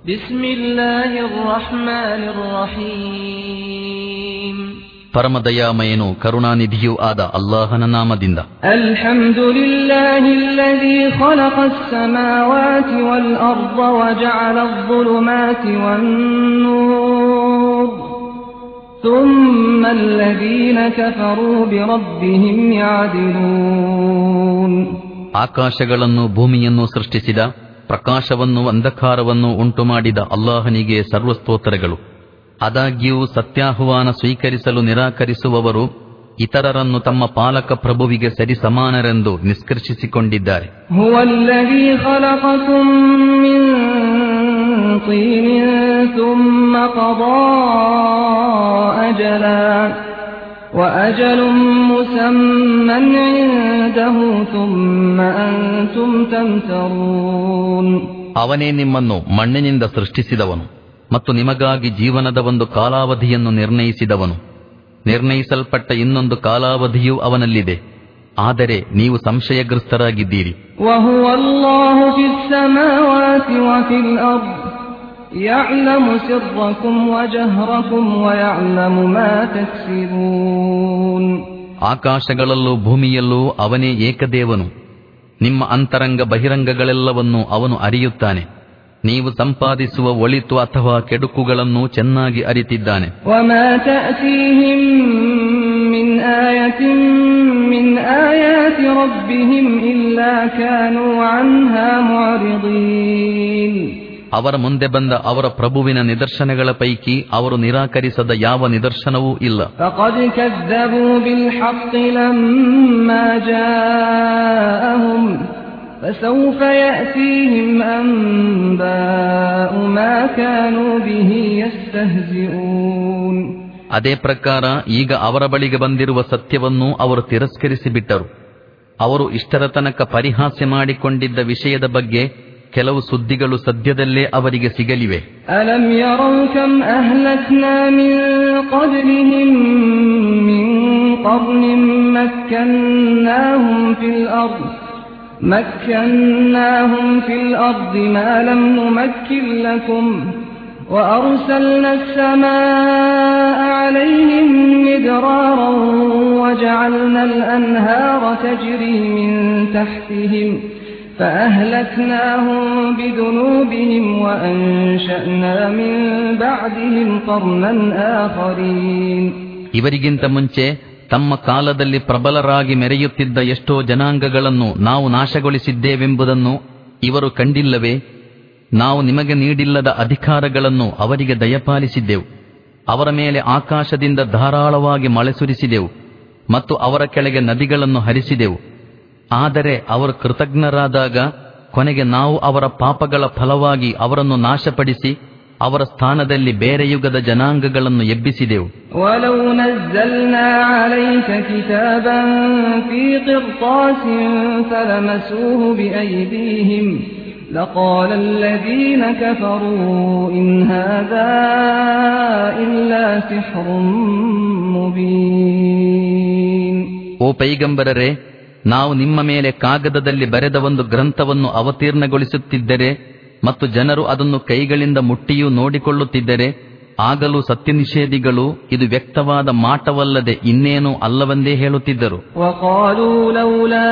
بسم الله الرحمن الرحيم ಪರಮದಯಾಮಯನು ಕರುಣಾನಿಧಿಯೂ ಆದ ಅಲ್ಲಾಹನ ನಾಮದಿಂದ الحمد لله الذي خلق السماوات والأرض وجعل الظلمات والنور ثم الذين كفروا بربهم يعدلون ಆಕಾಶಗಳನ್ನು ಭೂಮಿಯನ್ನು ಸೃಷ್ಟಿಸಿದ ಪ್ರಕಾಶವನ್ನು ಅಂಧಕಾರವನ್ನು ಉಂಟುಮಾಡಿದ ಅಲ್ಲಾಹನಿಗೆ ಸರ್ವಸ್ತೋತ್ರಗಳು ಆದಾಗ್ಯೂ ಸತ್ಯಾಹ್ವಾನ ಸ್ವೀಕರಿಸಲು ನಿರಾಕರಿಸುವವರು ಇತರರನ್ನು ತಮ್ಮ ಪಾಲಕ ಪ್ರಭುವಿಗೆ ಸರಿಸಮಾನರೆಂದು ನಿಷ್ಕರ್ಷಿಸಿಕೊಂಡಿದ್ದಾರೆ هو الذي خلقكم من طين ثم قضى أجلا وأجل مسمى عنده ثم أنتم تمترون ಅವನೇ ನಿಮ್ಮನ್ನು ಮಣ್ಣಿನಿಂದ ಸೃಷ್ಟಿಸಿದವನು ಮತ್ತು ನಿಮಗಾಗಿ ಜೀವನದ ಒಂದು ಕಾಲಾವಧಿಯನ್ನು ನಿರ್ಣಯಿಸಿದವನು ನಿರ್ಣಯಿಸಲ್ಪಟ್ಟ ಇನ್ನೊಂದು ಕಾಲಾವಧಿಯೂ ಅವನಲ್ಲಿದೆ ಆದರೆ ನೀವು ಸಂಶಯಗ್ರಸ್ತರಾಗಿದ್ದೀರಿ وهو الله في السماوات وفي الأرض يعلم سركم وجهركم ويعلم ما تكسبون ಆಕಾಶಗಳಲ್ಲೂ ಭೂಮಿಯಲ್ಲೂ ಅವನೇ ಏಕದೇವನು ನಿಮ್ಮ ಅಂತರಂಗ ಬಹಿರಂಗಗಳೆಲ್ಲವನ್ನೂ ಅವನು ಅರಿಯುತ್ತಾನೆ ನೀವು ಸಂಪಾದಿಸುವ ಒಳಿತು ಅಥವಾ ಕೆಡುಕುಗಳನ್ನು ಚೆನ್ನಾಗಿ ಅರಿತಿದ್ದಾನೆ وما تأتيهم من آية من آيات ربهم إلا كانوا عنها معرضين ಅವರ ಮುಂದೆ ಬಂದ ಅವರ ಪ್ರಭುವಿನ ನಿದರ್ಶನಗಳ ಪೈಕಿ ಅವರು ನಿರಾಕರಿಸದ ಯಾವ ನಿದರ್ಶನವೂ ಇಲ್ಲ فقد كذبوا بالحق لما جاءهم فسوف يأتيهم أنباء ما كانوا به يستهزئون ಅದೇ ಪ್ರಕಾರ ಈಗ ಅವರ ಬಳಿಗೆ ಬಂದಿರುವ ಸತ್ಯವನ್ನು ಅವರು ತಿರಸ್ಕರಿಸಿ ಬಿಟ್ಟರು ಅವರು ಇಷ್ಟರ ತನಕ ಪರಿಹಾಸ್ಯ ಮಾಡಿಕೊಂಡಿದ್ದ ವಿಷಯದ ಬಗ್ಗೆ ಕೆಲವು ಸುದ್ದಿಗಳು ಸದ್ಯದಲ್ಲೇ ಅವರಿಗೆ ಸಿಗಲಿವೆ ألم يروا كم أهلكنا من قبلهم من قرن مكناهم في الأرض مكناهم في الأرض ما لم نمكن لكم وأرسلنا السماء عليهم مدرارا وجعلنا الأنهار تجري من تحتهم فأهلكناهم بذنوبهم وأنشأنا من بعدهم قرنا آخرين ಇವರಿಗಿಂತ ಮುಂಚೆ ತಮ್ಮ ಕಾಲದಲ್ಲಿ ಪ್ರಬಲರಾಗಿ ಮೆರೆಯುತ್ತಿದ್ದ ಎಷ್ಟೋ ಜನಾಂಗಗಳನ್ನು ನಾವು ನಾಶಗೊಳಿಸಿದ್ದೇವೆಂಬುದನ್ನು ಇವರು ಕಂಡಿಲ್ಲವೇ ನಾವು ನಿಮಗೆ ನೀಡಿಲ್ಲದ ಅಧಿಕಾರಗಳನ್ನು ಅವರಿಗೆ ದಯಪಾಲಿಸಿದ್ದೆವು ಅವರ ಮೇಲೆ ಆಕಾಶದಿಂದ ಧಾರಾಳವಾಗಿ ಮಳೆ ಸುರಿಸಿದೆವು ಮತ್ತು ಅವರ ಕೆಳಗೆ ನದಿಗಳನ್ನು ಹರಿಸಿದೆವು ಆದರೆ ಅವರು ಕೃತಜ್ಞರಾದಾಗ ಕೊನೆಗೆ ನಾವು ಅವರ ಪಾಪಗಳ ಫಲವಾಗಿ ಅವರನ್ನು ನಾಶಪಡಿಸಿ ಅವರ ಸ್ಥಾನದಲ್ಲಿ ಬೇರೆ ಯುಗದ ಜನಾಂಗಗಳನ್ನು ಎಬ್ಬಿಸಿದೆವು ولو نزلنا عليك كتابا في قرطاس فلمسوه بأيديهم لقال الذين كفروا إن هذا إلا سحر مبين ಓ ಪೈಗಂಬರರೇ ನಾವು ನಿಮ್ಮ ಮೇಲೆ ಕಾಗದದಲ್ಲಿ ಬರೆದ ಒಂದು ಗ್ರಂಥವನ್ನು ಅವತೀರ್ಣಗೊಳಿಸುತ್ತಿದ್ದರೆ ಮತ್ತು ಜನರು ಅದನ್ನು ಕೈಗಳಿಂದ ಮುಟ್ಟಿಯೂ ನೋಡಿಕೊಳ್ಳುತ್ತಿದ್ದರೆ ಆಗಲೂ ಸತ್ಯ ನಿಷೇಧಿಗಳು ಇದು ವ್ಯಕ್ತವಾದ ಮಾಟವಲ್ಲದೆ ಇನ್ನೇನೂ ಅಲ್ಲವೆಂದೇ ಹೇಳುತ್ತಿದ್ದರು وقالوا لولا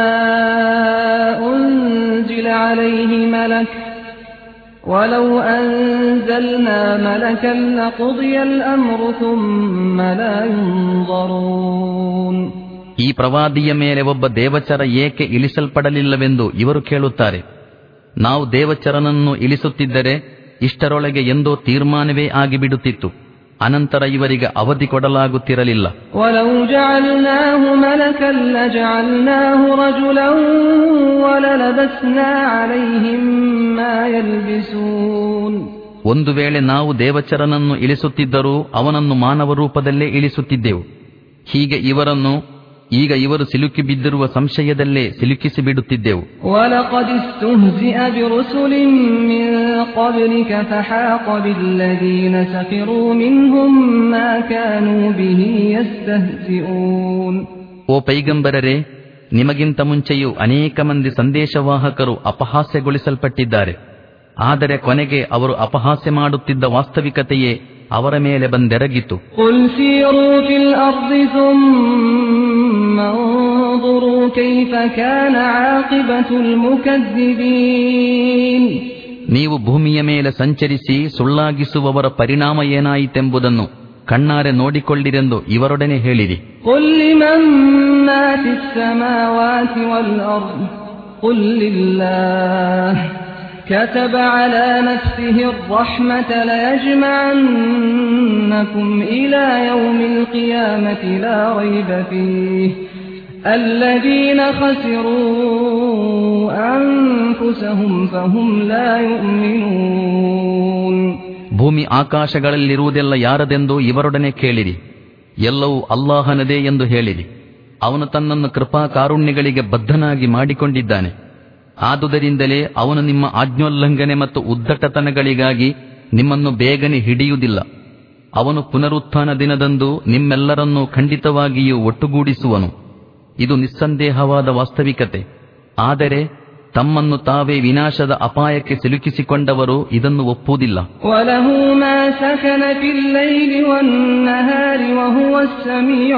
أنزل عليه ملك ولو أنزلنا ملكا لقضي الأمر ثم لا ينظرون ಈ ಪ್ರವಾದಿಯ ಮೇಲೆ ಒಬ್ಬ ದೇವಚರ ಏಕೆ ಇಳಿಸಲ್ಪಡಲಿಲ್ಲವೆಂದು ಇವರು ಕೇಳುತ್ತಾರೆ ನಾವು ದೇವಚರನನ್ನು ಇಳಿಸುತ್ತಿದ್ದರೆ ಇಷ್ಟರೊಳಗೆ ಎಂದೋ ತೀರ್ಮಾನವೇ ಆಗಿಬಿಡುತ್ತಿತ್ತು ಅನಂತರ ಇವರಿಗೆ ಅವಧಿ ಕೊಡಲಾಗುತ್ತಿರಲಿಲ್ಲ ولو جعلناه ملكا لجعلناه رجلا وللبسنا عليهم ما يلبسون ಒಂದು ವೇಳೆ ನಾವು ದೇವಚರನನ್ನು ಇಳಿಸುತ್ತಿದ್ದರೂ ಅವನನ್ನು ಮಾನವ ರೂಪದಲ್ಲೇ ಇಳಿಸುತ್ತಿದ್ದೆವು ಹೀಗೆ ಇವರನ್ನು ಈಗ ಇವರು ಸಿಲುಕಿ ಬಿದ್ದಿರುವ ಸಂಶಯದಲ್ಲೇ ಸಿಲುಕಿಸಿ ಬಿಡುತ್ತಿದ್ದೆವು ولقد استهزئ برسل من قبلك فحاق بالذين سخروا منهم ما كانوا به يستهزئون ಓ ಪೈಗಂಬರರೇ ನಿಮಗಿಂತ ಮುಂಚೆಯೂ ಅನೇಕ ಮಂದಿ ಸಂದೇಶವಾಹಕರು ಅಪಹಾಸ್ಯಗೊಳಿಸಲ್ಪಟ್ಟಿದ್ದಾರೆ ಆದರೆ ಕೊನೆಗೆ ಅವರು ಅಪಹಾಸ್ಯ ಮಾಡುತ್ತಿದ್ದ ವಾಸ್ತವಿಕತೆಯೇ ಅವರ ಮೇಲೆ ಬಂದೆರಗಿತು قل سيروا في الأرض ثم انظروا كيف كان عاقبة المكذبين ನೀವು ಭೂಮಿಯ ಮೇಲೆ ಸಂಚರಿಸಿ ಸುಳ್ಳಾಗಿಸುವವರ ಪರಿಣಾಮ ಏನಾಯಿತೆಂಬುದನ್ನು ಕಣ್ಣಾರೆ ನೋಡಿಕೊಳ್ಳಿರೆಂದು ಇವರೊಡನೆ ಹೇಳಿರಿ قل لمن ما في السماوات والأرض قل لله كتب على نفسه الرحمة ليجمعنكم إلى يوم القيامة لا ريب فيه الذين خسروا أنفسهم فهم لا يؤمنون ಭೂಮಿ ಆಕಾಶಗಳಲ್ಲಿರುವುದೆಲ್ಲ ಯಾರದೆಂದು ಇವರೊಡನೆ ಕೇಳಿರಿ ಎಲ್ಲವೂ ಅಲ್ಲಾಹನದೇ ಎಂದು ಹೇಳಿರಿ ಅವನು ತನ್ನನ್ನು ಕೃಪಾ ಕಾರುಣ್ಯಗಳಿಗೆ ಬದ್ಧನಾಗಿ ಮಾಡಿಕೊಂಡಿದ್ದಾನೆ ಆದುದರಿಂದಲೇ ಅವನು ನಿಮ್ಮ ಆಜ್ಞೋಲ್ಲಂಘನೆ ಮತ್ತು ಉದ್ದಟತನಗಳಿಗಾಗಿ ನಿಮ್ಮನ್ನು ಬೇಗನೆ ಹಿಡಿಯುವುದಿಲ್ಲ ಅವನು ಪುನರುತ್ಥಾನ ದಿನದಂದು ನಿಮ್ಮೆಲ್ಲರನ್ನೂ ಖಂಡಿತವಾಗಿಯೂ ಒಟ್ಟುಗೂಡಿಸುವನು ಇದು ನಿಸ್ಸಂದೇಹವಾದ ವಾಸ್ತವಿಕತೆ ಆದರೆ ತಮ್ಮನ್ನು ತಾವೇ ವಿನಾಶದ ಅಪಾಯಕ್ಕೆ ಸಿಲುಕಿಸಿಕೊಂಡವರು ಇದನ್ನು ಒಪ್ಪುವುದಿಲ್ಲ وله ما سكن في الليل والنهار وهو السميع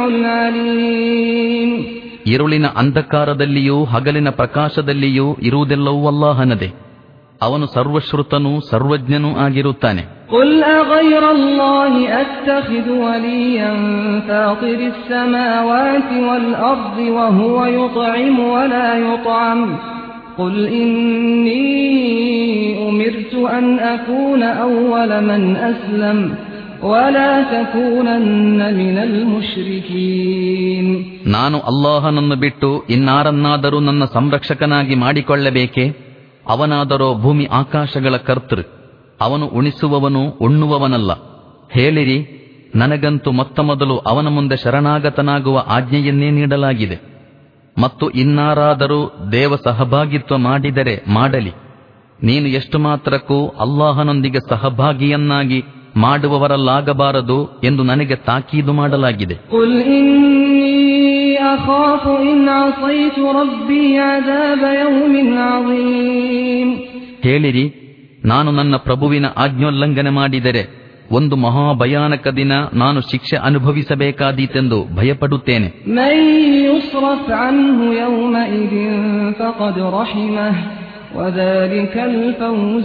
العليم ഇരുಳಿನ ಅಂಧಕಾರದಲ್ಲಿಯೂ ಹಗಲಿನ ಪ್ರಕಾಶದಲ್ಲಿಯೂ ಇರುವುದೆಲ್ಲವೂ ಅಲ್ಲಾಹನದೇ ಅವನು ಸರ್ವಶ್ರುತನೂ ಸರ್ವಜ್ಞನೂ ಆಗಿರುತ್ತಾನೆ قل أغير الله أتخذ وليا فاطر السماوات والأرض وهو يطعم ولا يطعم قل إني أمرت أن أكون أول من أسلم ولا تكونن من المشركين ನಾನು ಅಲ್ಲಾಹನನ್ನು ಬಿಟ್ಟು ಇನ್ನಾರನ್ನಾದರೂ ನನ್ನ ಸಂರಕ್ಷಕನಾಗಿ ಮಾಡಿಕೊಳ್ಳಬೇಕೆ ಅವನಾದರೋ ಭೂಮಿ ಆಕಾಶಗಳ ಕರ್ತೃ ಅವನು ಉಣಿಸುವವನು ಉಣ್ಣುವವನಲ್ಲ ಹೇಳಿರಿ ನನಗಂತೂ ಮೊತ್ತ ಮೊದಲು ಅವನ ಮುಂದೆ ಶರಣಾಗತನಾಗುವ ಆಜ್ಞೆಯನ್ನೇ ನೀಡಲಾಗಿದೆ ಮತ್ತು ಇನ್ನಾರಾದರೂ ದೇವ ಸಹಭಾಗಿತ್ವ ಮಾಡಿದರೆ ಮಾಡಲಿ ನೀನು ಎಷ್ಟು ಮಾತ್ರಕ್ಕೂ ಅಲ್ಲಾಹನೊಂದಿಗೆ ಸಹಭಾಗಿಯನ್ನಾಗಿ ಮಾಡುವವರಲ್ಲಾಗಬಾರದು ಎಂದು ನನಗೆ ತಾಕೀದು ಮಾಡಲಾಗಿದೆ قل إني أخاف إن عصيت ربي عذاب يوم عظيم ಹೇಳಿರಿ ನಾನು ನನ್ನ ಪ್ರಭುವಿನ ಆಜ್ಞೋಲ್ಲಂಘನೆ ಮಾಡಿದರೆ ಒಂದು ಮಹಾಭಯಾನಕ ದಿನ ನಾನು ಶಿಕ್ಷೆ ಅನುಭವಿಸಬೇಕಾದೀತೆಂದು ಭಯಪಡುತ್ತೇನೆ من يصرف عنه يومئذ فقد رحمه وذلك الفوز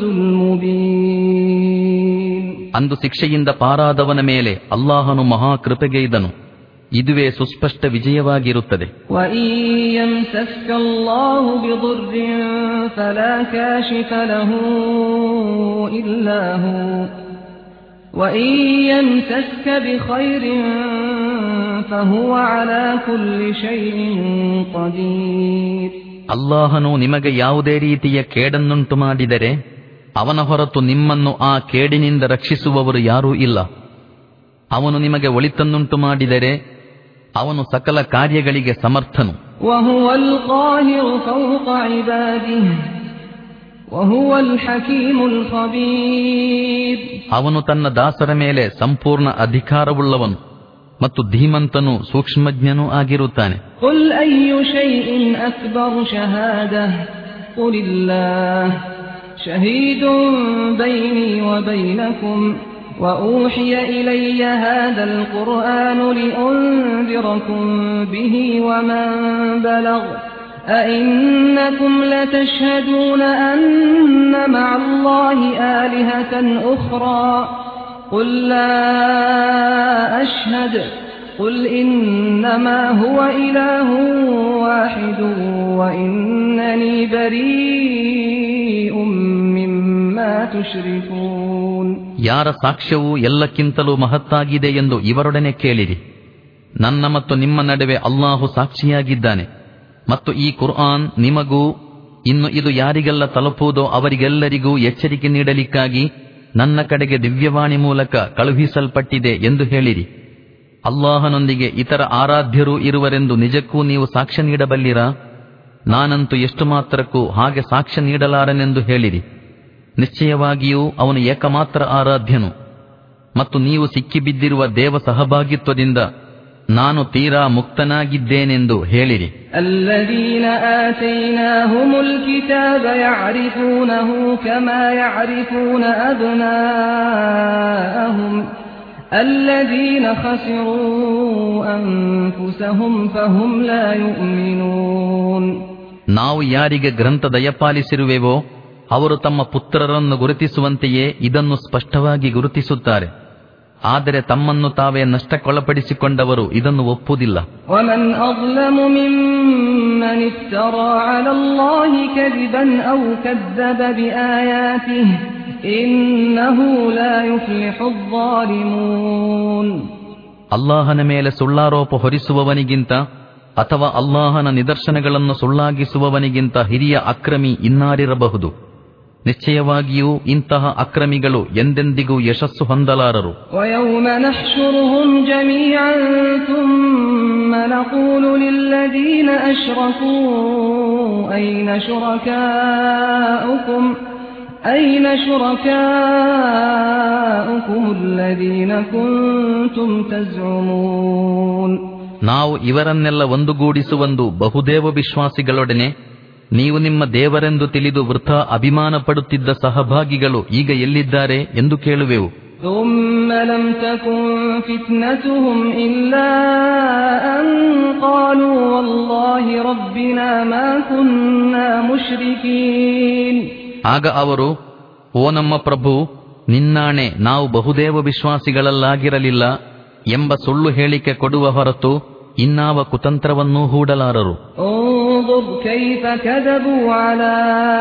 المبين ಅಂದು ಶಿಕ್ಷೆಯಿಂದ ಪಾರಾದವನ ಮೇಲೆ ಅಲ್ಲಾಹನು ಮಹಾಕೃಪೆಗೈದನು ಇದುವೇ ಸುಸ್ಪಷ್ಟ ವಿಜಯವಾಗಿರುತ್ತದೆ وإن يمسسك الله بضر فلا كاشف له إلا هو وإن يمسسك بخير فهو على كل شيء قدير ಅಲ್ಲಾಹನು ನಿಮಗೆ ಯಾವುದೇ ರೀತಿಯ ಕೇಡನ್ನುಂಟು ಮಾಡಿದರೆ ಅವನ ಹೊರತು ನಿಮ್ಮನ್ನು ಆ ಕೇಡಿನಿಂದ ರಕ್ಷಿಸುವವರು ಯಾರೂ ಇಲ್ಲ ಅವನು ನಿಮಗೆ ಒಳಿತನ್ನುಂಟು ಮಾಡಿದರೆ ಅವನು ಸಕಲ ಕಾರ್ಯಗಳಿಗೆ ಸಮರ್ಥನು وهو القاهر فوق عباده وهو الحكيم الخبير ಅವನು ತನ್ನ ದಾಸರ ಮೇಲೆ ಸಂಪೂರ್ಣ ಅಧಿಕಾರವುಳ್ಳವನು ಮತ್ತು ಧೀಮಂತನೂ ಸೂಕ್ಷ್ಮಜ್ಞನೂ ಆಗಿರುತ್ತಾನೆ قل أي شيء أكبر شهادة قل الله شهيد بيني وبينكم وأوحي إلي هذا القرآن لأنذركم به ومن بلغ أئنكم لتشهدون أن مع الله آلهة أخرى قل لا أشهد قل إنما هو إله واحد وإنني بريء مما تشركون ಯಾರ ಸಾಕ್ಷ್ಯವು ಎಲ್ಲಕ್ಕಿಂತಲೂ ಮಹತ್ತಾಗಿದೆ ಎಂದು ಇವರೊಡನೆ ಕೇಳಿರಿ ನನ್ನ ಮತ್ತು ನಿಮ್ಮ ನಡುವೆ ಅಲ್ಲಾಹು ಸಾಕ್ಷಿಯಾಗಿದ್ದಾನೆ ಮತ್ತು ಈ ಕುರ್ಆನ್ ನಿಮಗೂ ಇನ್ನು ಇದು ಯಾರಿಗೆಲ್ಲ ತಲುಪುವುದೋ ಅವರಿಗೆಲ್ಲರಿಗೂ ಎಚ್ಚರಿಕೆ ನೀಡಲಿಕ್ಕಾಗಿ ನನ್ನ ಕಡೆಗೆ ದಿವ್ಯವಾಣಿ ಮೂಲಕ ಕಳುಹಿಸಲ್ಪಟ್ಟಿದೆ ಎಂದು ಹೇಳಿರಿ ಅಲ್ಲಾಹನೊಂದಿಗೆ ಇತರ ಆರಾಧ್ಯರೂ ಇರುವರೆಂದು ನಿಜಕ್ಕೂ ನೀವು ಸಾಕ್ಷ್ಯ ನೀಡಬಲ್ಲಿರಾ ನಾನಂತೂ ಎಷ್ಟು ಮಾತ್ರಕ್ಕೂ ಹಾಗೆ ಸಾಕ್ಷ್ಯ ನೀಡಲಾರನೆಂದು ಹೇಳಿರಿ ನಿಶ್ಚಯವಾಗಿಯೂ ಅವನು ಏಕಮಾತ್ರ ಆರಾಧ್ಯನು ಮತ್ತು ನೀವು ಸಿಕ್ಕಿಬಿದ್ದಿರುವ ದೇವ ಸಹಭಾಗಿತ್ವದಿಂದ ನಾನು ತೀರಾ ಮುಕ್ತನಾಗಿದ್ದೇನೆಂದು ಹೇಳಿರಿ الذين آتيناهم الكتاب يعرفونه كما يعرفون أبناءهم الذين خسروا أنفسهم فهم لا يؤمنون ನಾವು ಯಾರಿಗೆ ಗ್ರಂಥ ದಯಪಾಲಿಸಿರುವೆವೋ ಅವರು ತಮ್ಮ ಪುತ್ರರನ್ನು ಗುರುತಿಸುವಂತೆಯೇ ಇದನ್ನು ಸ್ಪಷ್ಟವಾಗಿ ಗುರುತಿಸುತ್ತಾರೆ ಆದರೆ ತಮ್ಮನ್ನು ತಾವೇ ನಷ್ಟಕ್ಕೊಳಪಡಿಸಿಕೊಂಡವರು ಇದನ್ನು ಒಪ್ಪುವುದಿಲ್ಲ ومن أظلم ممن افترى على الله كذبا أو كذب بآياته إنه لا يفلح الظالمون ಅಲ್ಲಾಹನ ಮೇಲೆ ಸುಳ್ಳಾರೋಪ ಹೊರಿಸುವವನಿಗಿಂತ ಅಥವಾ ಅಲ್ಲಾಹನ ನಿದರ್ಶನಗಳನ್ನು ಸುಳ್ಳಾಗಿಸುವವನಿಗಿಂತ ಹಿರಿಯ ಅಕ್ರಮಿ ಇನ್ನಾರಿರಬಹುದು ನಿಶ್ಚಯವಾಗಿಯೂ ಇಂತಹ ಅಕ್ರಮಿಗಳು ಎಂದೆಂದಿಗೂ ಯಶಸ್ಸು ಹೊಂದಲಾರರು ويوم نحشرهم جميعا ثم نقول للذين أشركوا أين شركاؤكم أين شركاؤكم الذين كنتم تزعمون ನಾವು ಇವರನ್ನೆಲ್ಲ ಒಂದುಗೂಡಿಸುವಂದು ಬಹುದೇವ ವಿಶ್ವಾಸಿಗಳೊಡನೆ ನೀವು ನಿಮ್ಮ ದೇವರೆಂದು ತಿಳಿದು ವೃಥ ಅಭಿಮಾನ ಪಡುತ್ತಿದ್ದ ಸಹಭಾಗಿಗಳು ಈಗ ಎಲ್ಲಿದ್ದಾರೆ ಎಂದು ಕೇಳುವೆವು ثم لم تكن فتنتهم إلا أن قالوا والله ربنا ما كنا مشركين ಆಗ ಅವರು ಓ ನಮ್ಮ ಪ್ರಭು ನಿನ್ನಾಣೆ ನಾವು ಬಹುದೇವ ವಿಶ್ವಾಸಿಗಳಲ್ಲಾಗಿರಲಿಲ್ಲ ಎಂಬ ಸುಳ್ಳು ಹೇಳಿಕೆ ಕೊಡುವ ಹೊರತು ಇನ್ನಾವ ಕುತಂತ್ರವನ್ನೂ ಹೂಡಲಾರರು انظر كيف كذبوا على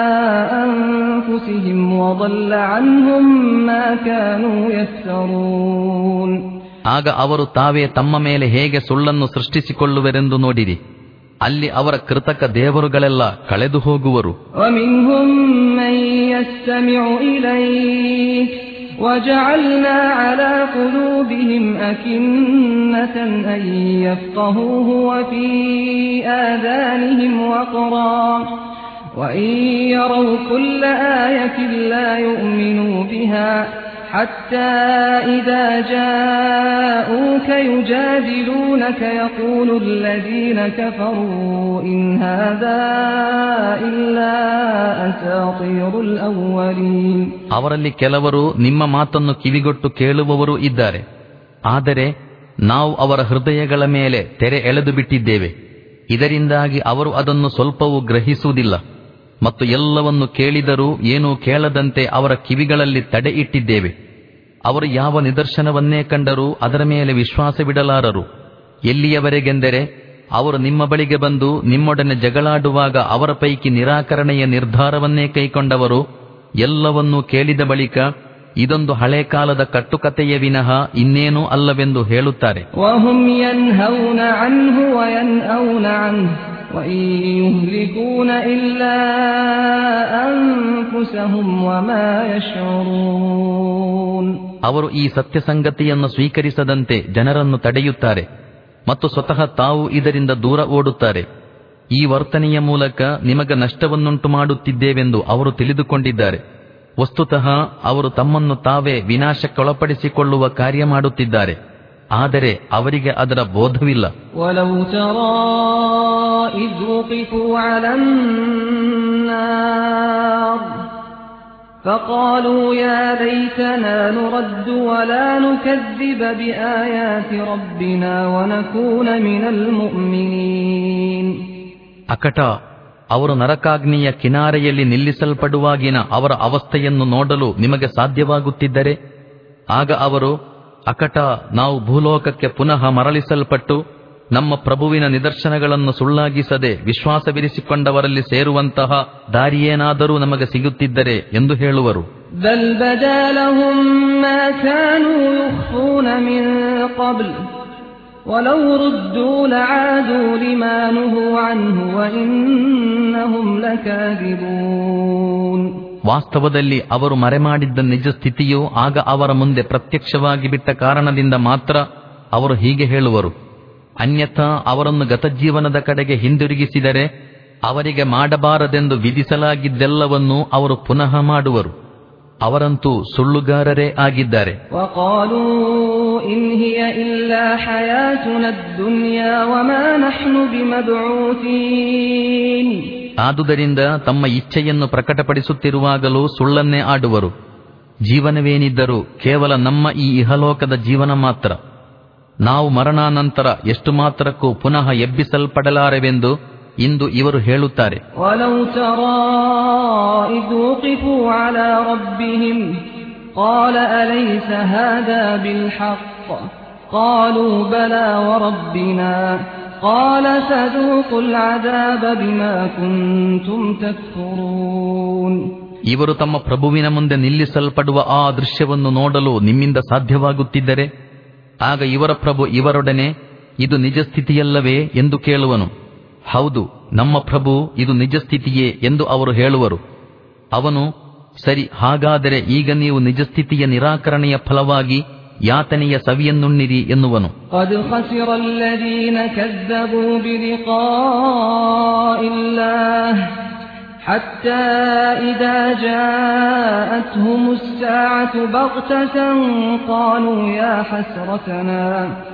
أنفسهم وضل عنهم ما كانوا يفترون ಆಗ ಅವರು ತಾವೇ ತಮ್ಮ ಮೇಲೆ ಹೇಗೆ ಸುಳ್ಳನ್ನು ಸೃಷ್ಟಿಸಿಕೊಳ್ಳುವರೆಂದು ನೋಡಿರಿ ಅಲ್ಲಿ ಅವರ ಕೃತಕ ದೇವರುಗಳೆಲ್ಲ ಕಳೆದು ಹೋಗುವರು ومنهم من يستمع إليك وجعلنا على قلوبهم أكنة أن يفقهوه وفي آذانهم وقرا وإن يروا كل آية لا يؤمنوا بها حتى إذا جاءوك يجادلونك يقول الذين كفروا إن هذا إلا أساطير الأولين ಅವರಲ್ಲಿ ಕೆಲವರು ನಿಮ್ಮ ಮಾತನ್ನು ಕಿವಿಗೊಟ್ಟು ಕೇಳುವವರು ಇದ್ದಾರೆ ಆದರೆ ನಾವು ಅವರ ಹೃದಯಗಳ ಮೇಲೆ ತೆರೆ ಎಳೆದು ಬಿಟ್ಟಿದ್ದೇವೆ ಇದರಿಂದಾಗಿ ಅವರು ಅದನ್ನು ಸ್ವಲ್ಪವೂ ಗ್ರಹಿಸುವುದಿಲ್ಲ ಮತ್ತು ಎಲ್ಲವನ್ನು ಕೇಳಿದರೂ ಏನೂ ಕೇಳದಂತೆ ಅವರ ಕಿವಿಗಳಲ್ಲಿ ತಡೆ ಇಟ್ಟಿದ್ದೇವೆ ಅವರು ಯಾವ ನಿದರ್ಶನವನ್ನೇ ಕಂಡರೂ ಅದರ ಮೇಲೆ ವಿಶ್ವಾಸವಿಡಲಾರರು ಎಲ್ಲಿಯವರೆಗೆಂದರೆ ಅವರು ನಿಮ್ಮ ಬಳಿಗೆ ಬಂದು ನಿಮ್ಮೊಡನೆ ಜಗಳಾಡುವಾಗ ಅವರ ಪೈಕಿ ನಿರಾಕರಣೆಯ ನಿರ್ಧಾರವನ್ನೇ ಕೈಕೊಂಡವರು ಎಲ್ಲವನ್ನೂ ಕೇಳಿದ ಬಳಿಕ ಇದೊಂದು ಹಳೆ ಕಾಲದ ಕಟ್ಟುಕತೆಯ ವಿನಃ ಇನ್ನೇನೂ ಅಲ್ಲವೆಂದು ಹೇಳುತ್ತಾರೆ وهم ينهون عنه وينأون عنه وإن يهلكون إلا أنفسهم وما يشعرون ಅವರು ಈ ಸತ್ಯಸಂಗತಿಯನ್ನು ಸ್ವೀಕರಿಸದಂತೆ ಜನರನ್ನು ತಡೆಯುತ್ತಾರೆ ಮತ್ತು ಸ್ವತಃ ತಾವು ಇದರಿಂದ ದೂರ ಓಡುತ್ತಾರೆ ಈ ವರ್ತನೆಯ ಮೂಲಕ ನಿಮಗೆ ನಷ್ಟವನ್ನುಂಟು ಮಾಡುತ್ತಿದ್ದೇವೆಂದು ಅವರು ತಿಳಿದುಕೊಂಡಿದ್ದಾರೆ ವಸ್ತುತಃ ಅವರು ತಮ್ಮನ್ನು ತಾವೇ ವಿನಾಶಕ್ಕೊಳಪಡಿಸಿಕೊಳ್ಳುವ ಕಾರ್ಯ ಮಾಡುತ್ತಿದ್ದಾರೆ ಆದರೆ ಅವರಿಗೆ ಅದರ ಬೋಧವಿಲ್ಲ ولو ترى إذ وقفوا على النار فقالوا يا ليتنا نرد ولا نكذب بآيات ربنا ونكون من المؤمنين ಅಕಟ ಅವರು ನರಕಾಗ್ನಿಯ ಕಿನಾರೆಯಲ್ಲಿ ನಿಲ್ಲಿಸಲ್ಪಡುವಾಗಿನ ಅವರ ಅವಸ್ಥೆಯನ್ನು ನೋಡಲು ನಿಮಗೆ ಸಾಧ್ಯವಾಗುತ್ತಿದ್ದರೆ ಆಗ ಅವರು ಅಕಟ ನಾವು ಭೂಲೋಕಕ್ಕೆ ಪುನಃ ಮರಳಿಸಲ್ಪಟ್ಟು ನಮ್ಮ ಪ್ರಭುವಿನ ನಿದರ್ಶನಗಳನ್ನು ಸುಳ್ಳಾಗಿಸದೆ ವಿಶ್ವಾಸವಿರಿಸಿಕೊಂಡವರಲ್ಲಿ ಸೇರುವಂತಹ ದಾರಿಯೇನಾದರೂ ನಮಗೆ ಸಿಗುತ್ತಿದ್ದರೆ ಎಂದು ಹೇಳುವರು بل بدا لهم ما كانوا يخفون من قبل ولو ردوا لعادوا لما نهوا عنه وإنهم لكاذبون ವಾಸ್ತವದಲ್ಲಿ ಅವರು ಮರೆಮಾಡಿದ್ದ ನಿಜ ಸ್ಥಿತಿಯು ಆಗ ಅವರ ಮುಂದೆ ಪ್ರತ್ಯಕ್ಷವಾಗಿ ಬಿಟ್ಟ ಕಾರಣದಿಂದ ಮಾತ್ರ ಅವರು ಹೀಗೆ ಹೇಳುವರು ಅನ್ಯಥಾ ಅವರನ್ನು ಗತಜೀವನದ ಕಡೆಗೆ ಹಿಂದಿರುಗಿಸಿದರೆ ಅವರಿಗೆ ಮಾಡಬಾರದೆಂದು ವಿಧಿಸಲಾಗಿದ್ದೆಲ್ಲವನ್ನೂ ಅವರು ಪುನಃ ಮಾಡುವರು ಅವರಂತೂ ಸುಳ್ಳುಗಾರರೇ ಆಗಿದ್ದಾರೆ وقالوا إن هي إلا حياتنا الدنيا وما نحن بمبعوثين ಆದುದರಿಂದ ತಮ್ಮ ಇಚ್ಛೆಯನ್ನು ಪ್ರಕಟಪಡಿಸುತ್ತಿರುವಾಗಲೂ ಸುಳ್ಳನ್ನೇ ಆಡುವರು ಜೀವನವೇನಿದ್ದರೂ ಕೇವಲ ನಮ್ಮ ಈ ಇಹಲೋಕದ ಜೀವನ ಮಾತ್ರ ನಾವು ಮರಣಾನಂತರ ಎಷ್ಟು ಮಾತ್ರಕ್ಕೂ ಪುನಃ ಎಬ್ಬಿಸಲ್ಪಡಲಾರೆವೆಂದು ಇಂದು ಇವರು ಹೇಳುತ್ತಾರೆ ولو ترى إذ وقفوا على ربهم قال أليس هذا بالحق قالوا بلى وربنا قال فذوقوا العذاب بما كنتم تكفرون ಇವರು ತಮ್ಮ ಪ್ರಭುವಿನ ಮುಂದೆ ನಿಲ್ಲಿಸಲ್ಪಡುವ ಆ ದೃಶ್ಯವನ್ನು ನೋಡಲು ನಿಮ್ಮಿಂದ ಸಾಧ್ಯವಾಗುತ್ತಿದ್ದರೆ ಆಗ ಇವರ ಪ್ರಭು ಇವರೊಡನೆ ಇದು ನಿಜ ಸ್ಥಿತಿಯಲ್ಲವೇ ಎಂದು ಕೇಳುವನು ಹೌದು ನಮ್ಮ ಪ್ರಭು ಇದು ನಿಜ ಸ್ಥಿತಿಯೇ ಎಂದು ಅವರು ಹೇಳುವರು ಅವನು ಸರಿ ಹಾಗಾದರೆ ಈಗ ನೀವು ನಿಜ ಸ್ಥಿತಿಯ ನಿರಾಕರಣೆಯ ಫಲವಾಗಿ ಯಾತನೆಯ ಸವಿಯನ್ನುಣ್ಣಿರಿ ಎನ್ನುವನು قد خسر الذين كذبوا بلقاء الله حتى إذا جاءتهم الساعة بغتة قالوا يا حسرتنا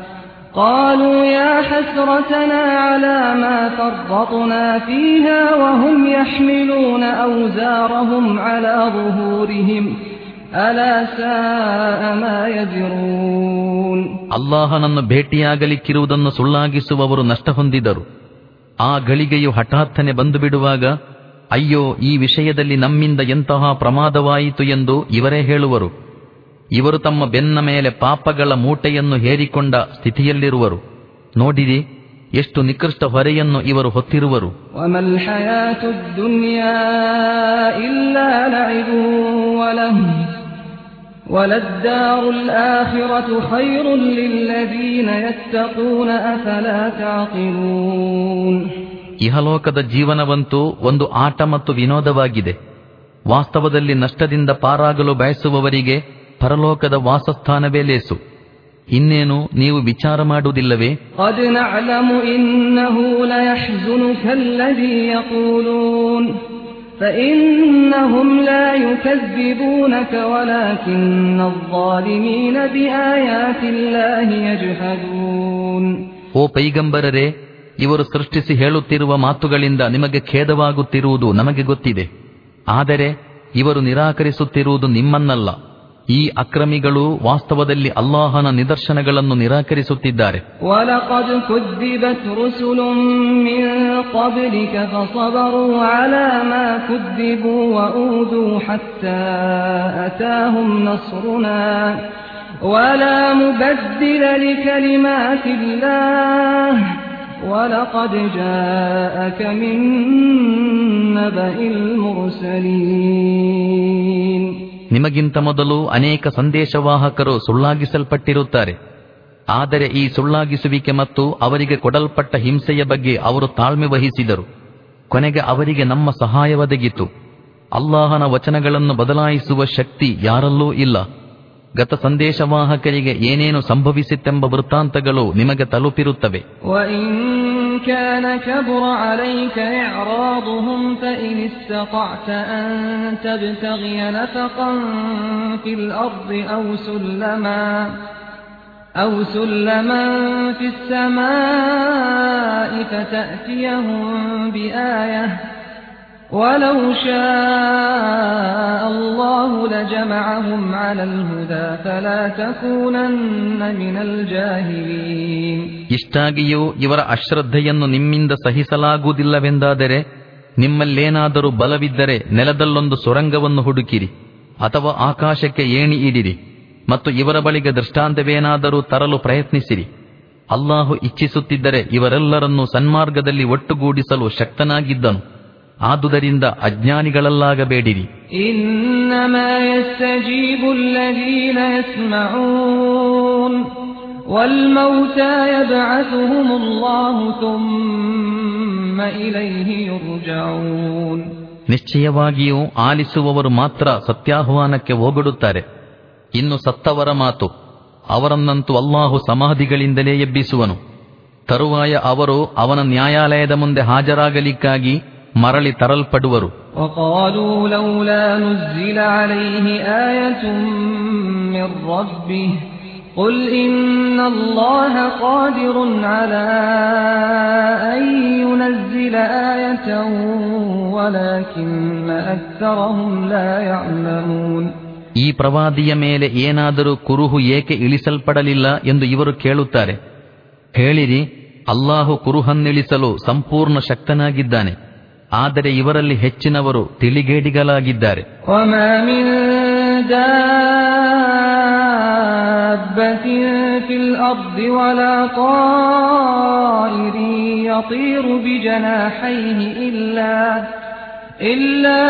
قالوا يا حسرتنا على ما فرطنا فيها وهم يحملون أوزارهم على ظهورهم ألا ساء ما يزرون ಅಲ್ಲಾಹನನ್ನು ಭೇಟಿಯಾಗಲಿಕ್ಕಿರುವುದನ್ನು ಸುಳ್ಳಾಗಿಸುವವರು ನಷ್ಟ ಹೊಂದಿದರು ಆ ಗಳಿಗೆಯು ಹಠಾತ್ತನೆ ಬಂದು ಬಿಡುವಾಗ ಅಯ್ಯೋ ಈ ವಿಷಯದಲ್ಲಿ ನಮ್ಮಿಂದ ಎಂತಹ ಪ್ರಮಾದವಾಯಿತು ಎಂದು ಇವರೇ ಹೇಳುವರು ಇವರು ತಮ್ಮ ಬೆನ್ನ ಮೇಲೆ ಪಾಪಗಳ ಮೂಟೆಯನ್ನು ಹೇರಿಕೊಂಡ ಸ್ಥಿತಿಯಲ್ಲಿರುವರು ನೋಡಿರಿ ಎಷ್ಟು ನಿಕೃಷ್ಟ ಹೊರೆಯನ್ನು ಇವರು ಹೊತ್ತಿರುವರು وما الحياة الدنيا إلا لعب وله وللدار الآخرة خير للذين يتقون أفلا تعقلون ಇಹಲೋಕದ ಜೀವನವಂತೂ ಒಂದು ಆಟ ಮತ್ತು ವಿನೋದವಾಗಿದೆ ವಾಸ್ತವದಲ್ಲಿ ನಷ್ಟದಿಂದ ಪಾರಾಗಲು ಬಯಸುವವರಿಗೆ ಪರಲೋಕದ ವಾಸಸ್ಥಾನವೇ ಲೇಸು ಇನ್ನೇನು ನೀವು ವಿಚಾರ ಮಾಡುವುದಿಲ್ಲವೇ قد نعلم إنه ليحزنك الذي يقولون فإنهم لا يكذبونك ولكن الظالمين بآيات الله يجحدون ಓ ಪೈಗಂಬರರೇ ಇವರು ಸೃಷ್ಟಿಸಿ ಹೇಳುತ್ತಿರುವ ಮಾತುಗಳಿಂದ ನಿಮಗೆ ಖೇದವಾಗುತ್ತಿರುವುದು ನಮಗೆ ಗೊತ್ತಿದೆ ಆದರೆ ಇವರು ನಿರಾಕರಿಸುತ್ತಿರುವುದು ನಿಮ್ಮನ್ನಲ್ಲ ಈ ಅಕ್ರಮಿಗಳು ವಾಸ್ತವದಲ್ಲಿ ಅಲ್ಲಾಹನ ನಿದರ್ಶನಗಳನ್ನು ನಿರಾಕರಿಸುತ್ತಿದ್ದಾರೆ ولقد كذبت رسل من قبلك فصبروا على ما كذبوا وأوذوا حتى أتاهم نصرنا ولا مبدل لكلمات الله ولقد جاءك من نبأ المرسلين ನಿಮಗಿಂತ ಮೊದಲು ಅನೇಕ ಸಂದೇಶವಾಹಕರು ಸುಳ್ಳಾಗಿಸಲ್ಪಟ್ಟಿರುತ್ತಾರೆ ಆದರೆ ಈ ಸುಳ್ಳಾಗಿಸುವಿಕೆ ಮತ್ತು ಅವರಿಗೆ ಕೊಡಲ್ಪಟ್ಟ ಹಿಂಸೆಯ ಬಗ್ಗೆ ಅವರು ತಾಳ್ಮೆ ವಹಿಸಿದರು ಕೊನೆಗೆ ಅವರಿಗೆ ನಮ್ಮ ಸಹಾಯ ಒದಗಿತು ಅಲ್ಲಾಹನ ವಚನಗಳನ್ನು ಬದಲಾಯಿಸುವ ಶಕ್ತಿ ಯಾರಲ್ಲೂ ಇಲ್ಲ ಗತ ಸಂದೇಶವಾಹಕರಿಗೆ ಏನೇನು ಸಂಭವಿಸಿತೆಂಬ ವೃತ್ತಾಂತಗಳು ನಿಮಗೆ ತಲುಪಿರುತ್ತವೆ وإن كان كبر عليك إعراضهم فإن استطعت أن تبتغي نفقا في الأرض أو سلما أو سلما في السماء فتأتيهم بآية ولو شاء الله لجمعهم على الهدى فلا تكونن من الجاهلين ಇಷ್ಟಾಗಿಯೂ ಇವರ ಅಶ್ರದ್ಧೆಯನ್ನು ನಿಮ್ಮಿಂದ ಸಹಿಸಲಾಗುವುದಿಲ್ಲವೆಂದಾದರೆ ನಿಮ್ಮಲ್ಲೇನಾದರೂ ಬಲವಿದ್ದರೆ ನೆಲದಲ್ಲೊಂದು ಸುರಂಗವನ್ನು ಹುಡುಕಿರಿ ಅಥವಾ ಆಕಾಶಕ್ಕೆ ಏಣಿ ಇಡಿರಿ ಮತ್ತು ಇವರ ಬಳಿಗೆ ದೃಷ್ಟಾಂತವೇನಾದರೂ ತರಲು ಪ್ರಯತ್ನಿಸಿರಿ ಅಲ್ಲಾಹು ಇಚ್ಛಿಸುತ್ತಿದ್ದರೆ ಇವರೆಲ್ಲರನ್ನೂ ಸನ್ಮಾರ್ಗದಲ್ಲಿ ಒಟ್ಟುಗೂಡಿಸಲು ಶಕ್ತನಾಗಿದ್ದನು ಆದುದರಿಂದ ಅಜ್ಞಾನಿಗಳಲ್ಲಾಗಬೇಡಿರಿ إنما يستجيب الذين يسمعون والموتى يبعثهم الله ثم إليه يرجعون ನಿಶ್ಚಯವಾಗಿಯೂ ಆಲಿಸುವವರು ಮಾತ್ರ ಸತ್ಯಾಹ್ವಾನಕ್ಕೆ ಹೋಗಡುತ್ತಾರೆ ಇನ್ನು ಸತ್ತವರ ಮಾತು ಅವರನ್ನಂತೂ ಅಲ್ಲಾಹು ಸಮಾಧಿಗಳಿಂದಲೇ ಎಬ್ಬಿಸುವನು ತರುವಾಯ ಅವರು ಅವನ ನ್ಯಾಯಾಲಯದ ಮುಂದೆ ಹಾಜರಾಗಲಿಕ್ಕಾಗಿ ಮರಳಿ ತರಲ್ಪಡುವರು وقالوا لولا نزل عليه آية من ربه قل إن الله قادر على أن ينزل آية ولكن أكثرهم لا يعلمون ಈ ಪ್ರವಾದಿಯ ಮೇಲೆ ಏನಾದರೂ ಕುರುಹು ಏಕೆ ಇಳಿಸಲ್ಪಡಲಿಲ್ಲ ಎಂದು ಇವರು ಕೇಳುತ್ತಾರೆ ಹೇಳಿರಿ ಅಲ್ಲಾಹು ಕುರುಹನ್ನಿಳಿಸಲು ಸಂಪೂರ್ಣ ಶಕ್ತನಾಗಿದ್ದಾನೆ ಆದರೆ ಇವರಲ್ಲಿ ಹೆಚ್ಚಿನವರು ತಿಳಿಗೇಡಿಗಳಾಗಿದ್ದಾರೆ وما من دابة في الأرض ولا طائر يطير بجناحيه إلا إلا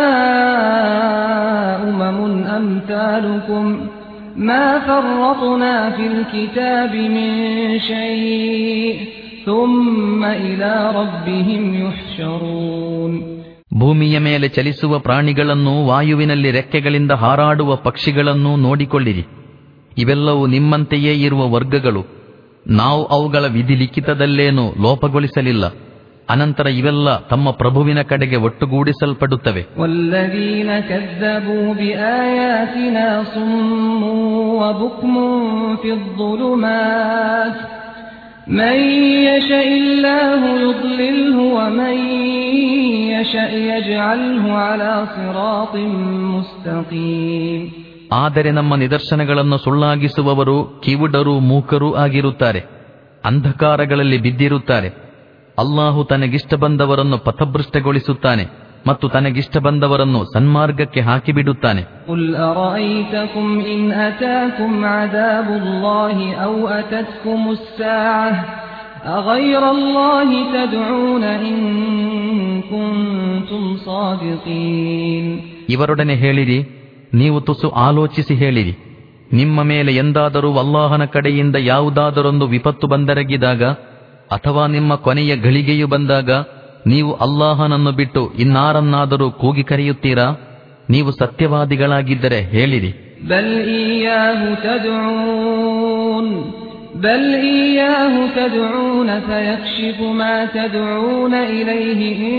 أمم أمثالكم ما فرطنا في الكتاب من شيء ثم إلى ربهم يحشرون ಭೂಮಿಯ ಮೇಲೆ ಚಲಿಸುವ ಪ್ರಾಣಿಗಳನ್ನು ವಾಯುವಿನಲ್ಲಿ ರೆಕ್ಕೆಗಳಿಂದ ಹಾರಾಡುವ ಪಕ್ಷಿಗಳನ್ನೂ ನೋಡಿಕೊಳ್ಳಿರಿ ಇವೆಲ್ಲವೂ ನಿಮ್ಮಂತೆಯೇ ಇರುವ ವರ್ಗಗಳು ನಾವು ಅವುಗಳ ವಿಧಿಲಿಖಿತದಲ್ಲೇನೂ ಲೋಪಗೊಳಿಸಲಿಲ್ಲ ಅನಂತರ ಇವೆಲ್ಲ ತಮ್ಮ ಪ್ರಭುವಿನ ಕಡೆಗೆ ಒಟ್ಟುಗೂಡಿಸಲ್ಪಡುತ್ತವೆ والذين كذبوا بآياتنا صم وبكم في الظلمات من يشاء الله يضلله ومن يشاء يجعله على صراط مستقيم ಆದರೆ ನಮ್ಮ ನಿದರ್ಶನಗಳನ್ನು ಸುಳ್ಳಾಗಿಸುವವರು ಕಿವುಡರೂ ಮೂಕರೂ ಆಗಿರುತ್ತಾರೆ ಅಂಧಕಾರಗಳಲ್ಲಿ ಬಿದ್ದಿರುತ್ತಾರೆ ಅಲ್ಲಾಹು ತನಗಿಷ್ಟ ಬಂದವರನ್ನು ಪಥಭೃಷ್ಟಗೊಳಿಸುತ್ತಾನೆ ಮತ್ತು ತನಗಿಷ್ಟ ಬಂದವರನ್ನು ಸನ್ಮಾರ್ಗಕ್ಕೆ ಹಾಕಿಬಿಡುತ್ತಾನೆ قل أرأيتكم إن أتاكم عذاب الله أو أتتكم الساعة أغير الله تدعون إن كنتم صادقين ಇವರೊಡನೆ ಹೇಳಿರಿ ನೀವು ತುಸು ಆಲೋಚಿಸಿ ಹೇಳಿರಿ ನಿಮ್ಮ ಮೇಲೆ ಎಂದಾದರೂ ಅಲ್ಲಾಹನ ಕಡೆಯಿಂದ ಯಾವುದಾದರೊಂದು ವಿಪತ್ತು ಬಂದರಗಿದಾಗ ಅಥವಾ ನಿಮ್ಮ ಕೊನೆಯ ಘಳಿಗೆಯು ಬಂದಾಗ ನೀವು ಅಲ್ಲಾಹನನ್ನು ಬಿಟ್ಟು ಇನ್ನಾರನ್ನಾದರೂ ಕೂಗಿ ಕರೆಯುತ್ತೀರಾ ನೀವು ಸತ್ಯವಾದಿಗಳಾಗಿದ್ದರೆ ಹೇಳಿರಿ بل إياه تدعون بل إياه تدعون فيكشف ما تدعون إليه إن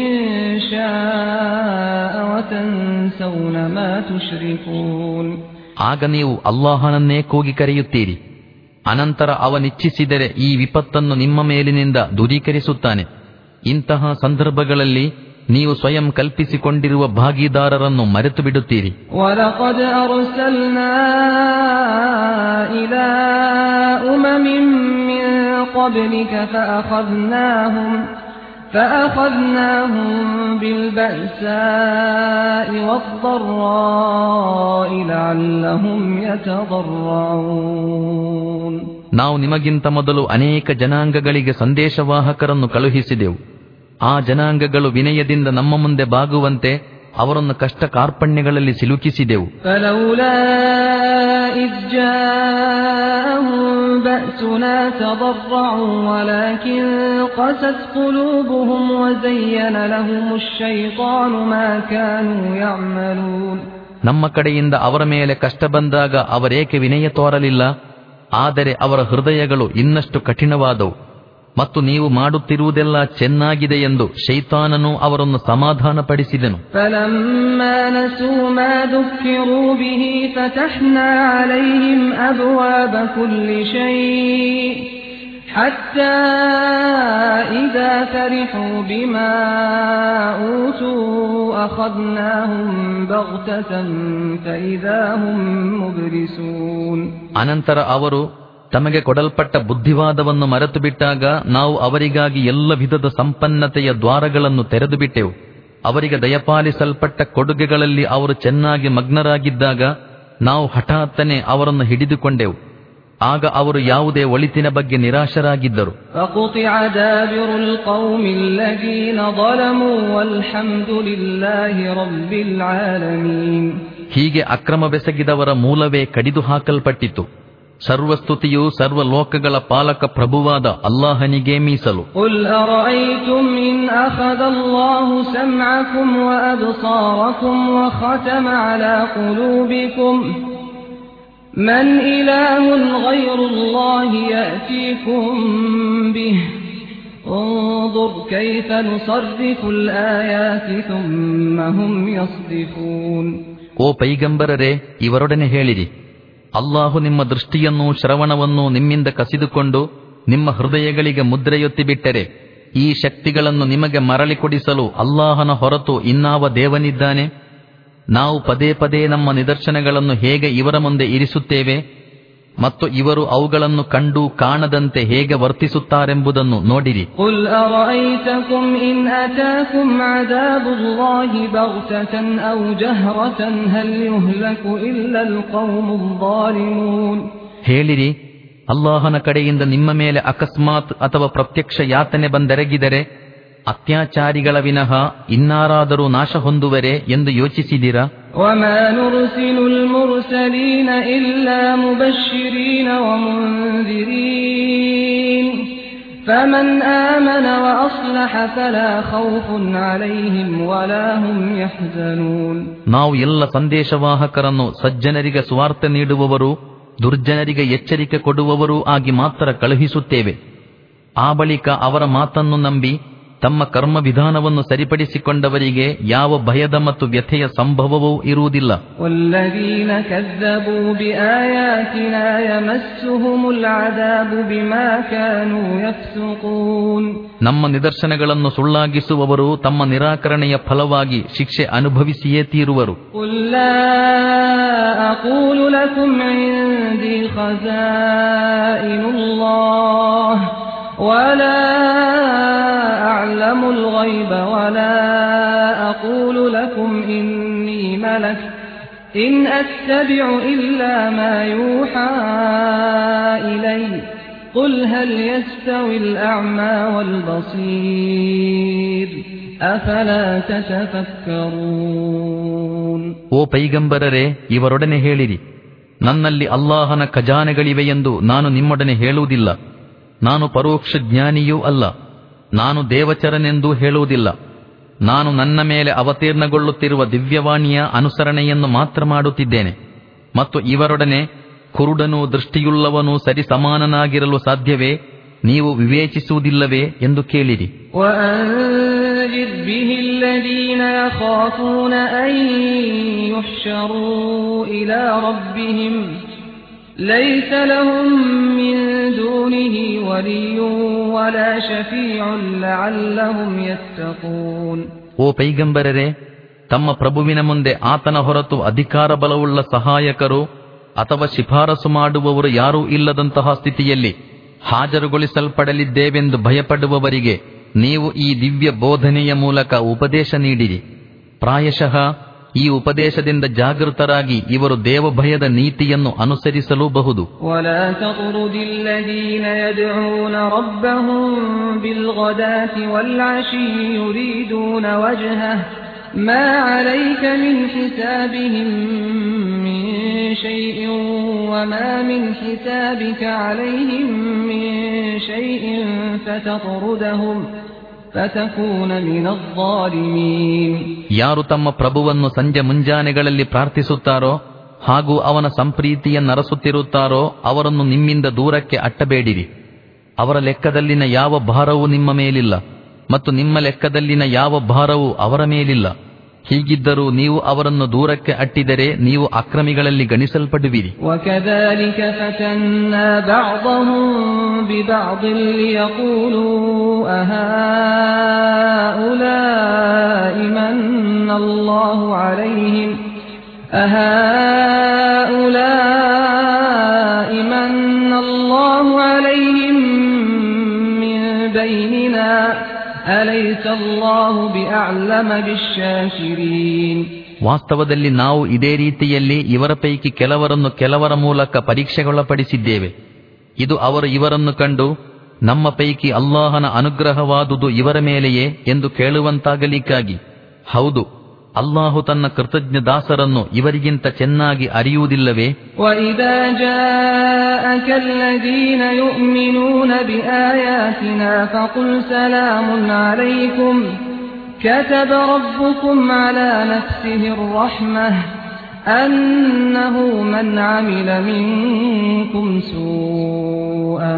شاء وتنسون ما تشركون ಆಗ ನೀವು ಅಲ್ಲಾಹನನ್ನೇ ಕೂಗಿ ಕರೆಯುತ್ತೀರಿ ಅನಂತರ ಅವನಿಚ್ಛಿಸಿದರೆ ಈ ವಿಪತ್ತನ್ನು ನಿಮ್ಮ ಮೇಲಿನಿಂದ ದೂರೀಕರಿಸುತ್ತಾನೆ ಇಂತಹ ಸಂದರ್ಭಗಳಲ್ಲಿ ನೀವು ಸ್ವಯಂ ಕಲ್ಪಿಸಿಕೊಂಡಿರುವ ಭಾಗಿದಾರರನ್ನು ಮರೆತು ಬಿಡುತ್ತೀರಿ ولقد أرسلنا إلى أمم من قبلك فأخذناهم فأخذناهم بالبأساء والضراء لعلهم يتضرعون ನಾವು ನಿಮಗಿಂತ ಮೊದಲು ಅನೇಕ ಜನಾಂಗಗಳಿಗೆ ಸಂದೇಶವಾಹಕರನ್ನು ಕಳುಹಿಸಿದೆವು ಆ ಜನಾಂಗಗಳು ವಿನಯದಿಂದ ನಮ್ಮ ಮುಂದೆ ಬಾಗುವಂತೆ ಅವರನ್ನು ಕಷ್ಟ ಕಾರ್ಪಣ್ಯಗಳಲ್ಲಿ ಸಿಲುಕಿಸಿದೆವು فلولا إذ جاءهم بأسنا تضرعوا ولكن قست قلوبهم وزين لهم الشيطان ما كانوا يعملون ನಮ್ಮ ಕಡೆಯಿಂದ ಅವರ ಮೇಲೆ ಕಷ್ಟ ಬಂದಾಗ ಅವರೇಕೆ ವಿನಯ ತೋರಲಿಲ್ಲ ಆದರೆ ಅವರ ಹೃದಯಗಳು ಇನ್ನಷ್ಟು ಕಠಿಣವಾದವು ಮತ್ತು ನೀವು ಮಾಡುತ್ತಿರುವುದೆಲ್ಲ ಚೆನ್ನಾಗಿದೆ ಎಂದು ಶೈತಾನನು ಅವರನ್ನು ಸಮಾಧಾನಪಡಿಸಿದನು فلما نسوا ما ذكروا به فتحنا عليهم أبواب كل شيء حتى إذا فرحوا بما أوتوا أخذناهم بغتة فإذا هم مبلسون ಅನಂತರ ಅವರು ತಮಗೆ ಕೊಡಲ್ಪಟ್ಟ ಬುದ್ಧಿವಾದವನ್ನು ಮರೆತು ಬಿಟ್ಟಾಗ ನಾವು ಅವರಿಗಾಗಿ ಎಲ್ಲ ವಿಧದ ಸಂಪನ್ನತೆಯ ದ್ವಾರಗಳನ್ನು ತೆರೆದು ಬಿಟ್ಟೆವು ಅವರಿಗೆ ದಯಪಾಲಿಸಲ್ಪಟ್ಟ ಕೊಡುಗೆಗಳಲ್ಲಿ ಅವರು ಚೆನ್ನಾಗಿ ಮಗ್ನರಾಗಿದ್ದಾಗ ನಾವು ಹಠಾತ್ತನೆ ಅವರನ್ನು ಹಿಡಿದುಕೊಂಡೆವು ಆಗ ಅವರು ಯಾವುದೇ ಒಳಿತಿನ ಬಗ್ಗೆ ನಿರಾಶರಾಗಿದ್ದರು فقطع دابر القوم الذين ظلموا والحمد لله رب العالمين ಹೀಗೆ ಅಕ್ರಮವೆಸಗಿದವರ ಮೂಲವೇ ಕಡಿದು ಹಾಕಲ್ಪಟ್ಟಿತು ಸರ್ವಸ್ತುತಿಯು ಸರ್ವ ಲೋಕಗಳ ಪಾಲಕ ಪ್ರಭುವಾದ ಅಲ್ಲಾಹನಿಗೇ ಮೀಸಲು قل أرأيتم إن أخذ الله سمعكم وأبصاركم وختم على قلوبكم من إله غير الله يأتيكم به انظر كيف نصرف الآيات ثم هم يصدفون ಓ ಪೈಗಂಬರರೇ ಇವರೊಡನೆ ಹೇಳಿರಿ ಅಲ್ಲಾಹು ನಿಮ್ಮ ದೃಷ್ಟಿಯನ್ನೂ ಶ್ರವಣವನ್ನೂ ನಿಮ್ಮಿಂದ ಕಸಿದುಕೊಂಡು ನಿಮ್ಮ ಹೃದಯಗಳಿಗೆ ಮುದ್ರೆಯೊತ್ತಿ ಬಿಟ್ಟರೆ ಈ ಶಕ್ತಿಗಳನ್ನು ನಿಮಗೆ ಮರಳಿ ಕೊಡಿಸಲು ಅಲ್ಲಾಹನ ಹೊರತು ಇನ್ನಾವ ದೇವನಿದ್ದಾನೆ ನಾವು ಪದೇ ಪದೇ ನಮ್ಮ ನಿದರ್ಶನಗಳನ್ನು ಹೇಗೆ ಇವರ ಮುಂದೆ ಇರಿಸುತ್ತೇವೆ ಮತ್ತು ಇವರು ಅವುಗಳನ್ನು ಕಂಡು ಕಾಣದಂತೆ ಹೇಗೆ ವರ್ತಿಸುತ್ತಾರೆಂಬುದನ್ನು ನೋಡಿರಿ قل أرأيتكم إن أتاكم عذاب الله بغتة أو جهرة هل يهلك إلا القوم الظالمون ಹೇಳಿರಿ ಅಲ್ಲಾಹನ ಕಡೆಯಿಂದ ನಿಮ್ಮ ಮೇಲೆ ಅಕಸ್ಮಾತ್ ಅಥವಾ ಪ್ರತ್ಯಕ್ಷ ಯಾತನೆ ಬಂದೆರಗಿದರೆ ಅತ್ಯಾಚಾರಿಗಳ ವಿನಃ ಇನ್ನಾರಾದರೂ ನಾಶ ಹೊಂದುವರೆ ಎಂದು ಯೋಚಿಸಿದಿರಾ وما نرسل المرسلين إلا مبشرين ومنذرين فمن آمن وأصلح فلا خوف عليهم ولا هم يحزنون ನಾವು ಎಲ್ಲ ಸಂದೇಶವಾಹಕರನ್ನು ಸಜ್ಜನರಿಗೆ ಸ್ವಾರ್ಥ ನೀಡುವವರು ದುರ್ಜನರಿಗೆ ಎಚ್ಚರಿಕೆ ಕೊಡುವವರೂ ಆಗಿ ಮಾತ್ರ ಕಳುಹಿಸುತ್ತೇವೆ ಆ ಬಳಿಕ ಅವರ ಮಾತನ್ನು ನಂಬಿ ತಮ್ಮ ಕರ್ಮ ವಿಧಾನವನ್ನು ಸರಿಪಡಿಸಿಕೊಂಡವರಿಗೆ ಯಾವ ಭಯದ ಮತ್ತು ವ್ಯಥೆಯ ಸಂಭವವೂ ಇರುವುದಿಲ್ಲ والذين كذبوا بآياتنا يمسهم العذاب بما كانوا يفسقون ನಮ್ಮ ನಿದರ್ಶನಗಳನ್ನು ಸುಳ್ಳಾಗಿಸುವವರು ತಮ್ಮ ನಿರಾಕರಣೆಯ ಫಲವಾಗಿ ಶಿಕ್ಷೆ ಅನುಭವಿಸಿಯೇ ತೀರುವರು قل لا أقول لكم عندي خزائن الله ولا أعلم الغيب ولا أقول لكم إني ملك إن أتبع إلا ما يوحى إلي قل هل يستوي الأعمى والبصير أفلا تتفكرون ಓ ಪೈಗಂಬರರೇ ಇವರೊಡನೆ ಹೇಳಿರಿ ನನ್ನಲ್ಲಿ ಅಲ್ಲಾಹನ ಖಜಾನೆಗಳಿವೆ ಎಂದು ನಾನು ನಿಮ್ಮೊಡನೆ ಹೇಳುವುದಿಲ್ಲ ನಾನು ಪರೋಕ್ಷ ಜ್ಞಾನಿಯೂ ಅಲ್ಲ ನಾನು ದೇವಚರನೆಂದೂ ಹೇಳುವುದಿಲ್ಲ ನಾನು ನನ್ನ ಮೇಲೆ ಅವತೀರ್ಣಗೊಳ್ಳುತ್ತಿರುವ ದಿವ್ಯವಾಣಿಯ ಅನುಸರಣೆಯನ್ನು ಮಾತ್ರ ಮಾಡುತ್ತಿದ್ದೇನೆ ಮತ್ತು ಇವರೊಡನೆ ಕುರುಡನೂ ದೃಷ್ಟಿಯುಳ್ಳವನೂ ಸರಿ ಸಮಾನನಾಗಿರಲು ಸಾಧ್ಯವೇ ನೀವು ವಿವೇಚಿಸುವುದಿಲ್ಲವೇ ಎಂದು ಕೇಳಿರಿ وأنذر به الذين يخافون أن يحشروا إلى ربهم ليس لهم من دونه ولي ولا شفيع لعلهم يتقون ಓ ಪೈಗಂಬರರೇ ತಮ್ಮ ಪ್ರಭುವಿನ ಮುಂದೆ ಆತನ ಹೊರತು ಅಧಿಕಾರ ಬಲವುಳ್ಳ ಸಹಾಯಕರು ಅಥವಾ ಶಿಫಾರಸು ಮಾಡುವವರು ಯಾರೂ ಇಲ್ಲದಂತಹ ಸ್ಥಿತಿಯಲ್ಲಿ ಹಾಜರುಗೊಳಿಸಲ್ಪಡಲಿದ್ದೇವೆಂದು ಭಯಪಡುವವರಿಗೆ ನೀವು ಈ ದಿವ್ಯ ಬೋಧನೆಯ ಮೂಲಕ ಉಪದೇಶ ನೀಡಿರಿ ಪ್ರಾಯಶಃ ಈ ಉಪದೇಶದಿಂದ ಜಾಗೃತರಾಗಿ ಇವರು ದೇವಭಯದ ನೀತಿಯನ್ನು ಅನುಸರಿಸಲೂಬಹುದು ولا تطرد الذين يدعون ربهم بالغداة والعشي يريدون وجهه ما عليك من حسابهم من شيء وما من حسابك عليهم من شيء فتطردهم فتكون من الظالمين ಯಾರು ತಮ್ಮ ಪ್ರಭುವನ್ನು ಸಂಜೆ ಮುಂಜಾನೆಗಳಲ್ಲಿ ಪ್ರಾರ್ಥಿಸುತ್ತಾರೋ ಹಾಗೂ ಅವನ ಸಂಪ್ರೀತಿಯನ್ನರಸುತ್ತಿರುತ್ತಾರೋ ಅವರನ್ನು ನಿಮ್ಮಿಂದ ದೂರಕ್ಕೆ ಅಟ್ಟಬೇಡಿರಿ ಅವರ ಲೆಕ್ಕದಲ್ಲಿನ ಯಾವ ಭಾರವೂ ನಿಮ್ಮ ಮೇಲಿಲ್ಲ ಮತ್ತು ನಿಮ್ಮ ಲೆಕ್ಕದಲ್ಲಿನ ಯಾವ ಭಾರವೂ ಅವರ ಮೇಲಿಲ್ಲ ಹೀಗಿದ್ದರೂ ನೀವು ಅವರನ್ನು ದೂರಕ್ಕೆ ಅಟ್ಟಿದರೆ ನೀವು ಅಕ್ರಮಿಗಳಲ್ಲಿ ಗಣಿಸಲ್ಪಡುವಿರಿ وكذلك فتنا بعضهم ببعض ليقولوا أهؤلاء من الله عليهم أهؤلاء من الله عليهم من بيننا أليس الله بأعلم بالشاكرين ವಾಸ್ತವದಲ್ಲಿ ನಾವು ಇದೇ ರೀತಿಯಲ್ಲಿ ಇವರ ಪೈಕಿ ಕೆಲವರನ್ನು ಕೆಲವರ ಮೂಲಕ ಪರೀಕ್ಷೆಗೊಳಪಡಿಸಿದ್ದೇವೆ ಇದು ಅವರು ಇವರನ್ನು ಕಂಡು ನಮ್ಮ ಪೈಕಿ ಅಲ್ಲಾಹನ ಅನುಗ್ರಹವಾದುದು ಇವರ ಮೇಲೆಯೇ ಎಂದು ಕೇಳುವಂತಾಗಲಿಕ್ಕಾಗಿ ಹೌದು ಅಲ್ಲಾಹು ತನ್ನ ಕೃತಜ್ಞ ದಾಸರನ್ನು ಇವರಿಗಿಂತ ಚೆನ್ನಾಗಿ ಅರಿಯುವುದಿಲ್ಲವೇ وإذا جاءك الذين يؤمنون بآياتنا فقل سلام عليكم كتب ربكم على نفسه الرحمة أنه من عمل منكم سوءا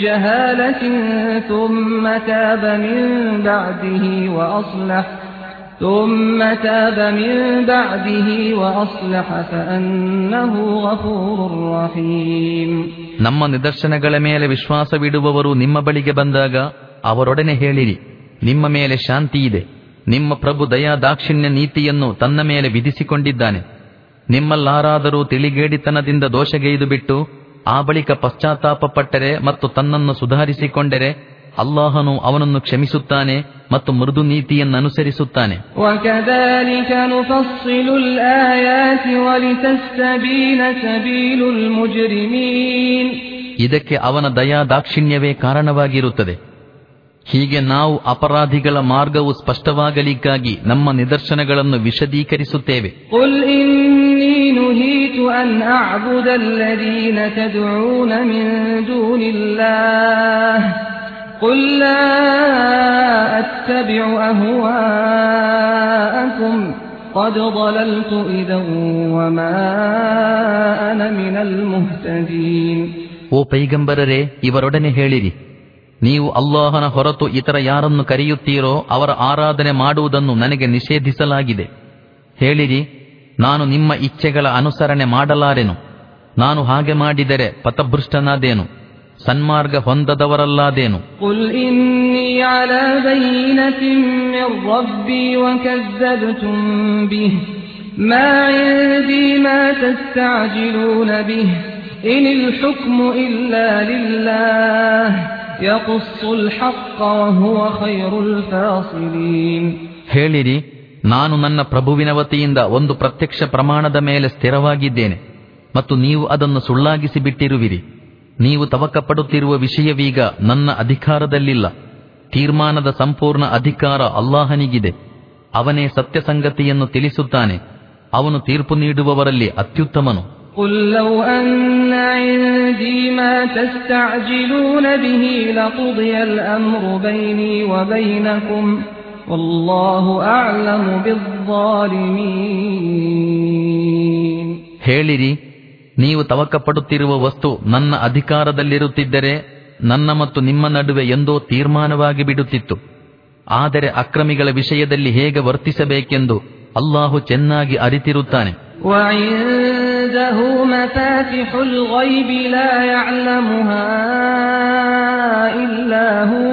بجهالة ثم تاب من بعده وأصلح ثم تاب من بعده وأصلح فأنه غفور رحيم ನಮ್ಮ ನಿದರ್ಶನಗಳ ಮೇಲೆ ವಿಶ್ವಾಸವಿಡುವವರು ನಿಮ್ಮ ಬಳಿಗೆ ಬಂದಾಗ ಅವರೊಡನೆ ಹೇಳಿರಿ ನಿಮ್ಮ ಮೇಲೆ ಶಾಂತಿ ಇದೆ ನಿಮ್ಮ ಪ್ರಭು ದಯಾ ದಾಕ್ಷಿಣ್ಯ ನೀತಿಯನ್ನು ತನ್ನ ಮೇಲೆ ವಿಧಿಸಿಕೊಂಡಿದ್ದಾನೆ ನಿಮ್ಮಲ್ಲಾರಾದರೂ ತಿಳಿಗೇಡಿತನದಿಂದ ದೋಷಗೈದು ಬಿಟ್ಟು ಆ ಬಳಿಕ ಪಶ್ಚಾತ್ತಾಪ ಪಟ್ಟರೆ ಮತ್ತು ತನ್ನನ್ನು ಸುಧಾರಿಸಿಕೊಂಡರೆ ಅಲ್ಲಾಹನು ಅವನನ್ನು ಕ್ಷಮಿಸುತ್ತಾನೆ ಮತ್ತು ಮೃದು ನೀತಿಯನ್ನನುಸರಿಸುತ್ತಾನೆ وكذلك نفصل الآيات ولتستبين سبيل المجرمين ಇದಕ್ಕೆ ಅವನ ದಯಾ ದಾಕ್ಷಿಣ್ಯವೇ ಕಾರಣವಾಗಿರುತ್ತದೆ ಹೀಗೆ ನಾವು ಅಪರಾಧಿಗಳ ಮಾರ್ಗವು ಸ್ಪಷ್ಟವಾಗಲಿಕ್ಕಾಗಿ ನಮ್ಮ ನಿದರ್ಶನಗಳನ್ನು ವಿಶದೀಕರಿಸುತ್ತೇವೆ قل إني نهيت أن أعبد الذين تدعون من دون الله قل لا أتبع أهواءكم قد ضللت إذا وما أنا من المهتدين ಓ ಪೈಗಂಬರರೇ ಇವರೊಡನೆ ಹೇಳಿರಿ ನೀವು ಅಲ್ಲಾಹನ ಹೊರತು ಇತರ ಯಾರನ್ನು ಕರೆಯುತ್ತೀರೋ ಅವರ ಆರಾಧನೆ ಮಾಡುವುದನ್ನು ನನಗೆ ನಿಷೇಧಿಸಲಾಗಿದೆ ಹೇಳಿರಿ ನಾನು ನಿಮ್ಮ ಇಚ್ಛೆಗಳ ಅನುಸರಣೆ ಮಾಡಲಾರೆನು ನಾನು ಹಾಗೆ ಮಾಡಿದರೆ ಪಥಭೃಷ್ಟನಾದೇನು ಸನ್ಮಾರ್ಗ ಹೊಂದದವರಲ್ಲಾದೇನು قل إني على بينة من ربي وكذبتم به ما عندي ما تستعجلون به إن الحكم إلا لله يقص الحق وهو خير الفاصلين ಹೇಳಿರಿ ನಾನು ನನ್ನ ಪ್ರಭುವಿನ ವತಿಯಿಂದ ಒಂದು ಪ್ರತ್ಯಕ್ಷ ಪ್ರಮಾಣದ ಮೇಲೆ ಸ್ಥಿರವಾಗಿದ್ದೇನೆ ಮತ್ತು ನೀವು ಅದನ್ನು ಸುಳ್ಳಾಗಿಸಿ ಬಿಟ್ಟಿರುವಿರಿ ನೀವು ತವಕಪಡುತ್ತಿರುವ ವಿಷಯವೀಗ ನನ್ನ ಅಧಿಕಾರದಲ್ಲಿಲ್ಲ ತೀರ್ಮಾನದ ಸಂಪೂರ್ಣ ಅಧಿಕಾರ ಅಲ್ಲಾಹನಿಗಿದೆ ಅವನೇ ಸತ್ಯಸಂಗತಿಯನ್ನು ತಿಳಿಸುತ್ತಾನೆ ಅವನು ತೀರ್ಪು ನೀಡುವವರಲ್ಲಿ ಅತ್ಯುತ್ತಮನು قل لو أن عندي ما تستعجلون به لقضي الأمر بيني وبينكم والله أعلم بالظالمين ಹೇಳಿರಿ ನೀವು ತವಕಪಡುತ್ತಿರುವ ವಸ್ತು ನನ್ನ ಅಧಿಕಾರದಲ್ಲಿರುತ್ತಿದ್ದರೆ ನನ್ನ ಮತ್ತು ನಿಮ್ಮ ನಡುವೆ ಎಂದೋ ತೀರ್ಮಾನವಾಗಿ ಬಿಡುತ್ತಿತ್ತು ಆದರೆ ಅಕ್ರಮಿಗಳ ವಿಷಯದಲ್ಲಿ ಹೇಗೆ ವರ್ತಿಸಬೇಕೆಂದು ಅಲ್ಲಾಹು ಚೆನ್ನಾಗಿ ಅರಿತಿರುತ್ತಾನೆ وعنده مفاتح الغيب لا يعلمها إلا هو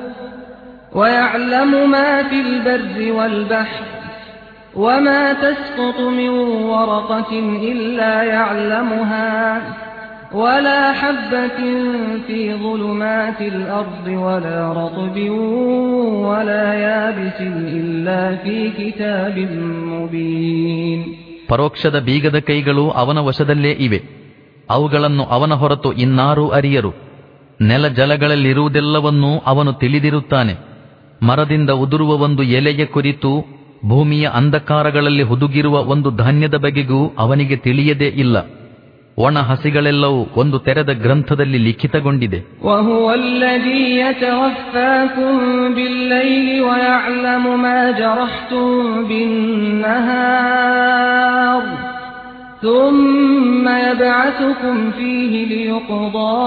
ويعلم ما في البر والبحر وما تسقط من ورقة إلا يعلمها ولا حبة في ظلمات الأرض ولا رطب ولا يابس إلا في كتاب مبين ಪರೋಕ್ಷದ ಬೀಗದ ಕೈಗಳು ಅವನ ವಶದಲ್ಲೇ ಇವೆ ಅವುಗಳನ್ನು ಅವನ ಹೊರತು ಇನ್ನಾರೂ ಅರಿಯರು ನೆಲ ಜಲಗಳಲ್ಲಿರುವುದೆಲ್ಲವನ್ನೂ ಅವನು ತಿಳಿದಿರುತ್ತಾನೆ ಮರದಿಂದ ಉದುರುವ ಒಂದು ಎಲೆಯ ಕುರಿತು ಭೂಮಿಯ ಅಂಧಕಾರಗಳಲ್ಲಿ ಹುದುಗಿರುವ ಒಂದು ಧಾನ್ಯದ ಬಗೆಗೂ ಅವನಿಗೆ ತಿಳಿಯದೇ ಇಲ್ಲ ಒಣ ಹಸಿಗಳೆಲ್ಲವೂ ಒಂದು ತೆರೆದ ಗ್ರಂಥದಲ್ಲಿ ಲಿಖಿತಗೊಂಡಿದೆ وهو الذي يتوفاكم بالليل ويعلم ما جرحتم بالنهار ثم يبعثكم فيه ليقضى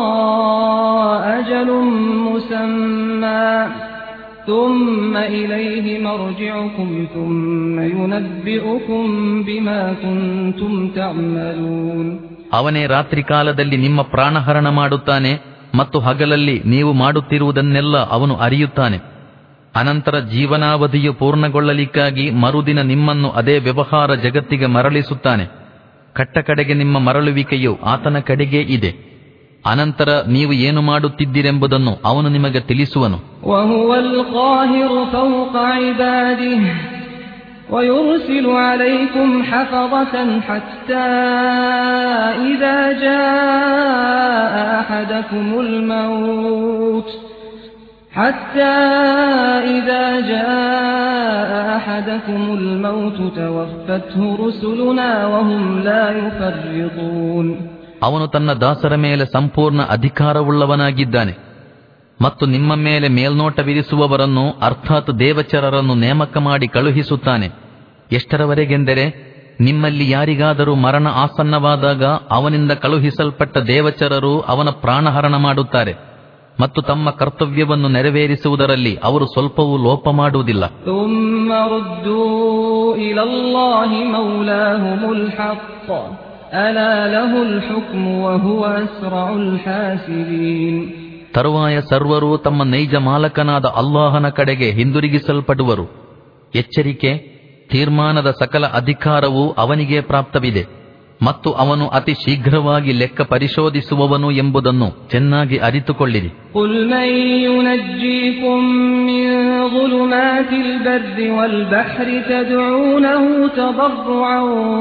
أجل مسمى ثم إليه مرجعكم ثم ينبئكم بما كنتم تعملون ಅವನೇ ರಾತ್ರಿ ಕಾಲದಲ್ಲಿ ನಿಮ್ಮ ಪ್ರಾಣಹರಣ ಮಾಡುತ್ತಾನೆ ಮತ್ತು ಹಗಲಲ್ಲಿ ನೀವು ಮಾಡುತ್ತಿರುವುದನ್ನೆಲ್ಲ ಅವನು ಅರಿಯುತ್ತಾನೆ ಅನಂತರ ಜೀವನಾವಧಿಯು ಪೂರ್ಣಗೊಳ್ಳಲಿಕ್ಕಾಗಿ ಮರುದಿನ ನಿಮ್ಮನ್ನು ಅದೇ ವ್ಯವಹಾರ ಜಗತ್ತಿಗೆ ಮರಳಿಸುತ್ತಾನೆ ಕಟ್ಟ ಕಡೆಗೆ ನಿಮ್ಮ ಮರಳುವಿಕೆಯು ಆತನ ಕಡೆಗೇ ಇದೆ ಅನಂತರ ನೀವು ಏನು ಮಾಡುತ್ತಿದ್ದೀರೆಂಬುದನ್ನು ಅವನು ನಿಮಗೆ ತಿಳಿಸುವನು وهو القاهر فوق عباده ويرسل عليكم حفظة حتى إذا جاء أحدكم الموت حتى إذا جاء أحدكم الموت توفته رسلنا وهم لا يفرطون ಅವನು ತನ್ನ ದಾಸರ ಮೇಲೆ ಸಂಪೂರ್ಣ ಅಧಿಕಾರವುಳ್ಳವನಾಗಿದ್ದಾನೆ ಮತ್ತು ನಿಮ್ಮ ಮೇಲೆ ಮೇಲ್ನೋಟವಿರಿಸುವವರನ್ನು ಅರ್ಥಾತ್ ದೇವಚರರನ್ನು ನೇಮಕ ಮಾಡಿ ಕಳುಹಿಸುತ್ತಾನೆ ಎಷ್ಟರವರೆಗೆಂದರೆ ನಿಮ್ಮಲ್ಲಿ ಯಾರಿಗಾದರೂ ಮರಣ ಆಸನ್ನವಾದಾಗ ಅವನಿಂದ ಕಳುಹಿಸಲ್ಪಟ್ಟ ದೇವಚರರು ಅವನ ಪ್ರಾಣಹರಣ ಮಾಡುತ್ತಾರೆ ಮತ್ತು ತಮ್ಮ ಕರ್ತವ್ಯವನ್ನು ನೆರವೇರಿಸುವುದರಲ್ಲಿ ಅವರು ಸ್ವಲ್ಪವೂ ಲೋಪ ಮಾಡುವುದಿಲ್ಲ ثم ردوا إلى الله مولاهم الحق ألا له الحكم وهو أسرع الحاسبين ತರುವಾಯ ಸರ್ವರೂ ತಮ್ಮ ನೈಜ ಮಾಲಕನಾದ ಅಲ್ಲಾಹನ ಕಡೆಗೆ ಹಿಂದಿರುಗಿಸಲ್ಪಡುವರು ಎಚ್ಚರಿಕೆ ತೀರ್ಮಾನದ ಸಕಲ ಅಧಿಕಾರವೂ ಅವನಿಗೆ ಪ್ರಾಪ್ತವಿದೆ ಮತ್ತು ಅವನು ಅತಿ ಶೀಘ್ರವಾಗಿ ಲೆಕ್ಕ ಪರಿಶೋಧಿಸುವವನು ಎಂಬುದನ್ನು ಚೆನ್ನಾಗಿ ಅರಿತುಕೊಳ್ಳಿರಿ قل من ينجيكم من ظلمات البر والبحر تدعونه تضرعا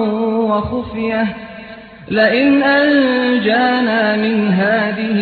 وخفية لئن أنجانا من هذه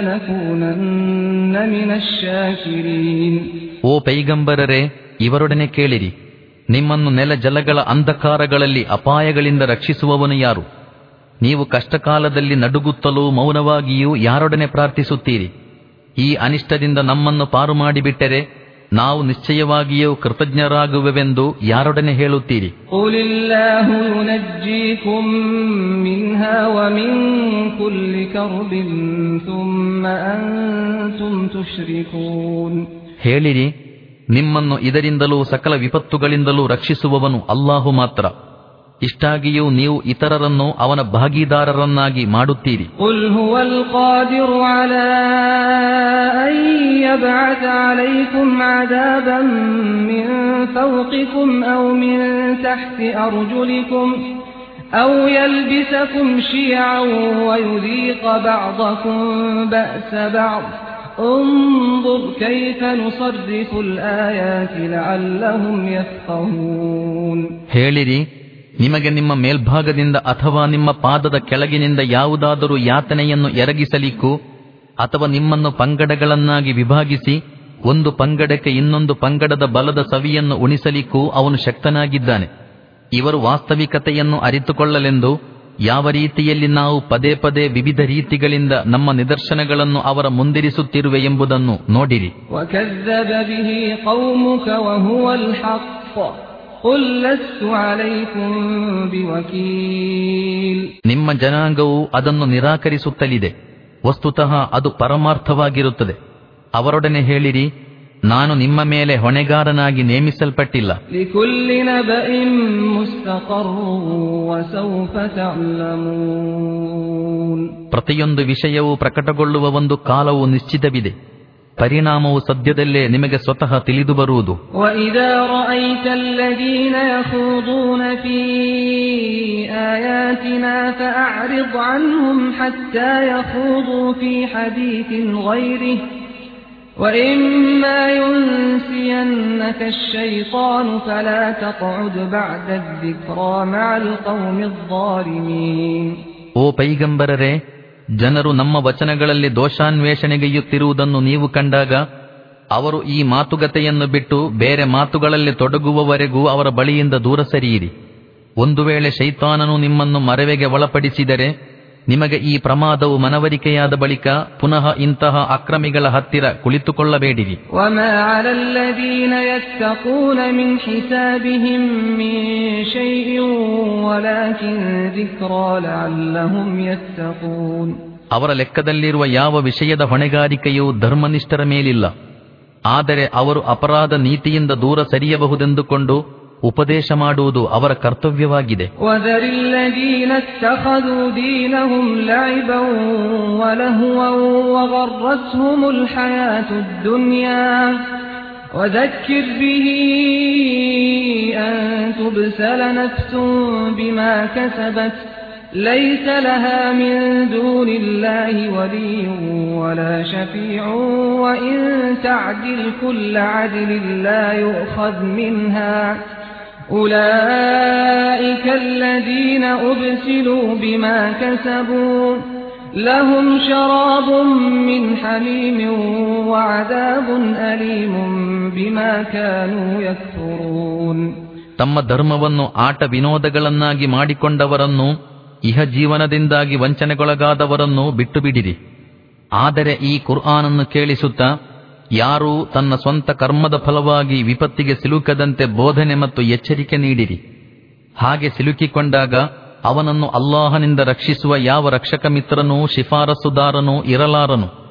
لنكونن من الشاكرين ಓ ಪೈಗಂಬರರೇ ಇವರೊಡನೆ ಕೇಳಿರಿ ನಿಮ್ಮನ್ನು ನೆಲ ಜಲಗಳ ಅಂಧಕಾರಗಳಲ್ಲಿ ಅಪಾಯಗಳಿಂದ ರಕ್ಷಿಸುವವನು ಯಾರು ನೀವು ಕಷ್ಟಕಾಲದಲ್ಲಿ ನಡುಗುತ್ತಲೂ ಮೌನವಾಗಿಯೂ ಯಾರೊಡನೆ ಪ್ರಾರ್ಥಿಸುತ್ತೀರಿ ಈ ಅನಿಷ್ಟದಿಂದ ನಮ್ಮನ್ನು ಪಾರು ಮಾಡಿಬಿಟ್ಟರೆ ನಾವು ನಿಶ್ಚಯವಾಗಿಯೂ ಕೃತಜ್ಞರಾಗುವೆವೆಂದು ಯಾರೊಡನೆ ಹೇಳುತ್ತೀರಿ قل الله ينجيكم منها ومن كل كرب ثم أنتم تشركون ಹೇಳಿರಿ ನಿಮ್ಮನ್ನು ಇದರಿಂದಲೂ ಸಕಲ ವಿಪತ್ತುಗಳಿಂದಲೂ ರಕ್ಷಿಸುವವನು ಅಲ್ಲಾಹು ಮಾತ್ರ ಇಷ್ಟಾಗಿಯೂ ನೀವು ಇತರರನ್ನು ಅವನ ಭಾಗೀದಾರರನ್ನಾಗಿ ಮಾಡುತ್ತೀರಿ قل هو القادر على أن يبعث عليكم عذابا من فوقكم أو من تحت أرجلكم أو يلبسكم شيعا ويذيق بعضكم بأس بعض انظر كيف نصرف الآيات لعلهم يفقهون ಹೇಳಿರಿ ನಿಮಗೆ ನಿಮ್ಮ ಮೇಲ್ಭಾಗದಿಂದ ಅಥವಾ ನಿಮ್ಮ ಪಾದದ ಕೆಳಗಿನಿಂದ ಯಾವುದಾದರೂ ಯಾತನೆಯನ್ನು ಎರಗಿಸಲಿಕ್ಕೂ ಅಥವಾ ನಿಮ್ಮನ್ನು ಪಂಗಡಗಳನ್ನಾಗಿ ವಿಭಾಗಿಸಿ ಒಂದು ಪಂಗಡಕ್ಕೆ ಇನ್ನೊಂದು ಪಂಗಡದ ಬಲದ ಸವಿಯನ್ನು ಉಣಿಸಲಿಕ್ಕೂ ಅವನು ಶಕ್ತನಾಗಿದ್ದಾನೆ ಇವರು ವಾಸ್ತವಿಕತೆಯನ್ನು ಅರಿತುಕೊಳ್ಳಲೆಂದು ಯಾವ ರೀತಿಯಲ್ಲಿ ನಾವು ಪದೇ ಪದೇ ವಿವಿಧ ರೀತಿಗಳಿಂದ ನಮ್ಮ ನಿದರ್ಶನಗಳನ್ನು ಅವರ ಮುಂದಿರಿಸುತ್ತಿರುವೆ ಎಂಬುದನ್ನು ನೋಡಿರಿ وكذب به قومك وهو الحق قل لست عليكم بوكيل ನಿಮ್ಮ ಜನಾಂಗವು ಅದನ್ನು ನಿರಾಕರಿಸುತ್ತಲಿದೆ ವಸ್ತುತಃ ಅದು ಪರಮಾರ್ಥವಾಗಿರುತ್ತದೆ ಅವರೊಡನೆ ಹೇಳಿರಿ ನಾನು ನಿಮ್ಮ ಮೇಲೆ ಹೊಣೆಗಾರನಾಗಿ ನೇಮಿಸಲ್ಪಟ್ಟಿಲ್ಲ لكل نبأ مستقر وسوف تعلمون ಪ್ರತಿಯೊಂದು ವಿಷಯವೂ ಪ್ರಕಟಗೊಳ್ಳುವ ಒಂದು ಕಾಲವು ನಿಶ್ಚಿತವಿದೆ ಪರಿಣಾಮವು ಸದ್ಯದಲ್ಲೇ ನಿಮಗೆ ಸ್ವತಃ ತಿಳಿದು ಬರುವುದು وإذا رأيت الذين يخوضون في آياتنا فأعرض عنهم حتى يخوضوا في حديث غيره وإما ينسينك الشيطان فلا تقعد بعد الذكرى مع القوم الظالمين ಓ ಪೈಗಂಬರರೇ ಜನರು ನಮ್ಮ ವಚನಗಳಲ್ಲಿ ದೋಷಾನ್ವೇಷಣೆಗೈಯುತ್ತಿರುವುದನ್ನು ನೀವು ಕಂಡಾಗ ಅವರು ಈ ಮಾತುಗತೆಯನ್ನು ಬಿಟ್ಟು ಬೇರೆ ಮಾತುಗಳಲ್ಲಿ ತೊಡಗುವವರೆಗೂ ಅವರ ಬಳಿಯಿಂದ ದೂರ ಸರಿಯಿರಿ ಒಂದು ವೇಳೆ ಶೈತಾನನು ನಿಮ್ಮನ್ನು ಮರವೆಗೆ ಒಳಪಡಿಸಿದರೆ ನಿಮಗೆ ಈ ಪ್ರಮಾದವು ಮನವರಿಕೆಯಾದ ಬಳಿಕ ಪುನಃ ಇಂತಹ ಅಕ್ರಮಿಗಳ ಹತ್ತಿರ ಕುಳಿತುಕೊಳ್ಳಬೇಡಿರಿ وما على الذين يتقون من حسابهم من شيء ولكن ذكرى لعلهم يتقون ಅವರ ಲೆಕ್ಕದಲ್ಲಿರುವ ಯಾವ ವಿಷಯದ ಹೊಣೆಗಾರಿಕೆಯೂ ಧರ್ಮನಿಷ್ಠರ ಮೇಲಿಲ್ಲ ಆದರೆ ಅವರು ಅಪರಾಧ ನೀತಿಯಿಂದ ದೂರ ಸರಿಯಬಹುದೆಂದುಕೊಂಡು ಉಪದೇಶ ಮಾಡುವುದು ಅವರ ಕರ್ತವ್ಯವಾಗಿದೆ وذر الذين اتخذوا دينهم لعبا ولهوا وغرتهم الحياة الدنيا وذكر به أن تبسل نفس بما كسبت ليس لها من دون الله ولي ولا شفيع وإن تعدل كل عدل لا يؤخذ منها أولئك الذين أبسلوا بما كسبوا لهم شراب من حميم وعذاب أليم بما كانوا يكفرون ತಮ್ಮ ಧರ್ಮವನ್ನು ಆಟ ವಿನೋದಗಳನ್ನಾಗಿ ಮಾಡಿಕೊಂಡವರನ್ನು ಇಹ ಜೀವನದಿಂದಾಗಿ ವಂಚನೆಗೊಳಗಾದವರನ್ನು ಬಿಟ್ಟು ಬಿಡಿರಿ ಆದರೆ ಈ ಕುರ್ಆನನ್ನು ಕೇಳಿಸುತ್ತಾ ಯಾರೂ ತನ್ನ ಸ್ವಂತ ಕರ್ಮದ ಫಲವಾಗಿ ವಿಪತ್ತಿಗೆ ಸಿಲುಕದಂತೆ ಬೋಧನೆ ಮತ್ತು ಎಚ್ಚರಿಕೆ ನೀಡಿರಿ ಹಾಗೆ ಸಿಲುಕಿಕೊಂಡಾಗ ಅವನನ್ನು ಅಲ್ಲಾಹನಿಂದ ರಕ್ಷಿಸುವ ಯಾವ ರಕ್ಷಕ ಮಿತ್ರನೂ ಶಿಫಾರಸುದಾರನೂ ಇರಲಾರನು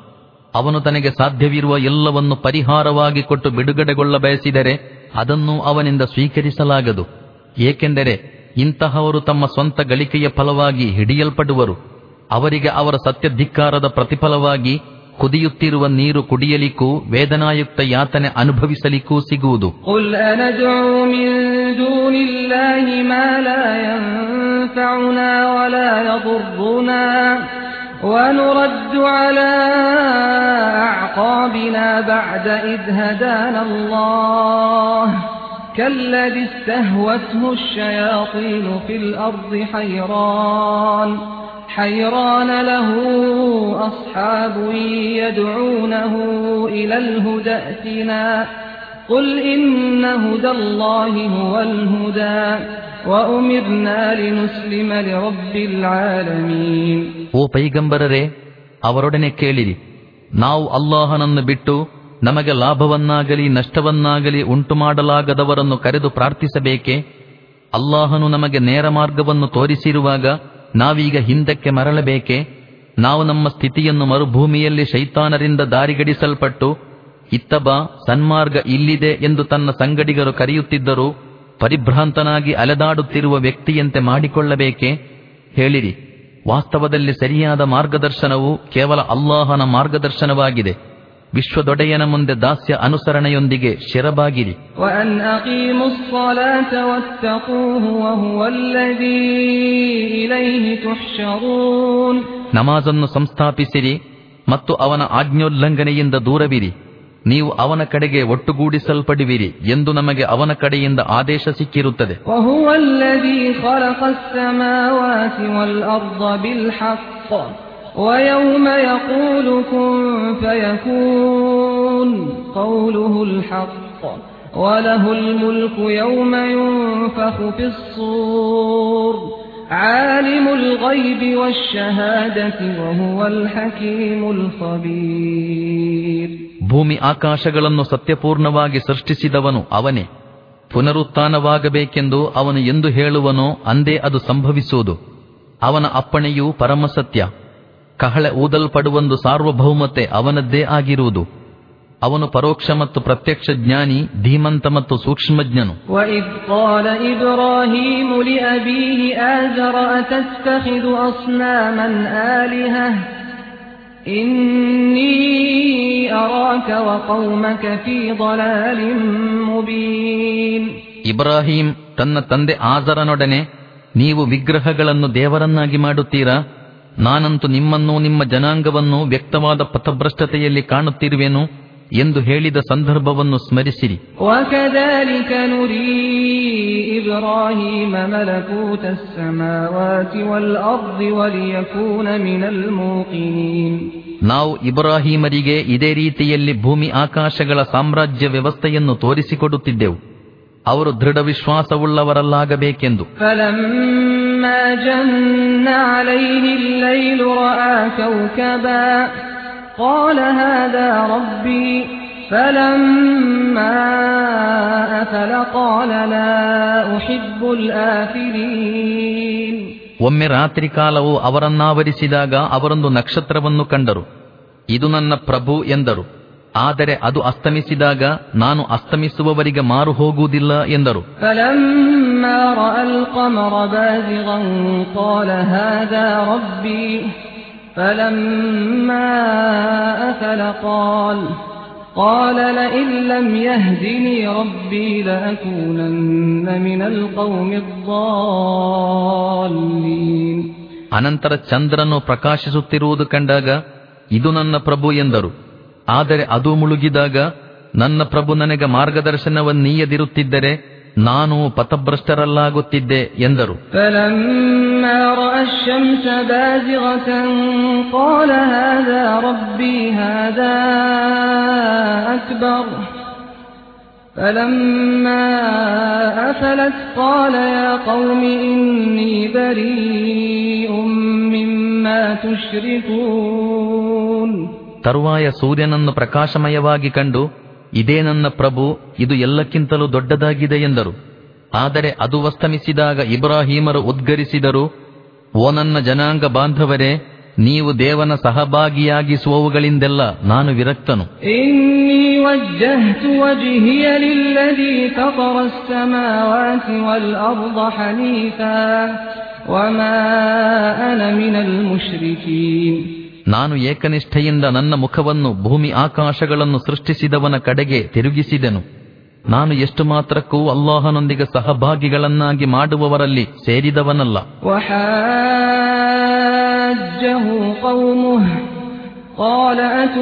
ಅವನು ತನಗೆ ಸಾಧ್ಯವಿರುವ ಎಲ್ಲವನ್ನು ಪರಿಹಾರವಾಗಿ ಕೊಟ್ಟು ಬಿಡುಗಡೆಗೊಳ್ಳ ಬಯಸಿದರೆ ಅದನ್ನು ಅವನಿಂದ ಸ್ವೀಕರಿಸಲಾಗದು ಏಕೆಂದರೆ ಇಂತಹವರು ತಮ್ಮ ಸ್ವಂತ ಗಳಿಕೆಯ ಫಲವಾಗಿ ಹಿಡಿಯಲ್ಪಡುವರು ಅವರಿಗೆ ಅವರ ಸತ್ಯಧಿಕ್ಕಾರದ ಪ್ರತಿಫಲವಾಗಿ ಕುದಿಯುತ್ತಿರುವ ನೀರು ಕುಡಿಯಲಿಕ್ಕೂ ವೇದನಾಯುಕ್ತ ಯಾತನೆ ಅನುಭವಿಸಲಿಕ್ಕೂ ಸಿಗುವುದು قل أندعو من دون الله ما لا ينفعنا ولا يضرنا ونرد على أعقابنا بعد إذ هدانا الله كالذي استهوته الشياطين في الأرض حيران حيران له أصحاب يدعونه إلى الهدى ائتنا قل إن هدى الله هو الهدى وأمرنا لنسلم لرب العالمين ಓ ಪೈಗಂಬರರೇ ಅವರೊಡನೆ ಕೇಳಿರಿ ನಾವು ಅಲ್ಲಾಹನನ್ನು ಬಿಟ್ಟು ನಮಗೆ ಲಾಭವನ್ನಾಗಲಿ ನಷ್ಟವನ್ನಾಗಲಿ ಉಂಟು ಮಾಡಲಾಗದವರನ್ನು ಕರೆದು ಪ್ರಾರ್ಥಿಸಬೇಕೆ ಅಲ್ಲಾಹನು ನಮಗೆ ನೇರ ಮಾರ್ಗವನ್ನು ತೋರಿಸಿರುವಾಗ ನಾವೀಗ ಹಿಂದಕ್ಕೆ ಮರಳಬೇಕೆ ನಾವು ನಮ್ಮ ಸ್ಥಿತಿಯನ್ನು ಮರುಭೂಮಿಯಲ್ಲಿ ಶೈತಾನರಿಂದ ದಾರಿಗಡಿಸಲ್ಪಟ್ಟು ಇತ್ತ ಬಾ ಸನ್ಮಾರ್ಗ ಇಲ್ಲಿದೆ ಎಂದು ತನ್ನ ಸಂಗಡಿಗರು ಕರೆಯುತ್ತಿದ್ದರೂ ಪರಿಭ್ರಾಂತನಾಗಿ ಅಲೆದಾಡುತ್ತಿರುವ ವ್ಯಕ್ತಿಯಂತೆ ಮಾಡಿಕೊಳ್ಳಬೇಕೆ ಹೇಳಿರಿ ವಾಸ್ತವದಲ್ಲಿ ಸರಿಯಾದ ಮಾರ್ಗದರ್ಶನವು ಕೇವಲ ಅಲ್ಲಾಹನ ಮಾರ್ಗದರ್ಶನವಾಗಿದೆ ವಿಶ್ವದೊಡೆಯನ ಮುಂದೆ ದಾಸ್ಯ ಅನುಸರಣೆಯೊಂದಿಗೆ ಶಿರಬಾಗಿರಿ وأن أقيموا الصلاة واتقوه وهو الذي إليه تحشرون ನಮಾಜನ್ನು ಸಂಸ್ಥಾಪಿಸಿರಿ ಮತ್ತು ಅವನ ಆಜ್ಞೋಲ್ಲಂಘನೆಯಿಂದ ದೂರವಿರಿ ನೀವು ಅವನ ಕಡೆಗೆ ಒಟ್ಟುಗೂಡಿಸಲ್ಪಡುವಿರಿ ಎಂದು ನಮಗೆ ಅವನ ಕಡೆಯಿಂದ ಆದೇಶ ಸಿಕ್ಕಿರುತ್ತದೆ وهو الذي خلق السماوات والأرض بالحق ويوم يقول كن فيكون قوله الحق وله الملك يوم ينفخ في الصور عالم الغيب والشهادة وهو الحكيم الخبير ಭೂಮಿ ಆಕಾಶಗಳನ್ನು ಸತ್ಯಪೂರ್ಣವಾಗಿ ಸೃಷ್ಟಿಸಿದವನು ಅವನೇ ಪುನರುತ್ಥಾನವಾಗಬೇಕೆಂದು ಅವನು ಎಂದು ಹೇಳುವನೋ ಅಂದೇ ಅದು ಸಂಭವಿಸುವುದು ಅವನ ಅಪ್ಪಣೆಯು ಪರಮಸತ್ಯ ಕಹಳೆ ಊದಲ್ಪಡುವೊಂದು ಸಾರ್ವಭೌಮತೆ ಅವನದ್ದೇ ಆಗಿರುವುದು ಅವನು ಪರೋಕ್ಷ ಮತ್ತು ಪ್ರತ್ಯಕ್ಷ ಜ್ಞಾನಿ ಧೀಮಂತ ಮತ್ತು ಸೂಕ್ಷ್ಮಜ್ಞನು وإذ قال إبراهيم لأبيه آزر أتتخذ أصناما آلهة إني أراك وقومك في ضلال مبين ಇಬ್ರಾಹಿಂ ತನ್ನ ತಂದೆ ಆಜರನೊಡನೆ ನೀವು ವಿಗ್ರಹಗಳನ್ನು ದೇವರನ್ನಾಗಿ ಮಾಡುತ್ತೀರಾ ನಾನಂತೂ ನಿಮ್ಮನ್ನೂ ನಿಮ್ಮ ಜನಾಂಗವನ್ನು ವ್ಯಕ್ತವಾದ ಪಥಭ್ರಷ್ಟತೆಯಲ್ಲಿ ಕಾಣುತ್ತಿರುವೆನು ಎಂದು ಹೇಳಿದ ಸಂದರ್ಭವನ್ನು ಸ್ಮರಿಸಿರಿ وكذلك نري إبراهيم ملكوت السماوات والأرض وليكون من الموقنين ನಾವು ಇಬ್ರಾಹಿಮರಿಗೆ ಇದೇ ರೀತಿಯಲ್ಲಿ ಭೂಮಿ ಆಕಾಶಗಳ ಸಾಮ್ರಾಜ್ಯ ವ್ಯವಸ್ಥೆಯನ್ನು ತೋರಿಸಿಕೊಡುತ್ತಿದ್ದೆವು ಅವರು ದೃಢ ವಿಶ್ವಾಸವುಳ್ಳವರಲ್ಲಾಗಬೇಕೆಂದು فلما جن عليه الليل رأى كوكبا قال هذا ربي فلما أفل قال لا أحب الآفلين ಒಮ್ಮೆ ರಾತ್ರಿ ಕಾಲವು ಅವರನ್ನಾವರಿಸಿದಾಗ ಅವರೊಂದು ನಕ್ಷತ್ರವನ್ನು ಕಂಡರು ಇದು ನನ್ನ ಪ್ರಭು ಎಂದರು ಆದರೆ ಅದು ಅಸ್ತಮಿಸಿದಾಗ ನಾನು ಅಸ್ತಮಿಸುವವರಿಗೆ ಮಾರು ಹೋಗುವುದಿಲ್ಲ ಎಂದರು فلما رأى القمر بازغا قال هذا ربي فلما أفل قال قال لئن لم يهدني ربي لأكونن من القوم الضالين ಅನಂತರ ಚಂದ್ರನು ಪ್ರಕಾಶಿಸುತ್ತಿರುವುದು ಕಂಡಾಗ ಇದು ನನ್ನ ಪ್ರಭು ಎಂದರು ಆದರೆ ಅದು ಮುಳುಗಿದಾಗ ನನ್ನ ಪ್ರಭು ನನಗೆ ಮಾರ್ಗದರ್ಶನವನ್ನೀಯದಿರುತ್ತಿದ್ದರೆ ನಾನು ಪಥಭ್ರಷ್ಟರಲ್ಲಾಗುತ್ತಿದ್ದೆ ಎಂದರು فلما رأى الشمس بازغة قال هذا ربي هذا أكبر فلما أفلت قال يا قوم إني بريء مما تشركون ತರುವಾಯ ಸೂರ್ಯನನ್ನು ಪ್ರಕಾಶಮಯವಾಗಿ ಕಂಡು ಇದೇ ನನ್ನ ಪ್ರಭು ಇದು ಎಲ್ಲಕ್ಕಿಂತಲೂ ದೊಡ್ಡದಾಗಿದೆ ಎಂದರು ಆದರೆ ಅದು ಅಸ್ತಮಿಸಿದಾಗ ಇಬ್ರಾಹೀಮರು ಉದ್ಗರಿಸಿದರು ಓ ನನ್ನ ಜನಾಂಗ ಬಾಂಧವರೇ ನೀವು ದೇವನ ಸಹಭಾಗಿಯಾಗಿಸುವವುಗಳಿಂದೆಲ್ಲ ನಾನು ವಿರಕ್ತನು إني وجهت وجهي للذي فطر السماوات والأرض حنيفا وما أنا من المشركين ನಾನು ಏಕನಿಷ್ಠೆಯಿಂದ ನನ್ನ ಮುಖವನ್ನು ಭೂಮಿ ಆಕಾಶಗಳನ್ನು ಸೃಷ್ಟಿಸಿದವನ ಕಡೆಗೆ ತಿರುಗಿಸಿದೆನು ನಾನು ಎಷ್ಟು ಮಾತ್ರಕ್ಕೂ ಅಲ್ಲಾಹನೊಂದಿಗೆ ಸಹಭಾಗಿಗಳನ್ನಾಗಿ ಮಾಡುವವರಲ್ಲಿ ಸೇರಿದವನಲ್ಲ وحاجه قومه قال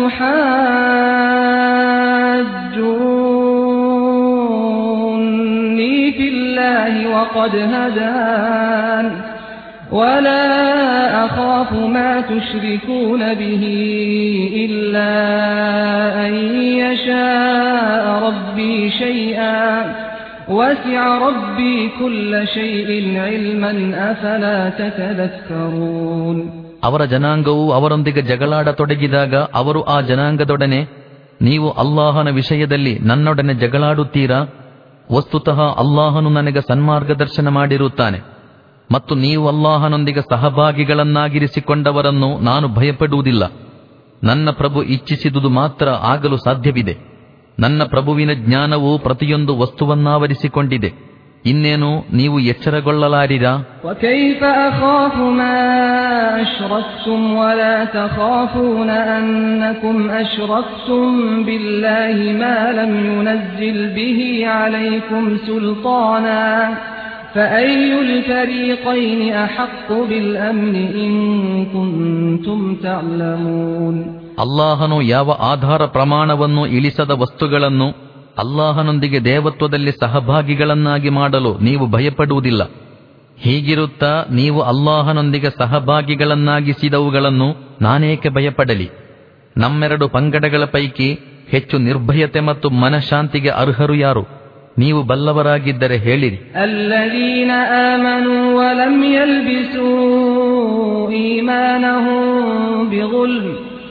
أتحاجوني في الله وقد هدان ولا أخاف ما تشركون به إلا أن يشاء ربي شيئا وسع ربي كل شيء علما أفلا تتذكرون ಅವರ ಜನಾಂಗವು ಅವರೊಂದಿಗೆ ಜಗಳಾಡತೊಡಗಿದಾಗ ಅವರು ಆ ಜನಾಂಗದೊಡನೆ ನೀವು ಅಲ್ಲಾಹನ ವಿಷಯದಲ್ಲಿ ನನ್ನೊಡನೆ ಜಗಳಾಡುತ್ತೀರಾ ವಸ್ತುತಃ ಅಲ್ಲಾಹನು ನನಗೆ ಸನ್ಮಾರ್ಗದರ್ಶನ ಮಾಡಿರುತ್ತಾನೆ ಮತ್ತು ನೀವು ಅಲ್ಲಾಹನೊಂದಿಗೆ ಸಹಭಾಗಿಗಳನ್ನಾಗಿರಿಸಿಕೊಂಡವರನ್ನು ನಾನು ಭಯಪಡುವುದಿಲ್ಲ ನನ್ನ ಪ್ರಭು ಇಚ್ಛಿಸಿದುದು ಮಾತ್ರ ಆಗಲು ಸಾಧ್ಯವಿದೆ ನನ್ನ ಪ್ರಭುವಿನ ಜ್ಞಾನವು ಪ್ರತಿಯೊಂದು ವಸ್ತುವನ್ನಾವರಿಸಿಕೊಂಡಿದೆ ಇನ್ನೇನು ನೀವು ಎಚ್ಚರಗೊಳ್ಳಲಾರಿರಾ وكيف أخاف ما أشركتم ولا تخافون أنكم أشركتم بالله ما لم ينزل به عليكم سلطانا فأي الفريقين أحق بالأمن إن كنتم تعلمون ಅಲ್ಲಾಹನು ಯಾವ ಆಧಾರ ಪ್ರಮಾಣವನ್ನು ಇಳಿಸದ ವಸ್ತುಗಳನ್ನು ಅಲ್ಲಾಹನೊಂದಿಗೆ ದೇವತ್ವದಲ್ಲಿ ಸಹಭಾಗಿಗಳನ್ನಾಗಿ ಮಾಡಲು ನೀವು ಭಯಪಡುವುದಿಲ್ಲ ಹೀಗಿರುತ್ತಾ ನೀವು ಅಲ್ಲಾಹನೊಂದಿಗೆ ಸಹಭಾಗಿಗಳನ್ನಾಗಿಸಿದವುಗಳನ್ನು ನಾನೇಕೆ ಭಯಪಡಲಿ ನಮ್ಮೆರಡು ಪಂಗಡಗಳ ಪೈಕಿ ಹೆಚ್ಚು ನಿರ್ಭಯತೆ ಮತ್ತು ಮನಃಶಾಂತಿಗೆ ಅರ್ಹರು ಯಾರು ನೀವು ಬಲ್ಲವರಾಗಿದ್ದರೆ ಹೇಳಿರಿ الذين آمنوا ولم يلبسوا إيمانهم بظلم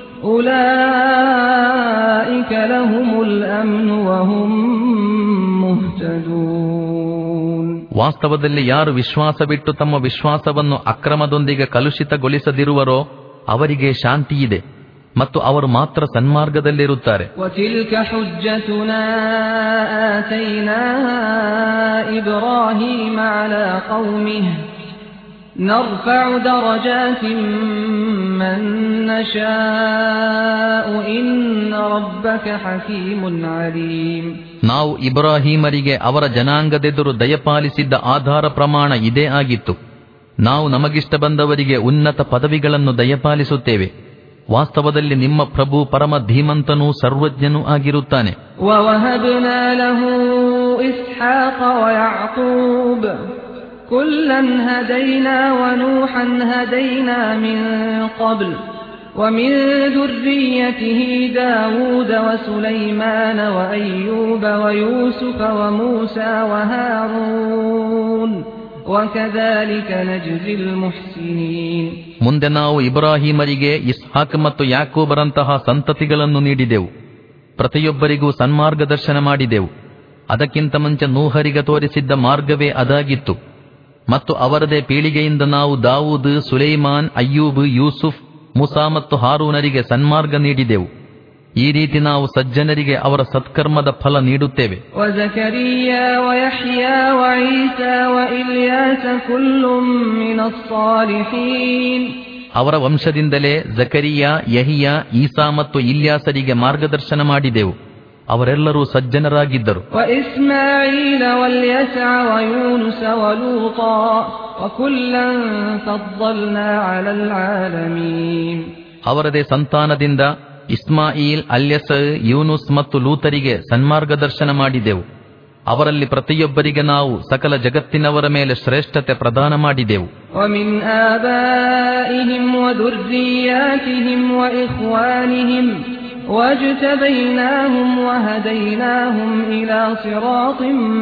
أولئك لهم الأمن وهم مهتدون ವಾಸ್ತವದಲ್ಲಿ ಯಾರು ವಿಶ್ವಾಸ ಬಿಟ್ಟು ತಮ್ಮ ವಿಶ್ವಾಸವನ್ನು ಅಕ್ರಮದೊಂದಿಗೆ ಕಲುಷಿತಗೊಳಿಸದಿರುವರೋ ಅವರಿಗೆ ಶಾಂತಿಯಿದೆ ಮತ್ತು ಅವರು ಮಾತ್ರ ಸನ್ಮಾರ್ಗದಲ್ಲಿರುತ್ತಾರೆ وتلك حجتنا آتيناها إبراهيم على قومه نرفع درجات من نشاء إن ربك حكيم عليم ನಾವು ಇಬ್ರಾಹೀಮರಿಗೆ ಅವರ ಜನಾಂಗದೆದುರು ದಯಪಾಲಿಸಿದ್ದ ಆಧಾರ ಪ್ರಮಾಣ ಇದೇ ಆಗಿತ್ತು ನಾವು ನಮಗಿಷ್ಟ ಬಂದವರಿಗೆ ಉನ್ನತ ಪದವಿಗಳನ್ನು ದಯಪಾಲಿಸುತ್ತೇವೆ ವಾಸ್ತವದಲ್ಲಿ ನಿಮ್ಮ ಪ್ರಭು ಪರಮ ಧೀಮಂತನೂ ಸರ್ವಜ್ಞನೂ ಆಗಿರುತ್ತಾನೆ ووهبنا له إسحاق ويعقوب كلا هدينا ونوحا هدينا من قبل ومن ذريته داود وسليمان وأيوب ويوسف وموسى وهارون وكذلك نجزي المحسنين ಮುಂದೆ ನಾವು ಇಬ್ರಾಹೀಮರಿಗೆ ಇಸ್ಹಾಕ್ ಮತ್ತು ಯಾಕೋಬರಂತಹ ಸಂತತಿಗಳನ್ನು ನೀಡಿದೆವು ಪ್ರತಿಯೊಬ್ಬರಿಗೂ ಸನ್ಮಾರ್ಗದರ್ಶನ ಮಾಡಿದೆವು ಅದಕ್ಕಿಂತ ಮುಂಚೆ ನೂಹರಿಗೆ ತೋರಿಸಿದ್ದ ಮಾರ್ಗವೇ ಅದಾಗಿತ್ತು ಮತ್ತು ಅವರದೇ ಪೀಳಿಗೆಯಿಂದ ನಾವು ದಾವೂದ್ ಸುಲೈಮಾನ್ ಅಯ್ಯೂಬ್ ಯೂಸುಫ್ ಮುಸಾ ಮತ್ತು ಹಾರೂನರಿಗೆ ಸನ್ಮಾರ್ಗ ನೀಡಿದೆವು ಈ ರೀತಿ ನಾವು ಸಜ್ಜನರಿಗೆ ಅವರ ಸತ್ಕರ್ಮದ ಫಲ ನೀಡುತ್ತೇವೆ وزكريا ويحيى وعيسى وإلياس كل من الصالحين ಅವರ ವಂಶದಿಂದಲೇ ಜಕರಿಯಾ ಯಹಿಯಾ ಈಸಾ ಮತ್ತು ಇಲ್ಯಾಸರಿಗೆ ಮಾರ್ಗದರ್ಶನ ಮಾಡಿದೆವು ಅವರೆಲ್ಲರೂ ಸಜ್ಜನರಾಗಿದ್ದರು وإسماعيل واليسع ويونس ولوطا وكلا فضلنا على العالمين ಅವರದೇ ಸಂತಾನದಿಂದ ಇಸ್ಮಾಯಿಲ್ ಅಲ್ಯಸ ಯೂನುಸ್ ಮತ್ತು ಲೂತರಿಗೆ ಸನ್ಮಾರ್ಗದರ್ಶನ ಮಾಡಿದೆವು ಅವರಲ್ಲಿ ಪ್ರತಿಯೊಬ್ಬರಿಗೆ ನಾವು ಸಕಲ ಜಗತ್ತಿನವರ ಮೇಲೆ ಶ್ರೇಷ್ಠತೆ ಪ್ರದಾನ ಮಾಡಿದೆವು ومن آبائهم وذرياتهم وإخوانهم واجتبيناهم وهديناهم إلى صراط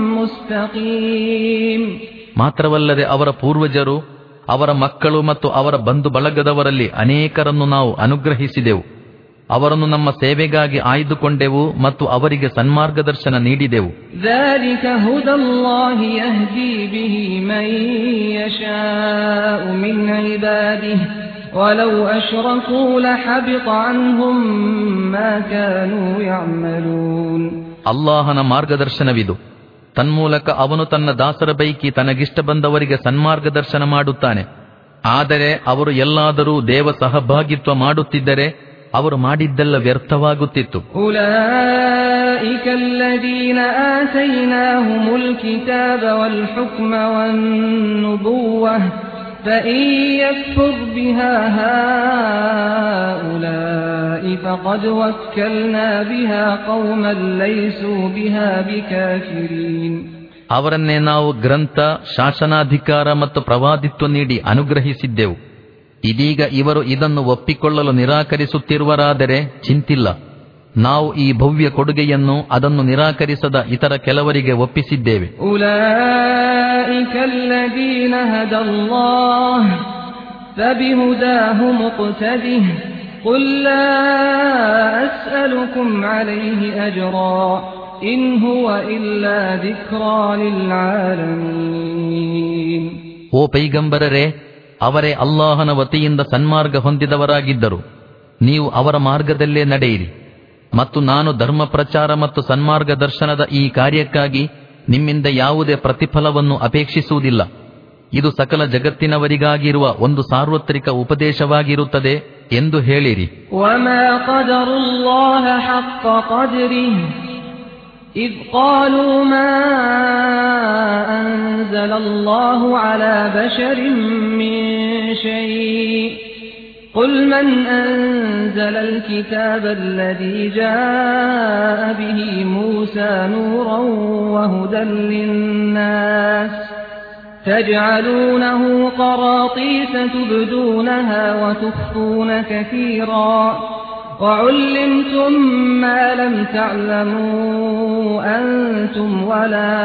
مستقيم ಮಾತ್ರವಲ್ಲದೆ ಅವರ ಪೂರ್ವಜರು ಅವರ ಮಕ್ಕಳು ಮತ್ತು ಅವರ ಬಂಧು ಬಳಗದವರಲ್ಲಿ ಅನೇಕರನ್ನು ನಾವು ಅನುಗ್ರಹಿಸಿದೆವು ಅವರನ್ನು ನಮ್ಮ ಸೇವೆಗಾಗಿ ಆಯ್ದುಕೊಂಡೆವು ಮತ್ತು ಅವರಿಗೆ ಸನ್ಮಾರ್ಗದರ್ಶನ ನೀಡಿದೆವು ذلك هدى الله يهدي به من يشاء من عباده ولو أشركوا لحبط عنهم ما كانوا يعملون ಅಲ್ಲಾಹನ ಮಾರ್ಗದರ್ಶನವಿದು ತನ್ಮೂಲಕ ಅವನು ತನ್ನ ದಾಸರ ಪೈಕಿ ತನಗಿಷ್ಟ ಬಂದವರಿಗೆ ಸನ್ಮಾರ್ಗದರ್ಶನ ಮಾಡುತ್ತಾನೆ ಆದರೆ ಅವರು ಎಲ್ಲಾದರೂ ದೇವ ಸಹಭಾಗಿತ್ವ ಮಾಡುತ್ತಿದ್ದರೆ ಅವರು ಮಾಡಿದ್ದೆಲ್ಲ ವ್ಯರ್ಥವಾಗುತ್ತಿತ್ತು أولئك الذين آتيناهم الكتاب والحكم والنبوة فإن يكفر بها هؤلاء فقد وكلنا بها قوما ليسوا بها بكافرين ಅವರನ್ನೇ ನಾವು ಗ್ರಂಥ ಶಾಸನಾಧಿಕಾರ ಮತ್ತು ಪ್ರವಾದಿತ್ವ ನೀಡಿ ಅನುಗ್ರಹಿಸಿದ್ದೆವು ಇದೀಗ ಇವರು ಇದನ್ನು ಒಪ್ಪಿಕೊಳ್ಳಲು ನಿರಾಕರಿಸುತ್ತಿರುವರಾದರೆ ಚಿಂತಿಲ್ಲ ನಾವು ಈ ಭವ್ಯ ಕೊಡುಗೆಯನ್ನು ಅದನ್ನು ನಿರಾಕರಿಸದ ಇತರ ಕೆಲವರಿಗೆ ಒಪ್ಪಿಸಿದ್ದೇವೆ أولئك الذين هدى الله فبهداه مقتده قل لا أسألكم عليه أجرا إن هو إلا ذكرى للعالمين ಓ ಪೈಗಂಬರರೇ ಅವರೇ ಅಲ್ಲಾಹನ ವತಿಯಿಂದ ಸನ್ಮಾರ್ಗ ಹೊಂದಿದವರಾಗಿದ್ದರು ನೀವು ಅವರ ಮಾರ್ಗದಲ್ಲೇ ನಡೆಯಿರಿ ಮತ್ತು ನಾನು ಧರ್ಮ ಪ್ರಚಾರ ಮತ್ತು ಸನ್ಮಾರ್ಗ ದರ್ಶನದ ಈ ಕಾರ್ಯಕ್ಕಾಗಿ ನಿಮ್ಮಿಂದ ಯಾವುದೇ ಪ್ರತಿಫಲವನ್ನು ಅಪೇಕ್ಷಿಸುವುದಿಲ್ಲ ಇದು ಸಕಲ ಜಗತ್ತಿನವರಿಗಾಗಿರುವ ಒಂದು ಸಾರ್ವತ್ರಿಕ ಉಪದೇಶವಾಗಿರುತ್ತದೆ ಎಂದು ಹೇಳಿರಿ وما قدر الله حق قدره إذ قالوا ما أنزل الله على بشر من شيء قل من أنزل الكتاب الذي جاء به موسى نورا وهدى للناس تجعلونه قراطيس تبدونها وتخفون كثيرا وعلمتم ما لم تعلموا أنتم ولا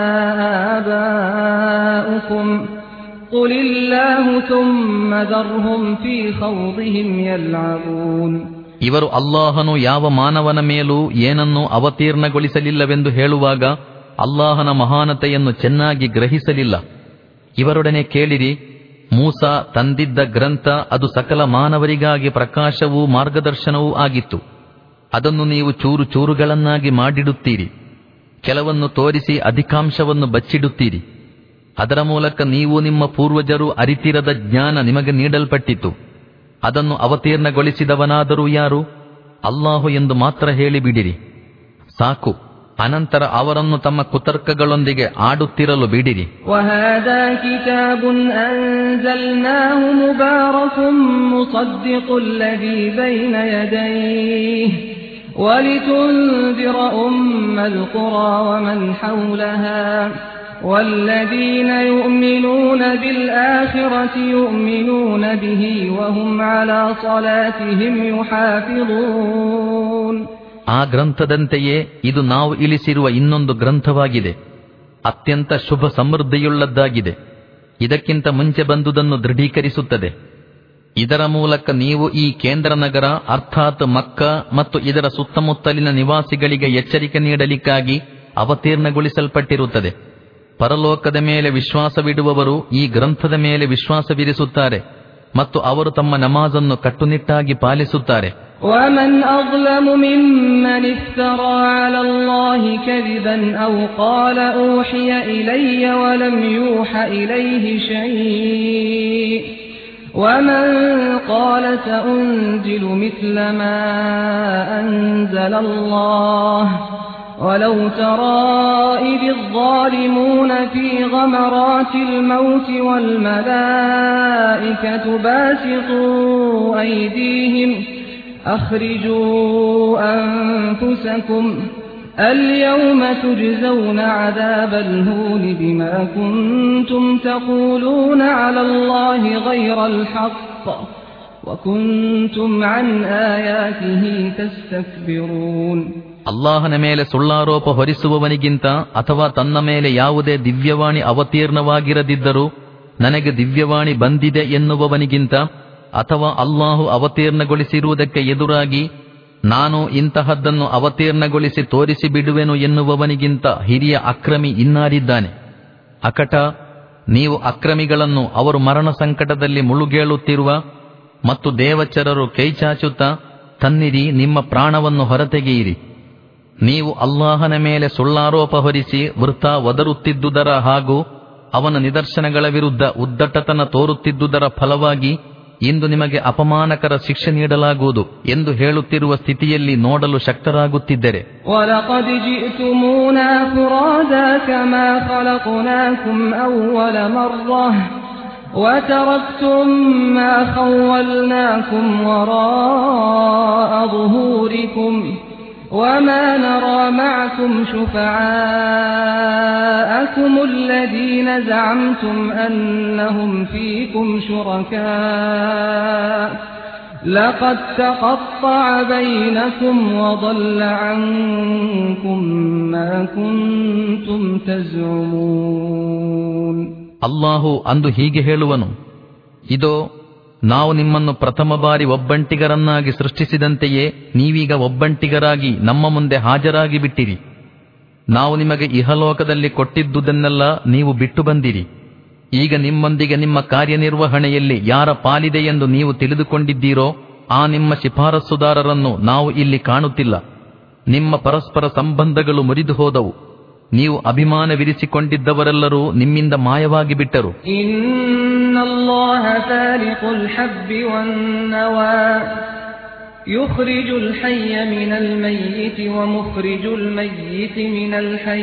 آباؤكم قل الله ثم ذرهم في خوضهم يلعبون ಇವರು ಅಲ್ಲಾಹನು ಯಾವ ಮಾನವನ ಮೇಲೂ ಏನನ್ನೂ ಅವತೀರ್ಣಗೊಳಿಸಲಿಲ್ಲವೆಂದು ಹೇಳುವಾಗ ಅಲ್ಲಾಹನ ಮಹಾನತೆಯನ್ನು ಚೆನ್ನಾಗಿ ಗ್ರಹಿಸಲಿಲ್ಲ ಇವರೊಡನೆ ಕೇಳಿರಿ ಮೂಸ ತಂದಿದ್ದ ಗ್ರಂಥ ಅದು ಸಕಲ ಮಾನವರಿಗಾಗಿ ಪ್ರಕಾಶವೂ ಮಾರ್ಗದರ್ಶನವೂ ಆಗಿತ್ತು ಅದನ್ನು ನೀವು ಚೂರು ಚೂರುಗಳನ್ನಾಗಿ ಮಾಡಿಡುತ್ತೀರಿ ಕೆಲವನ್ನು ತೋರಿಸಿ ಅಧಿಕಾಂಶವನ್ನು ಬಚ್ಚಿಡುತ್ತೀರಿ ಅದರ ಮೂಲಕ ನೀವು ನಿಮ್ಮ ಪೂರ್ವಜರು ಅರಿತಿರದ ಜ್ಞಾನ ನಿಮಗೆ ನೀಡಲ್ಪಟ್ಟಿತು ಅದನ್ನು ಅವತೀರ್ಣಗೊಳಿಸಿದವನಾದರೂ ಯಾರು ಅಲ್ಲಾಹು ಎಂದು ಮಾತ್ರ ಹೇಳಿಬಿಡಿರಿ ಸಾಕು ಅನಂತರ ಅವರನ್ನು ತಮ್ಮ ಕುತರ್ಕಗಳೊಂದಿಗೆ ಆಡುತ್ತಿರಲು ಬಿಡಿರಿ وهذا كتاب أنزلناه مبارك مصدق الذي بين يديه ولتنذر أم القرى ومن حولها والذين يؤمنون بالآخرة يؤمنون به وهم على صلاتهم يحافظون ಆ ಗ್ರಂಥದಂತೆಯೇ ಇದು ನಾವು ಇಳಿಸಿರುವ ಇನ್ನೊಂದು ಗ್ರಂಥವಾಗಿದೆ ಅತ್ಯಂತ ಶುಭ ಸಮೃದ್ಧಿಯುಳ್ಳದ್ದಾಗಿದೆ ಇದಕ್ಕಿಂತ ಮುಂಚೆ ಬಂದುದನ್ನು ದೃಢೀಕರಿಸುತ್ತದೆ ಇದರ ಮೂಲಕ ನೀವು ಈ ಕೇಂದ್ರ ನಗರ ಅರ್ಥಾತ್ ಮಕ್ಕ ಮತ್ತು ಇದರ ಸುತ್ತಮುತ್ತಲಿನ ನಿವಾಸಿಗಳಿಗೆ ಎಚ್ಚರಿಕೆ ನೀಡಲಿಕ್ಕಾಗಿ ಅವತೀರ್ಣಗೊಳಿಸಲ್ಪಟ್ಟಿರುತ್ತದೆ ಪರಲೋಕದ ಮೇಲೆ ವಿಶ್ವಾಸವಿಡುವವರು ಈ ಗ್ರಂಥದ ಮೇಲೆ ವಿಶ್ವಾಸವಿರಿಸುತ್ತಾರೆ ಮತ್ತು ಅವರು ತಮ್ಮ ನಮಾಜನ್ನು ಕಟ್ಟುನಿಟ್ಟಾಗಿ ಪಾಲಿಸುತ್ತಾರೆ ومن أظلم ممن افترى على الله كذبا أو قال أوحي إلي ولم يوح إليه شيء ومن قال سأنزل مثل ما أنزل الله ولو ترى إذ الظالمون في غمرات الموت والملائكة باسطوا أيديهم أخرجوا أنفسكم اليوم تجزون عذاب الهون بما كنتم تقولون على الله غير الحق وكنتم عن آياته تستكبرون ಅಲ್ಲಾಹನ ಮೇಲೆ ಸುಳ್ಳಾರೋಪ ಹೊರಿಸುವವನಿಗಿಂತ ಅಥವಾ ತನ್ನ ಮೇಲೆ ಯಾವುದೇ ದಿವ್ಯವಾಣಿ ಅವತೀರ್ಣವಾಗಿರದಿದ್ದರೂ ನನಗೆ ದಿವ್ಯವಾಣಿ ಬಂದಿದೆ ಎನ್ನುವವನಿಗಿಂತ ಅಥವಾ ಅಲ್ಲಾಹು ಅವತೀರ್ಣಗೊಳಿಸಿರುವುದಕ್ಕೆ ಎದುರಾಗಿ ನಾನು ಇಂತಹದ್ದನ್ನು ಅವತೀರ್ಣಗೊಳಿಸಿ ತೋರಿಸಿ ಬಿಡುವೆನು ಎನ್ನುವವನಿಗಿಂತ ಹಿರಿಯ ಅಕ್ರಮಿ ಇನ್ನಾರಿದ್ದಾನೆ ಅಕಟ ನೀವು ಅಕ್ರಮಿಗಳನ್ನು ಅವರು ಮರಣ ಸಂಕಟದಲ್ಲಿ ಮುಳುಗೇಳುತ್ತಿರುವ ಮತ್ತು ದೇವಚರರು ಕೈಚಾಚುತ್ತಾ ತನ್ನಿರಿ ನಿಮ್ಮ ಪ್ರಾಣವನ್ನು ಹೊರತೆಗೆಯಿರಿ ನೀವು ಅಲ್ಲಾಹನ ಮೇಲೆ ಸುಳ್ಳಾರೋಪ ಹೊರಿಸಿ ವೃಥ ಒದರುತ್ತಿದ್ದುದರ ಹಾಗೂ ಅವನ ನಿದರ್ಶನಗಳ ವಿರುದ್ಧ ಉದ್ದಟತನ ತೋರುತ್ತಿದ್ದುದರ ಫಲವಾಗಿ ಇಂದು ನಿಮಗೆ ಅಪಮಾನಕರ ಶಿಕ್ಷೆ ನೀಡಲಾಗುವುದು ಎಂದು ಹೇಳುತ್ತಿರುವ ಸ್ಥಿತಿಯಲ್ಲಿ ನೋಡಲು ಶಕ್ತರಾಗುತ್ತಿದ್ದರೆ ولقد جئتمونا فرادا كما خلقناكم أول مرة وتركتم ما خولناكم وراء ظهوركم وما نرى معكم شفعاءكم الذين زعمتم أنهم فيكم شركاء لقد تقطع بينكم وضل عنكم ما كنتم تزعمون ಅಲ್ಲಾಹು ಅಂದು ಹೀಗೆ ಹೇಳುವನು ಇದೋ ನಾವು ನಿಮ್ಮನ್ನು ಪ್ರಥಮ ಬಾರಿ ಒಬ್ಬಂಟಿಗರನ್ನಾಗಿ ಸೃಷ್ಟಿಸಿದಂತೆಯೇ ನೀವೀಗ ಒಬ್ಬಂಟಿಗರಾಗಿ ನಮ್ಮ ಮುಂದೆ ಹಾಜರಾಗಿ ಬಿಟ್ಟಿರಿ ನಾವು ನಿಮಗೆ ಇಹಲೋಕದಲ್ಲಿ ಕೊಟ್ಟಿದ್ದುದನ್ನೆಲ್ಲ ನೀವು ಬಿಟ್ಟು ಬಂದಿರಿ ಈಗ ನಿಮ್ಮೊಂದಿಗೆ ನಿಮ್ಮ ಕಾರ್ಯನಿರ್ವಹಣೆಯಲ್ಲಿ ಯಾರ ಪಾಲಿದೆ ಎಂದು ನೀವು ತಿಳಿದುಕೊಂಡಿದ್ದೀರೋ ಆ ನಿಮ್ಮ ಶಿಫಾರಸುದಾರರನ್ನು ನಾವು ಇಲ್ಲಿ ಕಾಣುತ್ತಿಲ್ಲ ನಿಮ್ಮ ಪರಸ್ಪರ ಸಂಬಂಧಗಳು ಮುರಿದು ಹೋದವು ನೀವು ಅಭಿಮಾನವಿರಿಸಿಕೊಂಡಿದ್ದವರೆಲ್ಲರೂ ನಿಮ್ಮಿಂದ ಮಾಯವಾಗಿ ಬಿಟ್ಟರು إن الله فالق الحب والنوى يخرج الحي من الميت ومخرج الميت من الحي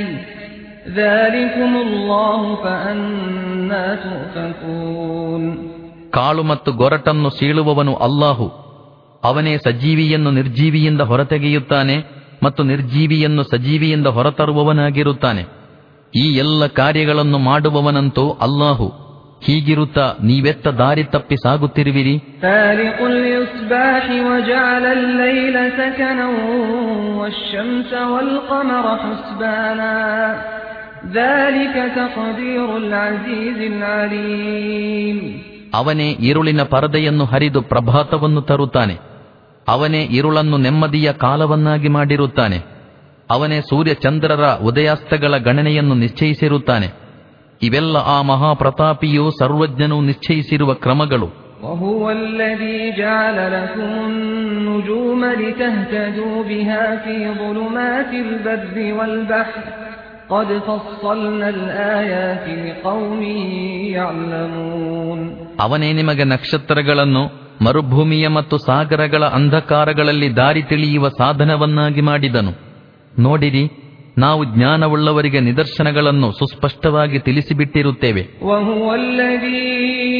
ذلكم الله فأنا تؤفكون ಕಾಳು ಮತ್ತು ಗೊರಟನ್ನು ಸೀಳುವವನು ಅಲ್ಲಾಹು ಅವನೇ ಸಜೀವಿಯನ್ನು ನಿರ್ಜೀವಿಯಿಂದ ಹೊರತೆಗೆಯುತ್ತಾನೆ ಮತ್ತು ನಿರ್ಜೀವಿಯನ್ನು ಸಜೀವಿಯಿಂದ ಹೊರತರುವವನಾಗಿರುತ್ತಾನೆ ಈ ಎಲ್ಲ ಕಾರ್ಯಗಳನ್ನು ಮಾಡುವವನಂತೂ ಅಲ್ಲಾಹು ಹೀಗಿರುತ್ತಾ ನೀವೆತ್ತ ದಾರಿ ತಪ್ಪಿ ಸಾಗುತ್ತಿರುವಿರಿ فالق الإصباح وجعل الليل سكنا والشمس والقمر حسبانا ذلك تقدير العزيز العليم ಅವನೇ ಇರುಳಿನ ಪರದೆಯನ್ನು ಹರಿದು ಪ್ರಭಾತವನ್ನು ತರುತ್ತಾನೆ ಅವನೇ ಇರುಳನ್ನು ನೆಮ್ಮದಿಯ ಕಾಲವನ್ನಾಗಿ ಮಾಡಿರುತ್ತಾನೆ ಅವನೇ ಸೂರ್ಯ ಚಂದ್ರರ ಉದಯಾಸ್ತಗಳ ಗಣನೆಯನ್ನು ನಿಶ್ಚಯಿಸಿರುತ್ತಾನೆ ಇವೆಲ್ಲ ಆ ಮಹಾಪ್ರತಾಪಿಯೂ ಸರ್ವಜ್ಞನೂ ನಿಶ್ಚಯಿಸಿರುವ ಕ್ರಮಗಳು وهو الذي جعل لكم النجوم لتهتدوا بها في ظلمات البر والبحر قد فصلنا الآيات لقوم يعلمون ಅವನೇ ನಿಮಗೆ ನಕ್ಷತ್ರಗಳನ್ನು ಮರುಭೂಮಿಯ ಮತ್ತು ಸಾಗರಗಳ ಅಂಧಕಾರಗಳಲ್ಲಿ ದಾರಿ ತಿಳಿಯುವ ಸಾಧನವನ್ನಾಗಿ ಮಾಡಿದನು ನೋಡಿರಿ ನಾವು ಜ್ಞಾನವುಳ್ಳವರಿಗೆ ನಿದರ್ಶನಗಳನ್ನು ಸುಸ್ಪಷ್ಟವಾಗಿ ತಿಳಿಸಿಬಿಟ್ಟಿರುತ್ತೇವೆ وهو الذي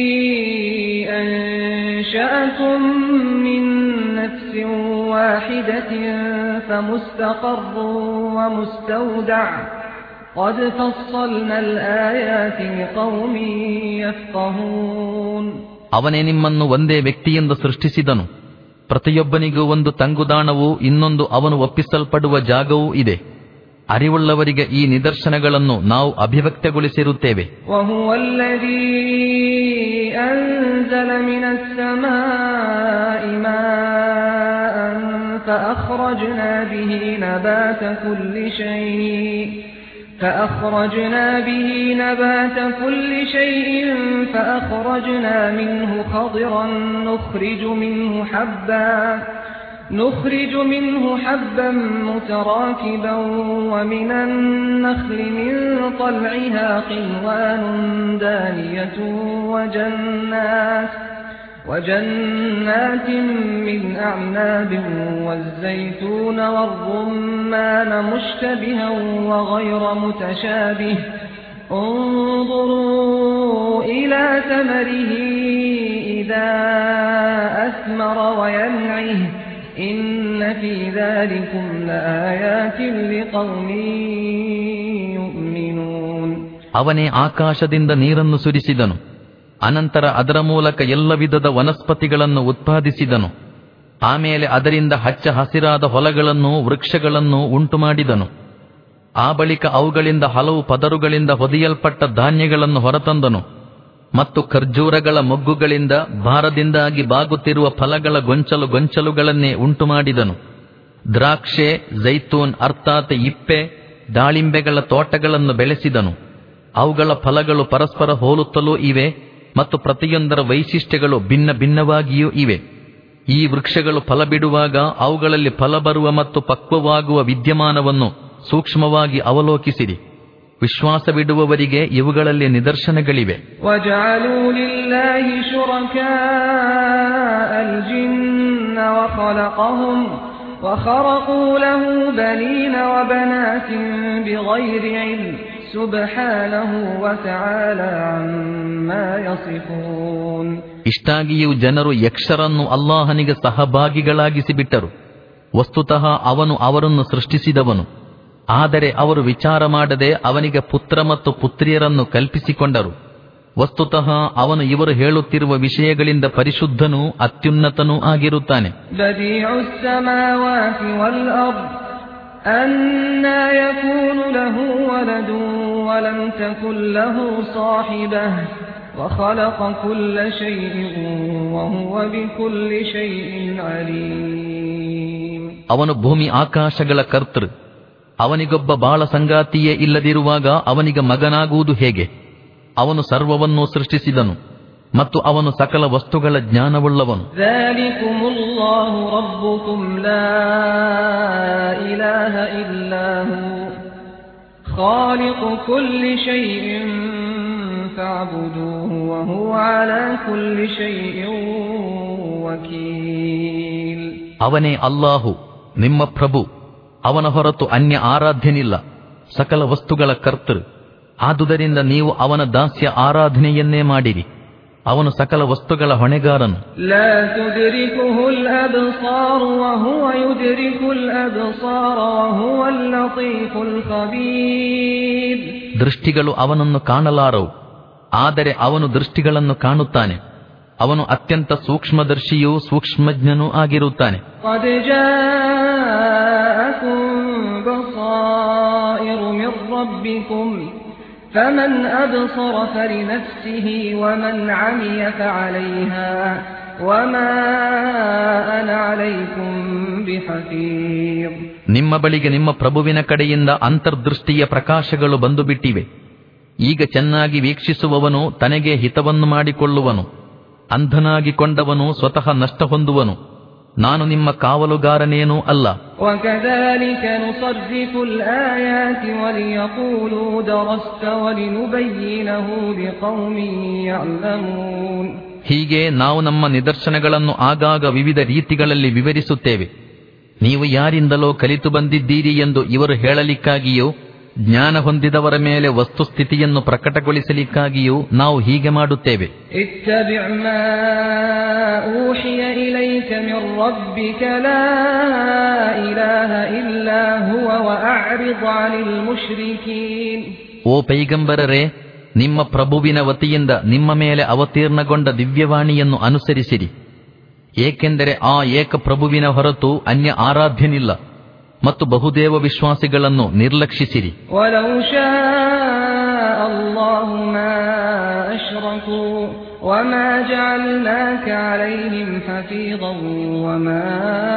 أنشأكم من نفس واحدة فمستقر ومستودع قد فصلنا الآيات لقوم يفقهون ಅವನೇ ನಿಮ್ಮನ್ನು ಒಂದೇ ವ್ಯಕ್ತಿಯಿಂದ ಸೃಷ್ಟಿಸಿದನು ಪ್ರತಿಯೊಬ್ಬನಿಗೂ ಒಂದು ತಂಗುದಾಣವೂ ಇನ್ನೊಂದು ಅವನು ಒಪ್ಪಿಸಲ್ಪಡುವ ಜಾಗವೂ ಇದೆ ಅರಿವುಳ್ಳವರಿಗೆ ಈ ನಿದರ್ಶನಗಳನ್ನು ನಾವು ಅಭಿವ್ಯಕ್ತಗೊಳಿಸಿರುತ್ತೇವೆ وهو الذي أنزل من السماء ماء فأخرجنا به نبات كل شيء فأخرجنا به نبات كل شيء فأخرجنا منه خضرا نخرج منه حبا نخرج منه حبا متراكبا ومن النخل من طلعها قنوان دانية وجنات وجنات من أعناب والزيتون والرمان مشتبها وغير متشابه انظروا إلى ثمره إذا أثمر وينعه إن في ذلكم لآيات لقوم يؤمنون ಅವನೇ ಆಕಾಶದಿಂದ ನೀರನ್ನು ಸುರಿಸಿದನು ಅನಂತರ ಅದರ ಮೂಲಕ ಎಲ್ಲ ವಿಧದ ವನಸ್ಪತಿಗಳನ್ನು ಉತ್ಪಾದಿಸಿದನು ಆಮೇಲೆ ಅದರಿಂದ ಹಚ್ಚ ಹಸಿರಾದ ಹೊಲಗಳನ್ನು ವೃಕ್ಷಗಳನ್ನು ಉಂಟು ಮಾಡಿದನು ಆ ಬಳಿಕ ಅವುಗಳಿಂದ ಹಲವು ಪದರುಗಳಿಂದ ಹೊದಿಯಲ್ಪಟ್ಟ ಧಾನ್ಯಗಳನ್ನು ಹೊರತಂದನು ಮತ್ತು ಖರ್ಜೂರಗಳ ಮೊಗ್ಗುಗಳಿಂದ ಭಾರದಿಂದಾಗಿ ಬಾಗುತ್ತಿರುವ ಫಲಗಳ ಗೊಂಚಲು ಗೊಂಚಲುಗಳನ್ನೇ ಉಂಟು ಮಾಡಿದನು ದ್ರಾಕ್ಷೆ ಜೈತೂನ್ ಅರ್ಥಾತ್ ಇಪ್ಪೆ ದಾಳಿಂಬೆಗಳ ತೋಟಗಳನ್ನು ಬೆಳೆಸಿದನು ಅವುಗಳ ಫಲಗಳು ಪರಸ್ಪರ ಹೋಲುತ್ತಲೂ ಇವೆ ಮತ್ತು ಪ್ರತಿಯೊಂದರ ವೈಶಿಷ್ಟ್ಯಗಳು ಭಿನ್ನ ಭಿನ್ನವಾಗಿಯೂ ಇವೆ ಈ ವೃಕ್ಷಗಳು ಫಲ ಬಿಡುವಾಗ ಅವುಗಳಲ್ಲಿ ಫಲ ಬರುವ ಮತ್ತು ಪಕ್ವವಾಗುವ ವಿದ್ಯಮಾನವನ್ನು ಸೂಕ್ಷ್ಮವಾಗಿ ಅವಲೋಕಿಸಿರಿ ವಿಶ್ವಾಸವಿಡುವವರಿಗೆ ಇವುಗಳಲ್ಲಿ ನಿದರ್ಶನಗಳಿವೆ وجعلوا لله شركاء الجن وخلقهم وخرقوا له بنين وبنات بغير علم سبحانه وتعالى عما يصفون ಇಷ್ಟಾಗಿಯೂ ಜನರು ಯಕ್ಷರನ್ನು ಅಲ್ಲಾಹನಿಗೆ ಸಹಭಾಗಿಗಳಾಗಿಸಿ ಬಿಟ್ಟರು ವಸ್ತುತಃ ಅವನು ಅವರನ್ನು ಸೃಷ್ಟಿಸಿದವನು ಆದರೆ ಅವರು ವಿಚಾರ ಮಾಡದೆ ಅವನಿಗೆ ಪುತ್ರ ಮತ್ತು ಪುತ್ರಿಯರನ್ನು ಕಲ್ಪಿಸಿಕೊಂಡರು ವಸ್ತುತಃ ಅವನು ಇವರು ಹೇಳುತ್ತಿರುವ ವಿಷಯಗಳಿಂದ ಪರಿಶುದ್ಧನೂ ಅತ್ಯುನ್ನತನೂ ಆಗಿರುತ್ತಾನೆ بديع السماوات والأرض أنا يكون له ولد ولم تكن له صاحبة وخلق كل شيء وهو بكل شيء عليم ಅವನು ಭೂಮಿ ಆಕಾಶಗಳ ಕರ್ತೃ ಅವನಿಗೊಬ್ಬ ಬಾಳ ಸಂಗಾತಿಯೇ ಇಲ್ಲದಿರುವಾಗ ಅವನಿಗೆ ಮಗನಾಗುವುದು ಹೇಗೆ ಅವನು ಸರ್ವವನ್ನೂ ಸೃಷ್ಟಿಸಿದನು ಮತ್ತು ಅವನು ಸಕಲ ವಸ್ತುಗಳ ಜ್ಞಾನವುಳ್ಳವನು ذلكم الله ربكم لا إله إلا هو خالق كل شيء فاعبدوه وهو على كل شيء وكيل ಅವನೇ ಅಲ್ಲಾಹು ನಿಮ್ಮ ಪ್ರಭು ಅವನ ಹೊರತು ಅನ್ಯ ಆರಾಧ್ಯನಿಲ್ಲ ಸಕಲ ವಸ್ತುಗಳ ಕರ್ತೃ ಆದುದರಿಂದ ನೀವು ಅವನ ದಾಸ್ಯ ಆರಾಧನೆಯನ್ನೇ ಮಾಡಿರಿ ಅವನು ಸಕಲ ವಸ್ತುಗಳ ಹೊಣೆಗಾರನು لا تدركه الأبصار وهو يدرك الأبصار وهو اللطيف الخبير ದೃಷ್ಟಿಗಳು ಅವನನ್ನು ಕಾಣಲಾರವು ಆದರೆ ಅವನು ದೃಷ್ಟಿಗಳನ್ನು ಕಾಣುತ್ತಾನೆ ಅವನು ಅತ್ಯಂತ ಸೂಕ್ಷ್ಮದರ್ಶಿಯೂ ಸೂಕ್ಷ್ಮಜ್ಞನೂ ಆಗಿರುತ್ತಾನೆ قد جاءكم بصائر من ربكم فمن أبصر فلنفسه ومن عمي فعليها وما أنا عليكم بحفيظ ನಿಮ್ಮ ಬಳಿಗೆ ನಿಮ್ಮ ಪ್ರಭುವಿನ ಕಡೆಯಿಂದ ಅಂತರ್ದೃಷ್ಟಿಯ ಪ್ರಕಾಶಗಳು ಬಂದು ಬಿಟ್ಟಿವೆ ಈಗ ಚೆನ್ನಾಗಿ ವೀಕ್ಷಿಸುವವನು ತನಗೆ ಹಿತವನ್ನು ಮಾಡಿಕೊಳ್ಳುವನು ಅಂಧನಾಗಿಕೊಂಡವನು ಸ್ವತಃ ನಷ್ಟ ಹೊಂದುವನು ನಾನು ನಿಮ್ಮ ಕಾವಲುಗಾರನೇನೂ ಅಲ್ಲ وكذلك نصرف الآيات وليقولوا درست ولنبينه لقوم يعلمون ಹೀಗೆ ನಾವು ನಮ್ಮ ನಿದರ್ಶನಗಳನ್ನು ಆಗಾಗ ವಿವಿಧ ರೀತಿಗಳಲ್ಲಿ ವಿವರಿಸುತ್ತೇವೆ ನೀವು ಯಾರಿಂದಲೋ ಕಲಿತು ಬಂದಿದ್ದೀರಿ ಎಂದು ಇವರು ಹೇಳಲಿಕ್ಕಾಗಿಯೂ ಜ್ಞಾನ ಹೊಂದಿದವರ ಮೇಲೆ ವಸ್ತುಸ್ಥಿತಿಯನ್ನು ಪ್ರಕಟಗೊಳಿಸಲಿಕ್ಕಾಗಿಯೂ ನಾವು ಹೀಗೆ ಮಾಡುತ್ತೇವೆ اتبع ما أوحي إليك من ربك لا إله إلا هو وأعرض عن المشركين ಓ ಪೈಗಂಬರರೇ ನಿಮ್ಮ ಪ್ರಭುವಿನ ವತಿಯಿಂದ ನಿಮ್ಮ ಮೇಲೆ ಅವತೀರ್ಣಗೊಂಡ ದಿವ್ಯವಾಣಿಯನ್ನು ಅನುಸರಿಸಿರಿ ಏಕೆಂದರೆ ಆ ಏಕಪ್ರಭುವಿನ ಹೊರತು ಅನ್ಯ ಆರಾಧ್ಯನಿಲ್ಲ ಮತ್ತು ಬಹುದೇವ ವಿಶ್ವಾಸಿಗಳನ್ನು ನಿರ್ಲಕ್ಷಿಸಿರಿ ولو شاء الله ما أشركوا وما جعلناك عليهم حفيظا وما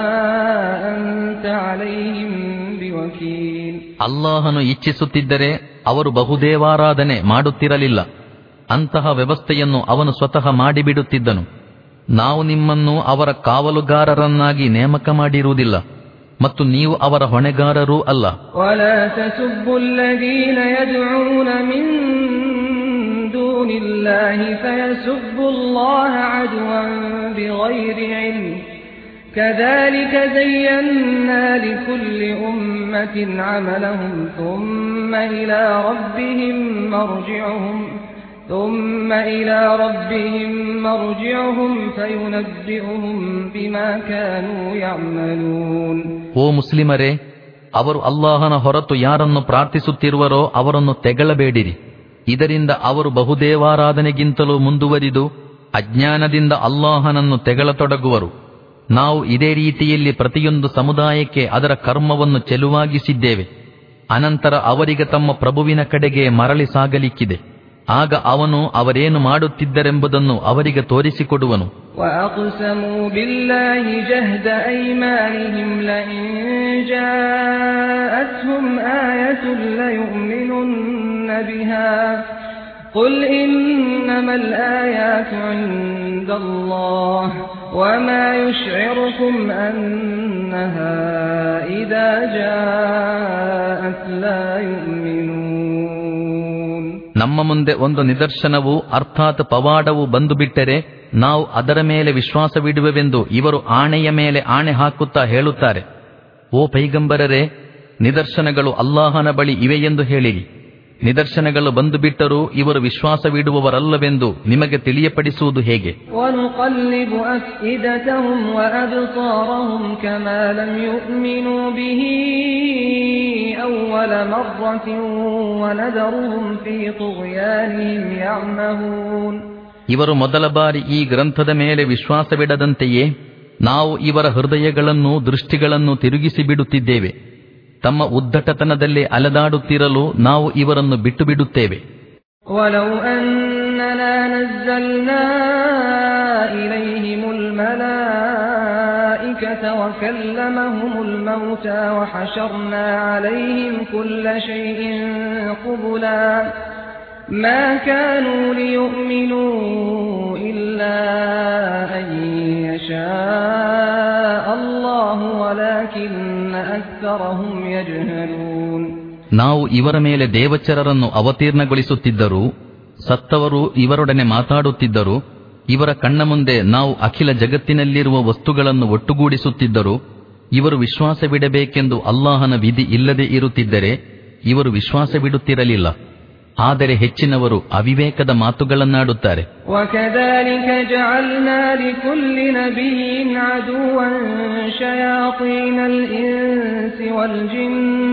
أنت عليهم بوكيل ಅಲ್ಲಾಹನು ಇಚ್ಛಿಸುತ್ತಿದ್ದರೆ ಅವರು ಬಹುದೇವಾರಾಧನೆ ಮಾಡುತ್ತಿರಲಿಲ್ಲ ಅಂತಹ ವ್ಯವಸ್ಥೆಯನ್ನು ಅವನು ಸ್ವತಃ ಮಾಡಿಬಿಡುತ್ತಿದ್ದನು ನಾವು ನಿಮ್ಮನ್ನು ಅವರ ಕಾವಲುಗಾರರನ್ನಾಗಿ ನೇಮಕ ಮಾಡಿರುವುದಿಲ್ಲ ಮತ್ತು ನೀವು ಅವರ ಹೊಣೆಗಾರರೂ ಅಲ್ಲ ولا تسبوا الذين يدعون من دون الله فيسبوا الله عدوا بغير علم كذلك زينا لكل أمة عملهم ثم إلى ربهم مرجعهم ثم إلى ربهم مرجعهم فينبئهم بما كانوا يعملون ಓ ಮುಸ್ಲಿಮರೇ ಅವರು ಅಲ್ಲಾಹನ ಹೊರತು ಯಾರನ್ನು ಪ್ರಾರ್ಥಿಸುತ್ತಿರುವರೋ ಅವರನ್ನು ತೆಗಳಬೇಡಿರಿ ಇದರಿಂದ ಅವರು ಬಹುದೇವಾರಾಧನೆಗಿಂತಲೂ ಮುಂದುವರಿದು ಅಜ್ಞಾನದಿಂದ ಅಲ್ಲಾಹನನ್ನು ತೆಗಳತೊಡಗುವರು ನಾವು ಇದೇ ರೀತಿಯಲ್ಲಿ ಪ್ರತಿಯೊಂದು ಸಮುದಾಯಕ್ಕೆ ಅದರ ಕರ್ಮವನ್ನು ಚೆಲುವಾಗಿಸಿದ್ದೇವೆ ಅನಂತರ ಅವರಿಗೆ ತಮ್ಮ ಪ್ರಭುವಿನ ಕಡೆಗೆ ಮರಳಿ ಸಾಗಲಿಕ್ಕಿದೆ ಆಗ ಅವನು ಅವರೇನು ಮಾಡುತ್ತಿದ್ದರೆಂಬುದನ್ನು ಅವರಿಗೆ ತೋರಿಸಿಕೊಡುವನು وأقسموا بالله جهد أيمانهم لئن جاءتهم آية ليؤمنن بها قل إنما الآيات عند الله وما يشعركم أنها إذا جاءت لا يؤمنون ನಮ್ಮ ಮುಂದೆ ಒಂದು ನಿದರ್ಶನವು ಅರ್ಥಾತ್ ಪವಾಡವು ಬಂದು ಬಿಟ್ಟರೆ ನಾವು ಅದರ ಮೇಲೆ ವಿಶ್ವಾಸವಿಡುವೆವೆಂದು ಇವರು ಆಣೆಯ ಮೇಲೆ ಆಣೆ ಹಾಕುತ್ತಾ ಹೇಳುತ್ತಾರೆ ಓ ಪೈಗಂಬರರೇ ನಿದರ್ಶನಗಳು ಅಲ್ಲಾಹನ ಬಳಿ ಇವೆಯೆಂದು ಹೇಳಿರಿ ನಿದರ್ಶನಗಳು ಬಂದು ಬಿಟ್ಟರೂ ಇವರು ವಿಶ್ವಾಸವಿಡುವವರಲ್ಲವೆಂದು ನಿಮಗೆ ತಿಳಿಯಪಡಿಸುವುದು ಹೇಗೆ ونقلب أفئدتهم وأبصارهم كما لم يؤمنوا به أول مرة ونذرهم في طغيانهم يعمهون ಇವರು ಮೊದಲ ಬಾರಿ ಈ ಗ್ರಂಥದ ಮೇಲೆ ವಿಶ್ವಾಸವಿಡದಂತೆಯೇ ನಾವು ಇವರ ಹೃದಯಗಳನ್ನು ದೃಷ್ಟಿಗಳನ್ನು ತಿರುಗಿಸಿ ಬಿಡುತ್ತಿದ್ದೇವೆ ತಮ್ಮ ಉದ್ದಟತನದಲ್ಲಿ ಅಲೆದಾಡುತ್ತಿರಲು ನಾವು ಇವರನ್ನು ಬಿಟ್ಟು ಬಿಡುತ್ತೇವೆ ولو أننا نزلنا إليهم الملائكة وكلمهم الموتى وحشرنا عليهم كل شيء قبلا ما كانوا ليؤمنوا إلا أن يشاء الله ولكن أكثرهم يجهلون ನಾವು ಇವರ ಮೇಲೆ ದೇವಚರರನ್ನು ಅವತೀರ್ಣಗೊಳಿಸುತ್ತಿದ್ದರೂ ಸತ್ತವರು ಇವರೊಡನೆ ಮಾತಾಡುತ್ತಿದ್ದರು ಇವರ ಕಣ್ಣ ಮುಂದೆ ನಾವು ಅಖಿಲ ಜಗತ್ತಿನಲ್ಲಿರುವ ವಸ್ತುಗಳನ್ನು ಒಟ್ಟುಗೂಡಿಸುತ್ತಿದ್ದರು ಇವರು ವಿಶ್ವಾಸವಿಡಬೇಕೆಂದು ಅಲ್ಲಾಹನ ವಿಧಿ ಇಲ್ಲದೆ ಇರುತ್ತಿದ್ದರೆ ಇವರು ವಿಶ್ವಾಸವಿಡುತ್ತಿರಲಿಲ್ಲ ಆದರೆ ಹೆಚ್ಚಿನವರು ಅವಿವೇಕದ ಮಾತುಗಳನ್ನಾಡುತ್ತಾರೆ وكذلك جعلنا لكل نبي عدوا شياطين الإنس والجن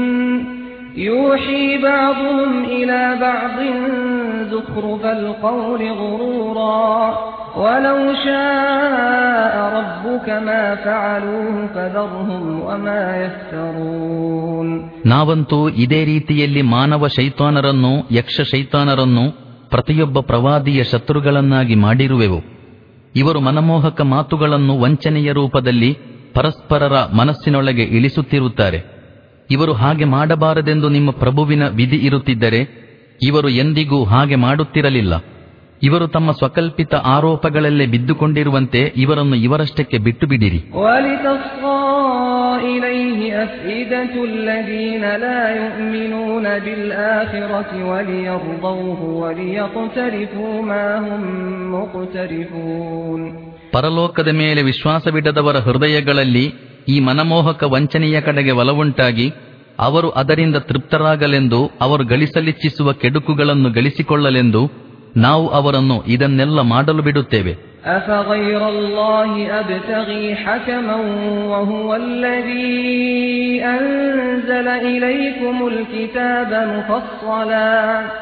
يوحي بعضهم إلى بعض زخرف القول غرورا ولو شاء ربك ما فعلوه فذرهم وما يفترون ನಾವಂತೂ ಇದೇ ರೀತಿಯಲ್ಲಿ ಮಾನವ ಶೈತಾನರನ್ನು ಯಕ್ಷ ಶೈತಾನರನ್ನು ಪ್ರತಿಯೊಬ್ಬ ಪ್ರವಾದಿಯ ಶತ್ರುಗಳನ್ನಾಗಿ ಮಾಡಿರುವೆವು ಇವರು ಮನಮೋಹಕ ಮಾತುಗಳನ್ನು ವಂಚನೆಯ ರೂಪದಲ್ಲಿ ಪರಸ್ಪರರ ಮನಸ್ಸಿನೊಳಗೆ ಇಳಿಸುತ್ತಿರುತ್ತಾರೆ ಇವರು ಹಾಗೆ ಮಾಡಬಾರದೆಂದು ನಿಮ್ಮ ಪ್ರಭುವಿನ ವಿಧಿ ಇರುತ್ತಿದ್ದರೆ ಇವರು ಎಂದಿಗೂ ಹಾಗೆ ಮಾಡುತ್ತಿರಲಿಲ್ಲ ಇವರು ತಮ್ಮ ಸ್ವಕಲ್ಪಿತ ಆರೋಪಗಳಲ್ಲೇ ಬಿದ್ದುಕೊಂಡಿರುವಂತೆ ಇವರನ್ನು ಇವರಷ್ಟಕ್ಕೆ ಬಿಟ್ಟು ಬಿಡಿರಿ ولتصغى إليه أفئدة الذين لا يؤمنون بالآخرة وليرضوه وليقترفوا ما هم مقترفون ಪರಲೋಕದ ಮೇಲೆ ವಿಶ್ವಾಸವಿಡದವರ ಹೃದಯಗಳಲ್ಲಿ ಈ ಮನಮೋಹಕ ವಂಚನೆಯ ಕಡೆಗೆ ಒಲವುಂಟಾಗಿ ಅವರು ಅದರಿಂದ ತೃಪ್ತರಾಗಲೆಂದು ಅವರು ಗಳಿಸಲಿಚ್ಛಿಸುವ ಕೆಡುಕುಗಳನ್ನು ಗಳಿಸಿಕೊಳ್ಳಲೆಂದು ನಾವು ಅವರನ್ನು ಇದನ್ನೆಲ್ಲ ಮಾಡಲು ಬಿಡುತ್ತೇವೆ أفغير الله أبتغي حكما وهو الذي أنزل إليكم الكتاب مفصلا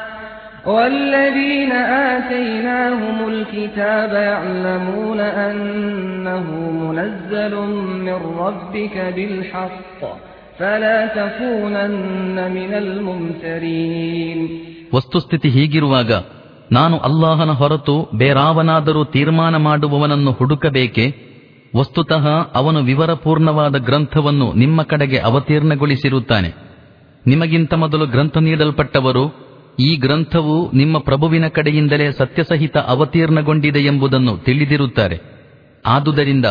والذين آتيناهم الكتاب يعلمون أنه منزل من ربك بالحق فلا تكونن من الممترين ವಸ್ತುಸ್ಥಿತಿ ಹೀಗಿರುವಾಗ ನಾನು ಅಲ್ಲಾಹನ ಹೊರತು ಬೇರಾವನಾದರೂ ತೀರ್ಮಾನ ಮಾಡುವವನನ್ನು ಹುಡುಕಬೇಕೆ ವಸ್ತುತಃ ಅವನು ವಿವರಪೂರ್ಣವಾದ ಗ್ರಂಥವನ್ನು ನಿಮ್ಮ ಕಡೆಗೆ ಅವತೀರ್ಣಗೊಳಿಸಿರುತ್ತಾನೆ ನಿಮಗಿಂತ ಮೊದಲು ಗ್ರಂಥ ನೀಡಲ್ಪಟ್ಟವರು ಈ ಗ್ರಂಥವು ನಿಮ್ಮ ಪ್ರಭುವಿನ ಕಡೆಯಿಂದಲೇ ಸತ್ಯಸಹಿತ ಅವತೀರ್ಣಗೊಂಡಿದೆ ಎಂಬುದನ್ನು ತಿಳಿದಿರುತ್ತಾರೆ ಆದುದರಿಂದ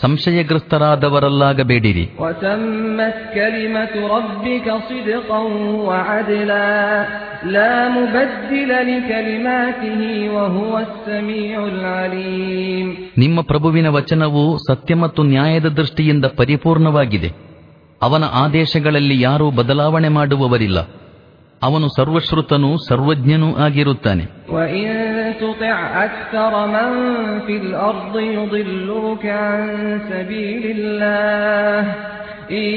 ಸಂಶಯಗ್ರಸ್ತರಾದವರಲ್ಲಾಗಬೇಡಿರಿ وتمت كلمة ربك صدقا وعدلا لا مبدل لكلماته وهو السميع العليم ನಿಮ್ಮ ಪ್ರಭುವಿನ ವಚನವು ಸತ್ಯ ಮತ್ತು ನ್ಯಾಯದ ದೃಷ್ಟಿಯಿಂದ ಪರಿಪೂರ್ಣವಾಗಿದೆ ಅವನ ಆದೇಶಗಳಲ್ಲಿ ಯಾರೂ ಬದಲಾವಣೆ ಮಾಡುವವರಿಲ್ಲ ಅವನು ಸರ್ವಶ್ರುತನೂ ಸರ್ವಜ್ಞನೂ ಆಗಿರುತ್ತಾನೆ وإن تطع أكثر من في الأرض يضلوك عن سبيل الله إن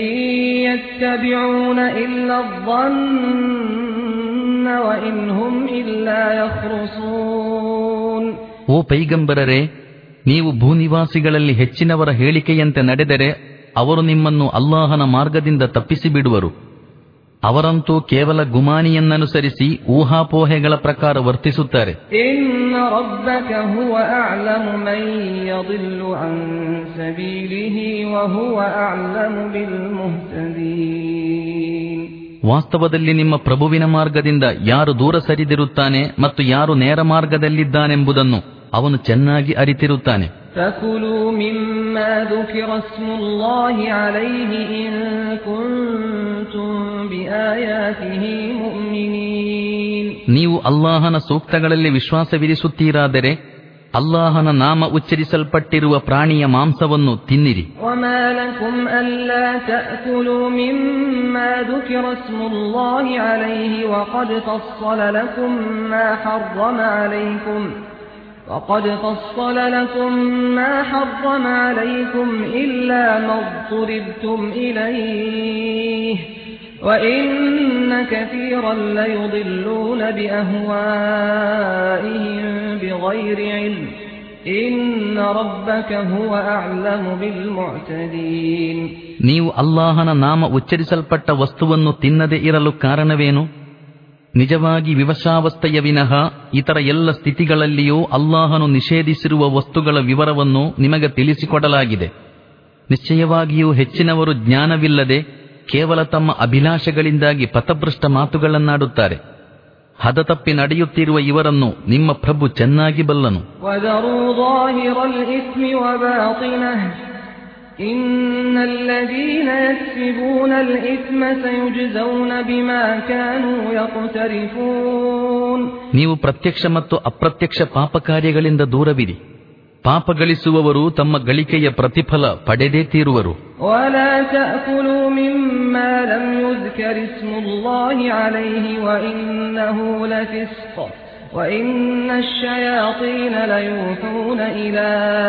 يتبعون إلا الظن وإن هم إلا يخرصون ಓ ಪೈಗಂಬರರೇ ನೀವು ಭೂನಿವಾಸಿಗಳಲ್ಲಿ ಹೆಚ್ಚಿನವರ ಹೇಳಿಕೆಯಂತೆ ನಡೆದರೆ ಅವರು ನಿಮ್ಮನ್ನು ಅಲ್ಲಾಹನ ಮಾರ್ಗದಿಂದ ತಪ್ಪಿಸಿ ಬಿಡುವರು ಅವರಂತೂ ಕೇವಲ ಗುಮಾನಿಯನ್ನನುಸರಿಸಿ ಊಹಾಪೋಹೆಗಳ ಪ್ರಕಾರ ವರ್ತಿಸುತ್ತಾರೆ إن ربك هو أعلم من يضل عن سبيله وهو أعلم بالمهتدين ವಾಸ್ತವದಲ್ಲಿ ನಿಮ್ಮ ಪ್ರಭುವಿನ ಮಾರ್ಗದಿಂದ ಯಾರು ದೂರ ಸರಿದಿರುತ್ತಾನೆ ಮತ್ತು ಯಾರು ನೇರ ಮಾರ್ಗದಲ್ಲಿದ್ದಾನೆಂಬುದನ್ನು ಅವನು ಚೆನ್ನಾಗಿ ಅರಿತಿರುತ್ತಾನೆ فكلوا مما ذكر اسم الله عليه إن كنتم بآياته مؤمنين ನೀವು ಅಲ್ಲಾಹನ ಸೂಕ್ತಗಳಲ್ಲಿ ವಿಶ್ವಾಸವಿರಿಸುತ್ತೀರಾದರೆ ಅಲ್ಲಾಹನ ನಾಮ ಉಚ್ಚರಿಸಲ್ಪಟ್ಟಿರುವ ಪ್ರಾಣಿಯ ಮಾಂಸವನ್ನು ತಿನ್ನಿರಿ وما لكم ألا تأكلوا مما ذكر اسم الله عليه وقد فصل لكم ما حرم عليكم وقد فصل لكم ما حرم عليكم إلا ما اضطربتم إليه وإن كثيرا ليضلون بأهوائهم بغير علم إن ربك هو أعلم بالمعتدين ನೀವು ಅಲ್ಲಾಹನ ನಾಮ ಉಚ್ಚರಿಸಲ್ಪಟ್ಟ ವಸ್ತುವನ್ನು ತಿನ್ನದೆ ಇರಲು ಕಾರಣವೇನು ನಿಜವಾಗಿ ವಿವಶಾವಸ್ಥೆಯ ವಿನಃ ಇತರ ಎಲ್ಲ ಸ್ಥಿತಿಗಳಲ್ಲಿಯೂ ಅಲ್ಲಾಹನು ನಿಷೇಧಿಸಿರುವ ವಸ್ತುಗಳ ವಿವರವನ್ನು ನಿಮಗೆ ತಿಳಿಸಿಕೊಡಲಾಗಿದೆ ನಿಶ್ಚಯವಾಗಿಯೂ ಹೆಚ್ಚಿನವರು ಜ್ಞಾನವಿಲ್ಲದೆ ಕೇವಲ ತಮ್ಮ ಅಭಿಲಾಷೆಗಳಿಂದಾಗಿ ಪಥಭೃಷ್ಟ ಮಾತುಗಳನ್ನಾಡುತ್ತಾರೆ ಹದತಪ್ಪಿ ನಡೆಯುತ್ತಿರುವ ಇವರನ್ನು ನಿಮ್ಮ ಪ್ರಭು ಚೆನ್ನಾಗಿ ಬಲ್ಲನು وذروا ظاهر الإثم وباطنه إن الذين يكسبون الإثم سيجزون بما كانوا يقترفون ನೀವು ಪ್ರತ್ಯಕ್ಷ ಮತ್ತು ಅಪ್ರತ್ಯಕ್ಷ ಪಾಪ ಕಾರ್ಯಗಳಿಂದ ದೂರವಿರಿ ಪಾಪ ಗಳಿಸುವವರು ತಮ್ಮ ಗಳಿಕೆಯ ಪ್ರತಿಫಲ ಪಡೆದೇ ತೀರುವರು ولا تأكلوا مما لم يذكر اسم الله عليه وإنه لفسق وإن الشياطين ليوحون إلى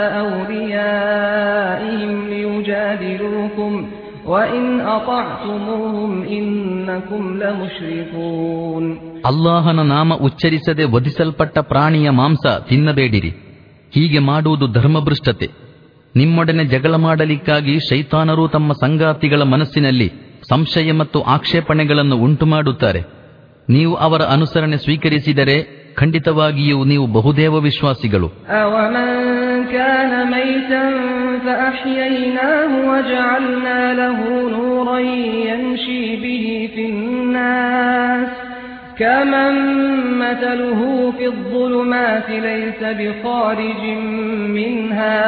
أوليائهم ليجادلوكم وإن أطعتموهم إنكم لمشركون ಅಲ್ಲಾಹನ ನಾಮ ಉಚ್ಚರಿಸದೆ ವಧಿಸಲ್ಪಟ್ಟ ಪ್ರಾಣಿಯ ಮಾಂಸ ತಿನ್ನಬೇಡಿರಿ ಹೀಗೆ ಮಾಡುವುದು ಧರ್ಮಭೃಷ್ಟತೆ ನಿಮ್ಮೊಡನೆ ಜಗಳ ಮಾಡಲಿಕ್ಕಾಗಿ ಶೈತಾನರು ತಮ್ಮ ಸಂಗಾತಿಗಳ ಮನಸ್ಸಿನಲ್ಲಿ ಸಂಶಯ ಮತ್ತು ಆಕ್ಷೇಪಣೆಗಳನ್ನು ಉಂಟು ಮಾಡುತ್ತಾರೆ ನೀವು ಅವರ ಅನುಸರಣೆ ಸ್ವೀಕರಿಸಿದರೆ ಖಂಡಿತವಾಗಿಯೂ ನೀವು ಬಹುದೇವ ವಿಶ್ವಾಸಿಗಳು أومن كان ميتا فأحييناه وجعلنا له نورا يمشي به في الناس كمن مثله في الظلمات ليس بخارج منها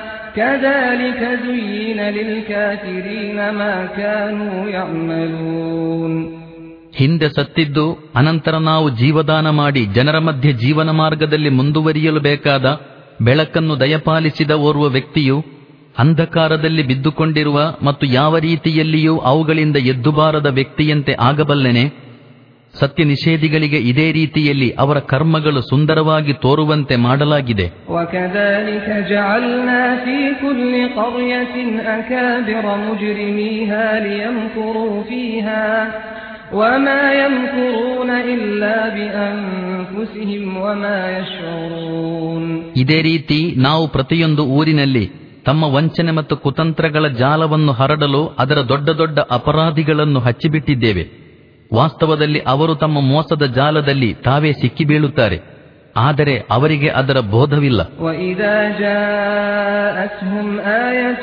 كذلك زين للكافرين ما كانوا يعملون ಹಿಂದೆ ಸತ್ತಿದ್ದು ಅನಂತರ ನಾವು ಜೀವದಾನ ಮಾಡಿ ಜನರ ಮಧ್ಯೆ ಜೀವನ ಮಾರ್ಗದಲ್ಲಿ ಮುಂದುವರಿಯಲು ಬೇಕಾದ ಬೆಳಕನ್ನು ದಯಪಾಲಿಸಿದ ಓರ್ವ ವ್ಯಕ್ತಿಯು ಅಂಧಕಾರದಲ್ಲಿ ಬಿದ್ದುಕೊಂಡಿರುವ ಮತ್ತು ಯಾವ ರೀತಿಯಲ್ಲಿಯೂ ಅವುಗಳಿಂದ ಎದ್ದುಬಾರದ ವ್ಯಕ್ತಿಯಂತೆ ಆಗಬಲ್ಲೆನೆ ಸತ್ಯ ನಿಷೇಧಿಗಳಿಗೆ ಇದೇ ರೀತಿಯಲ್ಲಿ ಅವರ ಕರ್ಮಗಳು ಸುಂದರವಾಗಿ ತೋರುವಂತೆ ಮಾಡಲಾಗಿದೆ وكذلك جعلنا في كل قرية أكابر مجرميها ليمكروا فيها وما يمكرون إلا بأنفسهم وما يشعرون ಇದೇ ರೀತಿ ನಾವು ಪ್ರತಿಯೊಂದು ಊರಿನಲ್ಲಿ ತಮ್ಮ ವಂಚನೆ ಮತ್ತು ಕುತಂತ್ರಗಳ ಜಾಲವನ್ನು ಹರಡಲು ಅದರ ದೊಡ್ಡ ದೊಡ್ಡ ಅಪರಾಧಿಗಳನ್ನು ಹಚ್ಚಿಬಿಟ್ಟಿದ್ದೇವೆ ವಾಸ್ತವದಲ್ಲಿ ಅವರು ತಮ್ಮ ಮೋಸದ ಜಾಲದಲ್ಲಿ ತಾವೇ ಸಿಕ್ಕಿಬೀಳುತ್ತಾರೆ ಆದರೆ ಅವರಿಗೆ ಅದರ ಬೋಧವಿಲ್ಲ وإذا جاءتهم آية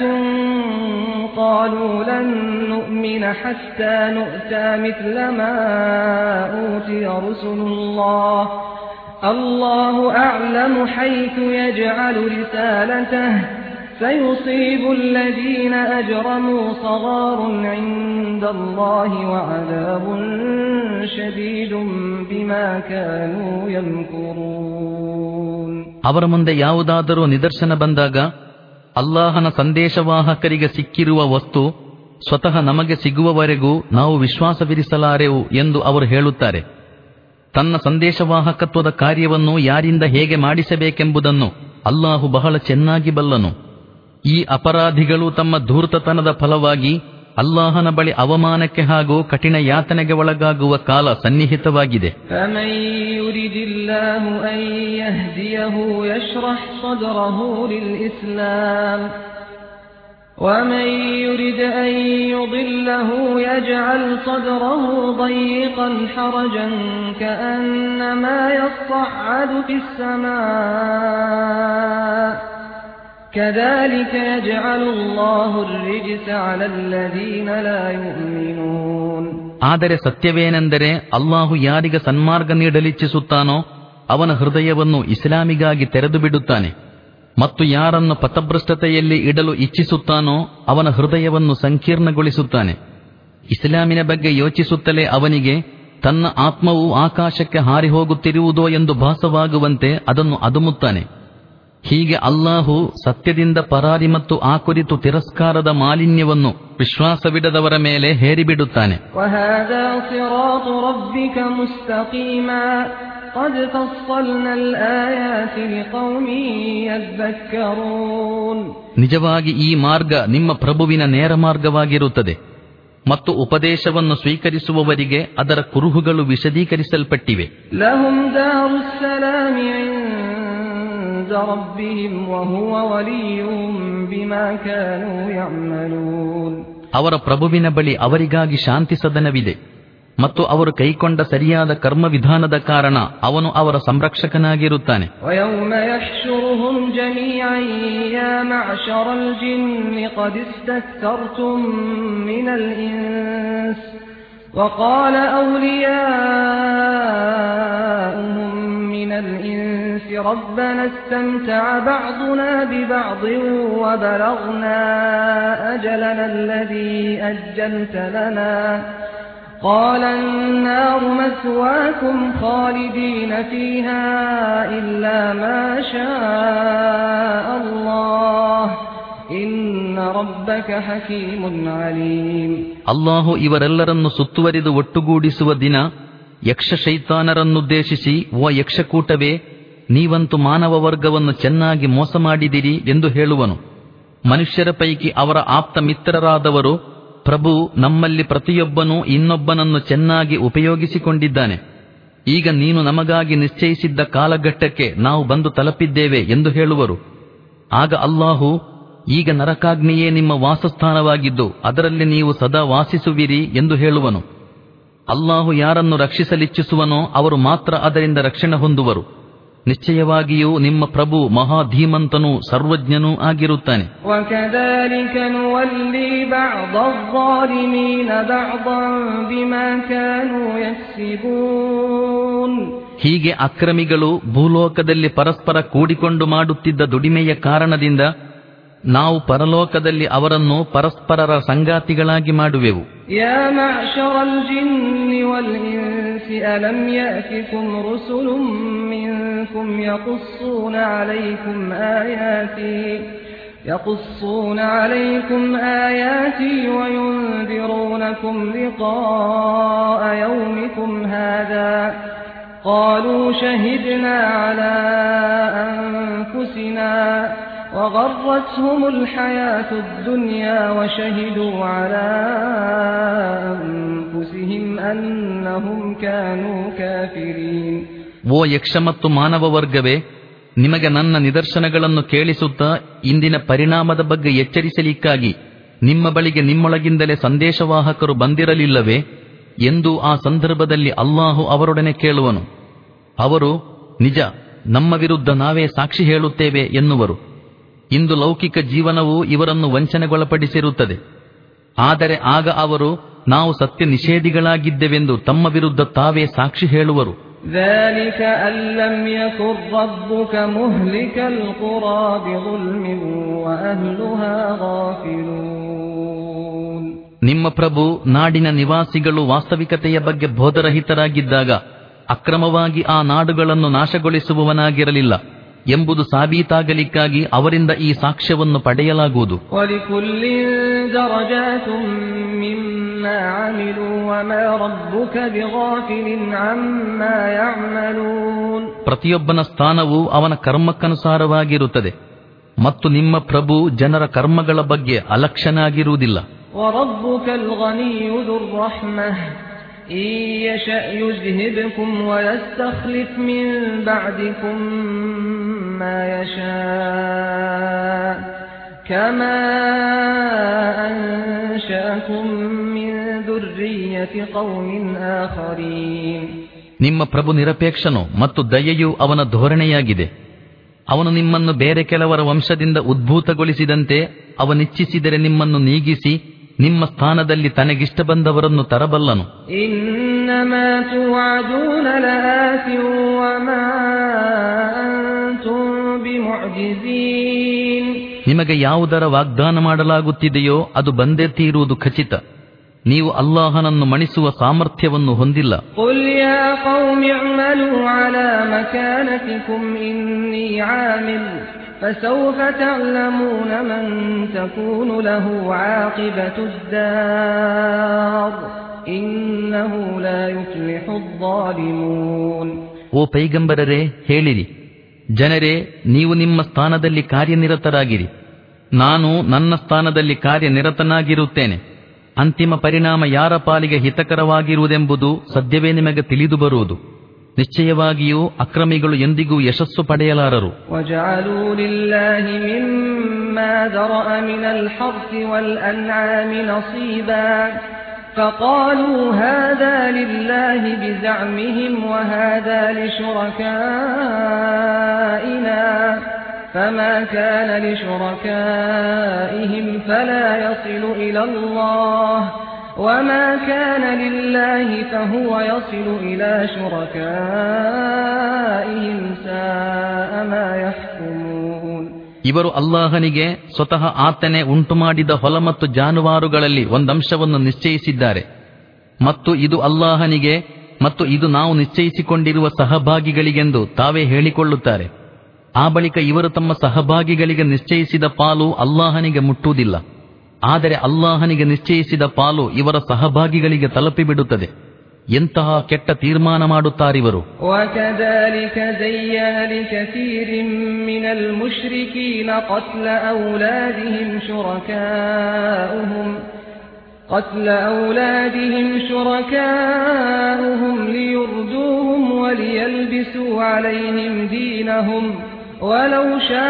قالوا لن نؤمن حتى نؤتى مثل ما أوتي رسل الله الله أعلم حيث يجعل رسالته سيصيب الذين أجرموا صغار عند الله وعذاب شديد بما كانوا يمكرون ಅವರ ಮುಂದೆ ಯಾವುದಾದರೂ ನಿದರ್ಶನ ಬಂದಾಗ ಅಲ್ಲಾಹನ ಸಂದೇಶವಾಹಕರಿಗೆ ಸಿಕ್ಕಿರುವ ವಸ್ತು ಸ್ವತಃ ನಮಗೆ ಸಿಗುವವರೆಗೂ ನಾವು ವಿಶ್ವಾಸವಿರಿಸಲಾರೆವು ಎಂದು ಅವರು ಹೇಳುತ್ತಾರೆ ತನ್ನ ಸಂದೇಶವಾಹಕತ್ವದ ಕಾರ್ಯವನ್ನು ಯಾರಿಂದ ಹೇಗೆ ಮಾಡಿಸಬೇಕೆಂಬುದನ್ನು ಅಲ್ಲಾಹು ಬಹಳ ಚೆನ್ನಾಗಿ ಬಲ್ಲನು ಈ ಅಪರಾಧಿಗಳು ತಮ್ಮ ಧೂರ್ತತನದ ಫಲವಾಗಿ ಅಲ್ಲಾಹನ ಬಳಿ ಅವಮಾನಕ್ಕೆ ಹಾಗೂ ಕಠಿಣ ಯಾತನೆಗೆ ಒಳಗಾಗುವ ಕಾಲ ಸನ್ನಿಹಿತವಾಗಿದೆ فمن يرد الله أن يهديه يشرح صدره للإسلام ومن يرد أن يضله يجعل صدره ضيقا حرجا كأنما يصعد في السماء كذلك يجعل الله الرجس على الذين لا يؤمنون ಆದರೆ ಸತ್ಯವೇನೆಂದರೆ ಅಲ್ಲಾಹು ಯಾರಿಗೆ ಸನ್ಮಾರ್ಗ ನೀಡಲಿಚ್ಛಿಸುತ್ತಾನೋ ಅವನ ಹೃದಯವನ್ನು ಇಸ್ಲಾಮಿಗಾಗಿ ತೆರೆದು ಬಿಡುತ್ತಾನೆ ಮತ್ತು ಯಾರನ್ನು ಪಥಭ್ರಷ್ಟತೆಯಲ್ಲಿ ಇಡಲು ಇಚ್ಛಿಸುತ್ತಾನೋ ಅವನ ಹೃದಯವನ್ನು ಸಂಕೀರ್ಣಗೊಳಿಸುತ್ತಾನೆ ಇಸ್ಲಾಮಿನ ಬಗ್ಗೆ ಯೋಚಿಸುತ್ತಲೇ ಅವನಿಗೆ ತನ್ನ ಆತ್ಮವು ಆಕಾಶಕ್ಕೆ ಹಾರಿ ಹೋಗುತ್ತಿರುವುದೋ ಎಂದು ಭಾಸವಾಗುವಂತೆ ಅದನ್ನು ಅದುಮುತ್ತಾನೆ ಹೀಗೆ ಅಲ್ಲಾಹು ಸತ್ಯದಿಂದ ಪರಾರಿ ಮತ್ತು ಆ ಕುರಿತು ತಿರಸ್ಕಾರದ ಮಾಲಿನ್ಯವನ್ನು ವಿಶ್ವಾಸವಿಡದವರ ಮೇಲೆ ಹೇರಿಬಿಡುತ್ತಾನೆ وهذا صراط ربك مستقيما قد فصلنا الآيات لقوم يذكرون ನಿಜವಾಗಿ ಈ ಮಾರ್ಗ ನಿಮ್ಮ ಪ್ರಭುವಿನ ನೇರ ಮಾರ್ಗವಾಗಿರುತ್ತದೆ ಮತ್ತು ಉಪದೇಶವನ್ನು ಸ್ವೀಕರಿಸುವವರಿಗೆ ಅದರ ಕುರುಹುಗಳು ವಿಶದೀಕರಿಸಲ್ಪಟ್ಟಿವೆ لهم دار السلام عند ربهم وهو وليهم بما كانوا يعملون ಅವರ ಪ್ರಭುವಿನ ಬಳಿ ಅವರಿಗಾಗಿ ಶಾಂತಿ ಸದನವಿದೆ ಮತ್ತು ಅವರು ಕೈಕೊಂಡ ಸರಿಯಾದ ಕರ್ಮ ವಿಧಾನದ ಕಾರಣ ಅವನು ಅವರ ಸಂರಕ್ಷಕನಾಗಿರುತ್ತಾನೆ ويوم يحشرهم جميعا يا معشر الجن قد استكثرتم من الإنس وقال أولياؤهم من الإنس ربنا استمتع بعضنا ببعض وبلغنا أجلنا الذي أجلت لنا قال النار مثواكم خالدين فيها إلا ما شاء الله إن ربك حكيم عليم ಅಲ್ಲಾಹು ಇವರೆಲ್ಲರನ್ನು ಸುತ್ತುವರಿದು ಒಟ್ಟುಗೂಡಿಸುವ ದಿನ ಯಕ್ಷ ಶೈತಾನರನ್ನುದ್ದೇಶಿಸಿ ಓ ಯಕ್ಷಕೂಟವೇ ನೀವಂತೂ ಮಾನವ ವರ್ಗವನ್ನು ಚೆನ್ನಾಗಿ ಮೋಸ ಮಾಡಿದಿರಿ ಎಂದು ಹೇಳುವನು ಮನುಷ್ಯರ ಪೈಕಿ ಅವರ ಆಪ್ತ ಮಿತ್ರರಾದವರು ಪ್ರಭು ನಮ್ಮಲ್ಲಿ ಪ್ರತಿಯೊಬ್ಬನೂ ಇನ್ನೊಬ್ಬನನ್ನು ಚೆನ್ನಾಗಿ ಉಪಯೋಗಿಸಿಕೊಂಡಿದ್ದಾನೆ ಈಗ ನೀನು ನಮಗಾಗಿ ನಿಶ್ಚಯಿಸಿದ್ದ ಕಾಲಘಟ್ಟಕ್ಕೆ ನಾವು ಬಂದು ತಲುಪಿದ್ದೇವೆ ಎಂದು ಹೇಳುವರು ಆಗ ಅಲ್ಲಾಹು ಈಗ ನರಕಾಗ್ನಿಯೇ ನಿಮ್ಮ ವಾಸಸ್ಥಾನವಾಗಿದ್ದು ಅದರಲ್ಲಿ ನೀವು ಸದಾ ವಾಸಿಸುವಿರಿ ಎಂದು ಹೇಳುವನು ಅಲ್ಲಾಹು ಯಾರನ್ನು ರಕ್ಷಿಸಲಿಚ್ಛಿಸುವನೋ ಅವರು ಮಾತ್ರ ಅದರಿಂದ ರಕ್ಷಣೆ ಹೊಂದುವರು ನಿಶ್ಚಯವಾಗಿಯೂ ನಿಮ್ಮ ಪ್ರಭು ಮಹಾಧೀಮಂತನೂ ಸರ್ವಜ್ಞನೂ ಆಗಿರುತ್ತಾನೆ وكذلك نولي بعض الظالمين بعضا بما كانوا يكسبون ಹೀಗೆ ಅಕ್ರಮಿಗಳು ಭೂಲೋಕದಲ್ಲಿ ಪರಸ್ಪರ ಕೂಡಿಕೊಂಡು ಮಾಡುತ್ತಿದ್ದ ದುಡಿಮೆಯ ಕಾರಣದಿಂದ ನಾವು ಪರಲೋಕದಲ್ಲಿ ಅವರನ್ನು ಪರಸ್ಪರರ ಸಂಗಾತಿಗಳಾಗಿ ಮಾಡುವೆವು يا معشر الجن والإنس ألم يأتكم رسل منكم يقصون عليكم آياتي يقصون عليكم آياتي وينذرونكم لقاء يومكم هذا قالوا شهدنا على أنفسنا وغرتهم الحياة الدنيا وشهدوا على أنفسهم أنهم كانوا كافرين ಓ ಯಕ್ಷ ಮತ್ತು ಮಾನವ ವರ್ಗವೇ ನಿಮಗೆ ನನ್ನ ನಿದರ್ಶನಗಳನ್ನು ಕೇಳಿಸುತ್ತಾ ಇಂದಿನ ಪರಿಣಾಮದ ಬಗ್ಗೆ ಎಚ್ಚರಿಸಲಿಕ್ಕಾಗಿ ನಿಮ್ಮ ಬಳಿಗೆ ನಿಮ್ಮೊಳಗಿಂದಲೇ ಸಂದೇಶವಾಹಕರು ಬಂದಿರಲಿಲ್ಲವೇ ಎಂದು ಆ ಸಂದರ್ಭದಲ್ಲಿ ಅಲ್ಲಾಹು ಅವರೊಡನೆ ಕೇಳುವನು ಅವರು ನಿಜ ನಮ್ಮ ವಿರುದ್ಧ ನಾವೇ ಸಾಕ್ಷಿ ಹೇಳುತ್ತೇವೆ ಎನ್ನುವರು ಇಂದು ಲೌಕಿಕ ಜೀವನವು ಇವರನ್ನು ವಂಚನೆಗೊಳಪಡಿಸಿರುತ್ತದೆ ಆದರೆ ಆಗ ಅವರು ನಾವು ಸತ್ಯ ನಿಷೇಧಿಗಳಾಗಿದ್ದೆವೆಂದು ತಮ್ಮ ವಿರುದ್ಧ ತಾವೇ ಸಾಕ್ಷಿ ಹೇಳುವರು ذلك أن لم يكن ربك مهلك القرى بظلم وأهلها غافلون ನಿಮ್ಮ ಪ್ರಭು ನಾಡಿನ ನಿವಾಸಿಗಳು ವಾಸ್ತವಿಕತೆಯ ಬಗ್ಗೆ ಬೋಧರಹಿತರಾಗಿದ್ದಾಗ ಅಕ್ರಮವಾಗಿ ಆ ನಾಡುಗಳನ್ನು ನಾಶಗೊಳಿಸುವವನಾಗಿರಲಿಲ್ಲ ಎಂಬುದು ಸಾಬೀತಾಗಲಿಕ್ಕಾಗಿ ಅವರಿಂದ ಈ ಸಾಕ್ಷ್ಯವನ್ನು ಪಡೆಯಲಾಗುವುದು ولكل درجات مما عملوا وما ربك بغافل عما يعملون ಪ್ರತಿಯೊಬ್ಬನ ಸ್ಥಾನವು ಅವನ ಕರ್ಮಕ್ಕನುಸಾರವಾಗಿರುತ್ತದೆ ಮತ್ತು ನಿಮ್ಮ ಪ್ರಭು ಜನರ ಕರ್ಮಗಳ ಬಗ್ಗೆ ಅಲಕ್ಷನಾಗಿರುವುದಿಲ್ಲ وربك الغني ذو الرحمة إن يشأ يذهبكم ويستخلف من بعدكم ما يشاء كما أنشأكم من ذرية قوم آخرين ನಿಮ್ಮ ಪ್ರಭು ನಿರಪೇಕ್ಷನು ಮತ್ತು ದಯೆಯು ಅವನ ಧೋರಣೆಯಾಗಿದೆ ಅವನು ನಿಮ್ಮನ್ನು ಬೇರೆ ಕೆಲವರ ವಂಶದಿಂದ ಉದ್ಭೂತಗೊಳಿಸಿದಂತೆ ಅವನಿಚ್ಛಿಸಿದರೆ ನಿಮ್ಮನ್ನು ನೀಗಿಸಿ ನಿಮ್ಮ ಸ್ಥಾನದಲ್ಲಿ ತನಗಿಷ್ಟ ಬಂದವರನ್ನು ತರಬಲ್ಲನು إنما توعدون لآت وما أنتم بمعجزين ನಿಮಗೆ ಯಾವುದರ ವಾಗ್ದಾನ ಮಾಡಲಾಗುತ್ತಿದೆಯೋ ಅದು ಬಂದೇ ತೀರುವುದು ಖಚಿತ ನೀವು ಅಲ್ಲಾಹನನ್ನು ಮಣಿಸುವ ಸಾಮರ್ಥ್ಯವನ್ನು ಹೊಂದಿಲ್ಲ قل يا قوم اعملوا على مكانتكم إني عامل فسوف تعلمون من تكون له عاقبة الدار إنه لا يفلح الظالمون ಓ ಪೈಗಂಬರರೇ ಹೇಳಿರಿ ಜನರೇ ನೀವು ನಿಮ್ಮ ಸ್ಥಾನದಲ್ಲಿ ಕಾರ್ಯನಿರತರಾಗಿರಿ ನಾನು ನನ್ನ ಸ್ಥಾನದಲ್ಲಿ ಕಾರ್ಯನಿರತನಾಗಿರುತ್ತೇನೆ ಅಂತಿಮ ಪರಿಣಾಮ ಯಾರ ಪಾಲಿಗೆ ಹಿತಕರವಾಗಿರುವುದೆಂಬುದು ಸದ್ಯವೇ ನಿಮಗೆ ತಿಳಿದು ಬರುವುದು ನಿಶ್ಚಯವಾಗಿಯೂ ಅಕ್ರಮಿಗಳು ಎಂದಿಗೂ ಯಶಸ್ಸು ಪಡೆಯಲಾರರು وجعلوا لله مما ذرأ من الحرث والأنعام نصيبا فقالوا هذا لله بزعمهم وهذا لشركائنا فما كان لشركائهم فلا يصل إلى الله وما كان لله فهو يصل إلى شركائهم ساء ما يحكمون ಇವರು ಅಲ್ಲಾಹನಿಗೆ ಸ್ವತಃ ಆತನೇ ಉಂಟುಮಾಡಿದ ಹೊಲ ಮತ್ತು ಜಾನುವಾರುಗಳಲ್ಲಿ ಒಂದಂಶವನ್ನು ನಿಶ್ಚಯಿಸಿದ್ದಾರೆ ಮತ್ತು ಇದು ಅಲ್ಲಾಹನಿಗೆ ಮತ್ತು ಇದು ನಾವು ನಿಶ್ಚಯಿಸಿಕೊಂಡಿರುವ ಸಹಭಾಗಿಗಳಿಗೆಂದು ತಾವೇ ಹೇಳಿಕೊಳ್ಳುತ್ತಾರೆ ಆ ಬಳಿಕ ಇವರು ತಮ್ಮ ಸಹಭಾಗಿಗಳಿಗೆ ನಿಶ್ಚಯಿಸಿದ ಪಾಲು ಅಲ್ಲಾಹನಿಗೆ ಮುಟ್ಟುವುದಿಲ್ಲ ಆದರೆ ಅಲ್ಲಾಹನಿಗೆ ನಿಶ್ಚಯಿಸಿದ ಪಾಲು ಇವರ ಸಹಭಾಗಿಗಳಿಗೆ ತಲುಪಿಬಿಡುತ್ತದೆ ಎಂತಹ ಕೆಟ್ಟ ತೀರ್ಮಾನ ಮಾಡುತ್ತಾರಿವರು وكذلك زين لكثير من المشركين قتل أولادهم شركاؤهم قتل أولادهم شركاؤهم ليردوهم وليلبسوا عليهم دينهم ولو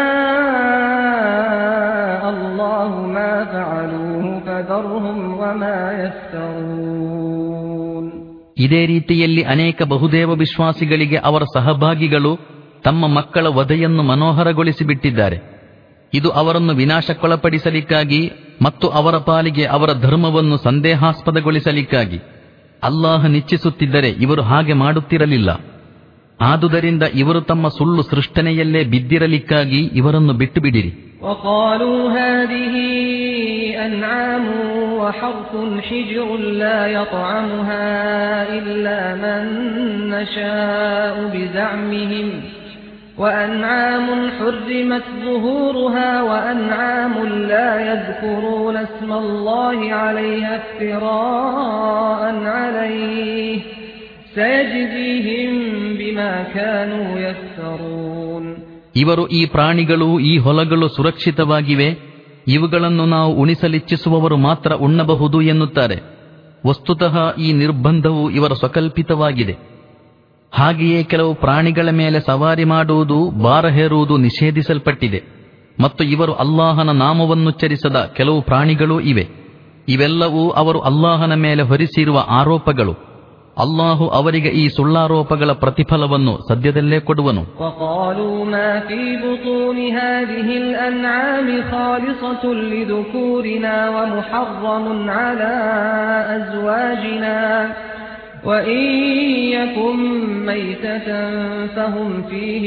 شاء الله ما فعلوه فذرهم وما يفترون ಇದೇ ರೀತಿಯಲ್ಲಿ ಅನೇಕ ಬಹುದೇವ ವಿಶ್ವಾಸಿಗಳಿಗೆ ಅವರ ಸಹಭಾಗಿಗಳು ತಮ್ಮ ಮಕ್ಕಳ ವಧೆಯನ್ನು ಮನೋಹರಗೊಳಿಸಿಬಿಟ್ಟಿದ್ದಾರೆ ಇದು ಅವರನ್ನು ವಿನಾಶಕ್ಕೊಳಪಡಿಸಲಿಕ್ಕಾಗಿ ಮತ್ತು ಅವರ ಪಾಲಿಗೆ ಅವರ ಧರ್ಮವನ್ನು ಸಂದೇಹಾಸ್ಪದಗೊಳಿಸಲಿಕ್ಕಾಗಿ ಅಲ್ಲಾಹ ನಿಚ್ಚಿಸುತ್ತಿದ್ದರೆ ಇವರು ಹಾಗೆ ಮಾಡುತ್ತಿರಲಿಲ್ಲ ಆದುದರಿಂದ ಇವರು ತಮ್ಮ ಸುಳ್ಳು ಸೃಷ್ಟನೆಯಲ್ಲೇ ಬಿದ್ದಿರಲಿಕ್ಕಾಗಿ ಇವರನ್ನು ಬಿಟ್ಟು ಬಿಡಿರಿ وقالوا هذه أنعام وحرث حجر لا يطعمها إلا من نشاء بزعمهم وأنعام حرمت ظهورها وأنعام لا يذكرون اسم الله عليها افتراء عليه سيجزيهم بما كانوا يفترون ಇವರು ಈ ಪ್ರಾಣಿಗಳು ಈ ಹೊಲಗಳು ಸುರಕ್ಷಿತವಾಗಿವೆ ಇವುಗಳನ್ನು ನಾವು ಉಣಿಸಲಿಚ್ಛಿಸುವವರು ಮಾತ್ರ ಉಣ್ಣಬಹುದು ಎನ್ನುತ್ತಾರೆ ವಸ್ತುತಃ ಈ ನಿರ್ಬಂಧವು ಇವರ ಸ್ವಕಲ್ಪಿತವಾಗಿದೆ ಹಾಗೆಯೇ ಕೆಲವು ಪ್ರಾಣಿಗಳ ಮೇಲೆ ಸವಾರಿ ಮಾಡುವುದು ಭಾರ ಹೇರುವುದು ನಿಷೇಧಿಸಲ್ಪಟ್ಟಿದೆ ಮತ್ತು ಇವರು ಅಲ್ಲಾಹನ ನಾಮವನ್ನುಚ್ಚರಿಸದ ಕೆಲವು ಪ್ರಾಣಿಗಳೂ ಇವೆ ಇವೆಲ್ಲವೂ ಅವರು ಅಲ್ಲಾಹನ ಮೇಲೆ ಹೊರಿಸಿರುವ ಆರೋಪಗಳು ಅಲ್ಲಾಹು ಅವರಿಗೆ ಈ ಸುಳ್ಳಾರೋಪಗಳ ಪ್ರತಿಫಲವನ್ನು ಸದ್ಯದಲ್ಲೇ ಕೊಡುವನು وقالوا ما في بطون هذه الأنعام خالصة لذكورنا ومحرم على أزواجنا وإن يكن ميتة فهم فيه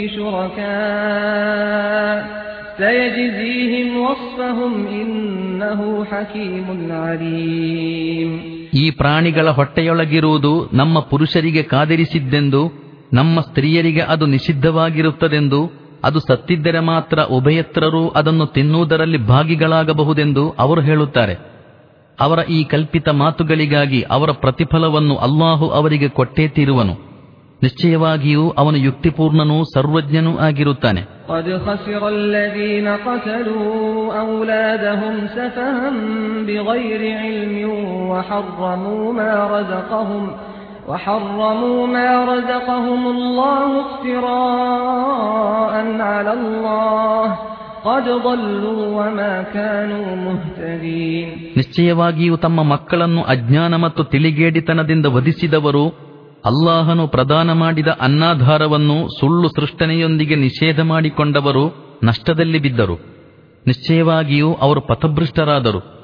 شركاء سيجزيهم وصفهم إنه حكيم عليم ಈ ಪ್ರಾಣಿಗಳ ಹೊಟ್ಟೆಯೊಳಗಿರುವುದು ನಮ್ಮ ಪುರುಷರಿಗೆ ಕಾದಿರಿಸಿದ್ದೆಂದು ನಮ್ಮ ಸ್ತ್ರೀಯರಿಗೆ ಅದು ನಿಷಿದ್ಧವಾಗಿರುತ್ತದೆಂದು ಅದು ಸತ್ತಿದ್ದರೆ ಮಾತ್ರ ಉಭಯತ್ರರೂ ಅದನ್ನು ತಿನ್ನುವುದರಲ್ಲಿ ಭಾಗಿಗಳಾಗಬಹುದೆಂದು ಅವರು ಹೇಳುತ್ತಾರೆ ಅವರ ಈ ಕಲ್ಪಿತ ಮಾತುಗಳಿಗಾಗಿ ಅವರ ಪ್ರತಿಫಲವನ್ನು ಅಲ್ಲಾಹು ಅವರಿಗೆ ಕೊಟ್ಟೇ ತೀರುವನು ನಿಶ್ಚಯವಾಗಿಯೂ ಅವನು ಯುಕ್ತಿಪೂರ್ಣನೂ ಸರ್ವಜ್ಞನೂ ಆಗಿರುತ್ತಾನೆ قد خسر الذين قتلوا أولادهم سفها بغير علم وحرموا ما رزقهم وحرموا ما رزقهم الله افتراء على الله قد ضلوا وما كانوا مهتدين ನಿಶ್ಚಯವಾಗಿಯೂ ತಮ್ಮ ಮಕ್ಕಳನ್ನು ಅಜ್ಞಾನ ಮತ್ತು ತಿಳಿಗೇಡಿತನದಿಂದ ವಧಿಸಿದವರು ಅಲ್ಲಾಹನು ಪ್ರದಾನ ಮಾಡಿದ ಅನ್ನಾಧಾರವನ್ನು ಸುಳ್ಳು ಸೃಷ್ಟನೆಯೊಂದಿಗೆ ನಿಷೇಧ ಮಾಡಿಕೊಂಡವರು ನಷ್ಟದಲ್ಲಿ ಬಿದ್ದರು ನಿಶ್ಚಯವಾಗಿಯೂ ಅವರು ಪಥಭೃಷ್ಟರಾದರು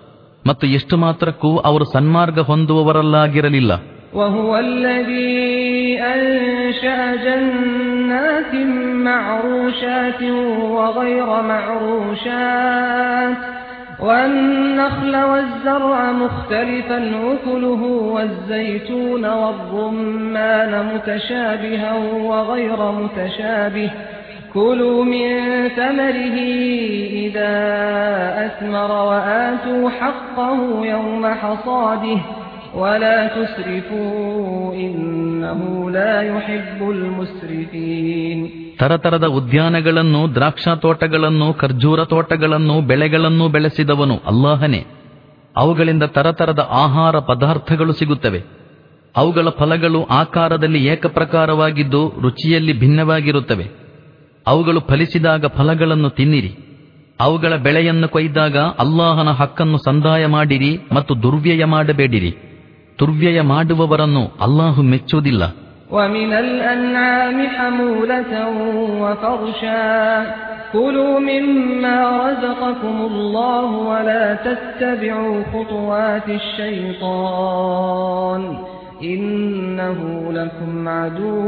ಮತ್ತು ಎಷ್ಟು ಮಾತ್ರಕ್ಕೂ ಅವರು ಸನ್ಮಾರ್ಗ ಹೊಂದುವವರಲ್ಲಾಗಿರಲಿಲ್ಲ وهو الذي أنشأ جنات معروشات وغير معروشات والنخل والزرع مختلفا أكله والزيتون والرمان متشابها وغير متشابه كلوا من ثمره إذا أثمر وآتوا حقه يوم حصاده ولا تسرفوا إنه لا يحب المسرفين ತರತರದ ಉದ್ಯಾನಗಳನ್ನು ದ್ರಾಕ್ಷಾ ತೋಟಗಳನ್ನು ಖರ್ಜೂರ ತೋಟಗಳನ್ನು ಬೆಳೆಗಳನ್ನು ಬೆಳೆಸಿದವನು ಅಲ್ಲಾಹನೇ ಅವುಗಳಿಂದ ತರತರದ ಆಹಾರ ಪದಾರ್ಥಗಳು ಸಿಗುತ್ತವೆ ಅವುಗಳ ಫಲಗಳು ಆಕಾರದಲ್ಲಿ ಏಕಪ್ರಕಾರವಾಗಿದ್ದು ರುಚಿಯಲ್ಲಿ ಭಿನ್ನವಾಗಿರುತ್ತವೆ ಅವುಗಳು ಫಲಿಸಿದಾಗ ಫಲಗಳನ್ನು ತಿನ್ನಿರಿ ಅವುಗಳ ಬೆಳೆಯನ್ನು ಕೊಯ್ದಾಗ ಅಲ್ಲಾಹನ ಹಕ್ಕನ್ನು ಸಂದಾಯ ಮಾಡಿರಿ ಮತ್ತು ದುರ್ವ್ಯಯ ಮಾಡಬೇಡಿರಿ ದುರ್ವ್ಯಯ ಮಾಡುವವರನ್ನು ಅಲ್ಲಾಹು ಮೆಚ್ಚುವುದಿಲ್ಲ ومن الأنعام حمولة وفرشا كلوا مما رزقكم الله ولا تتبعوا خطوات الشيطان إنه لكم عدو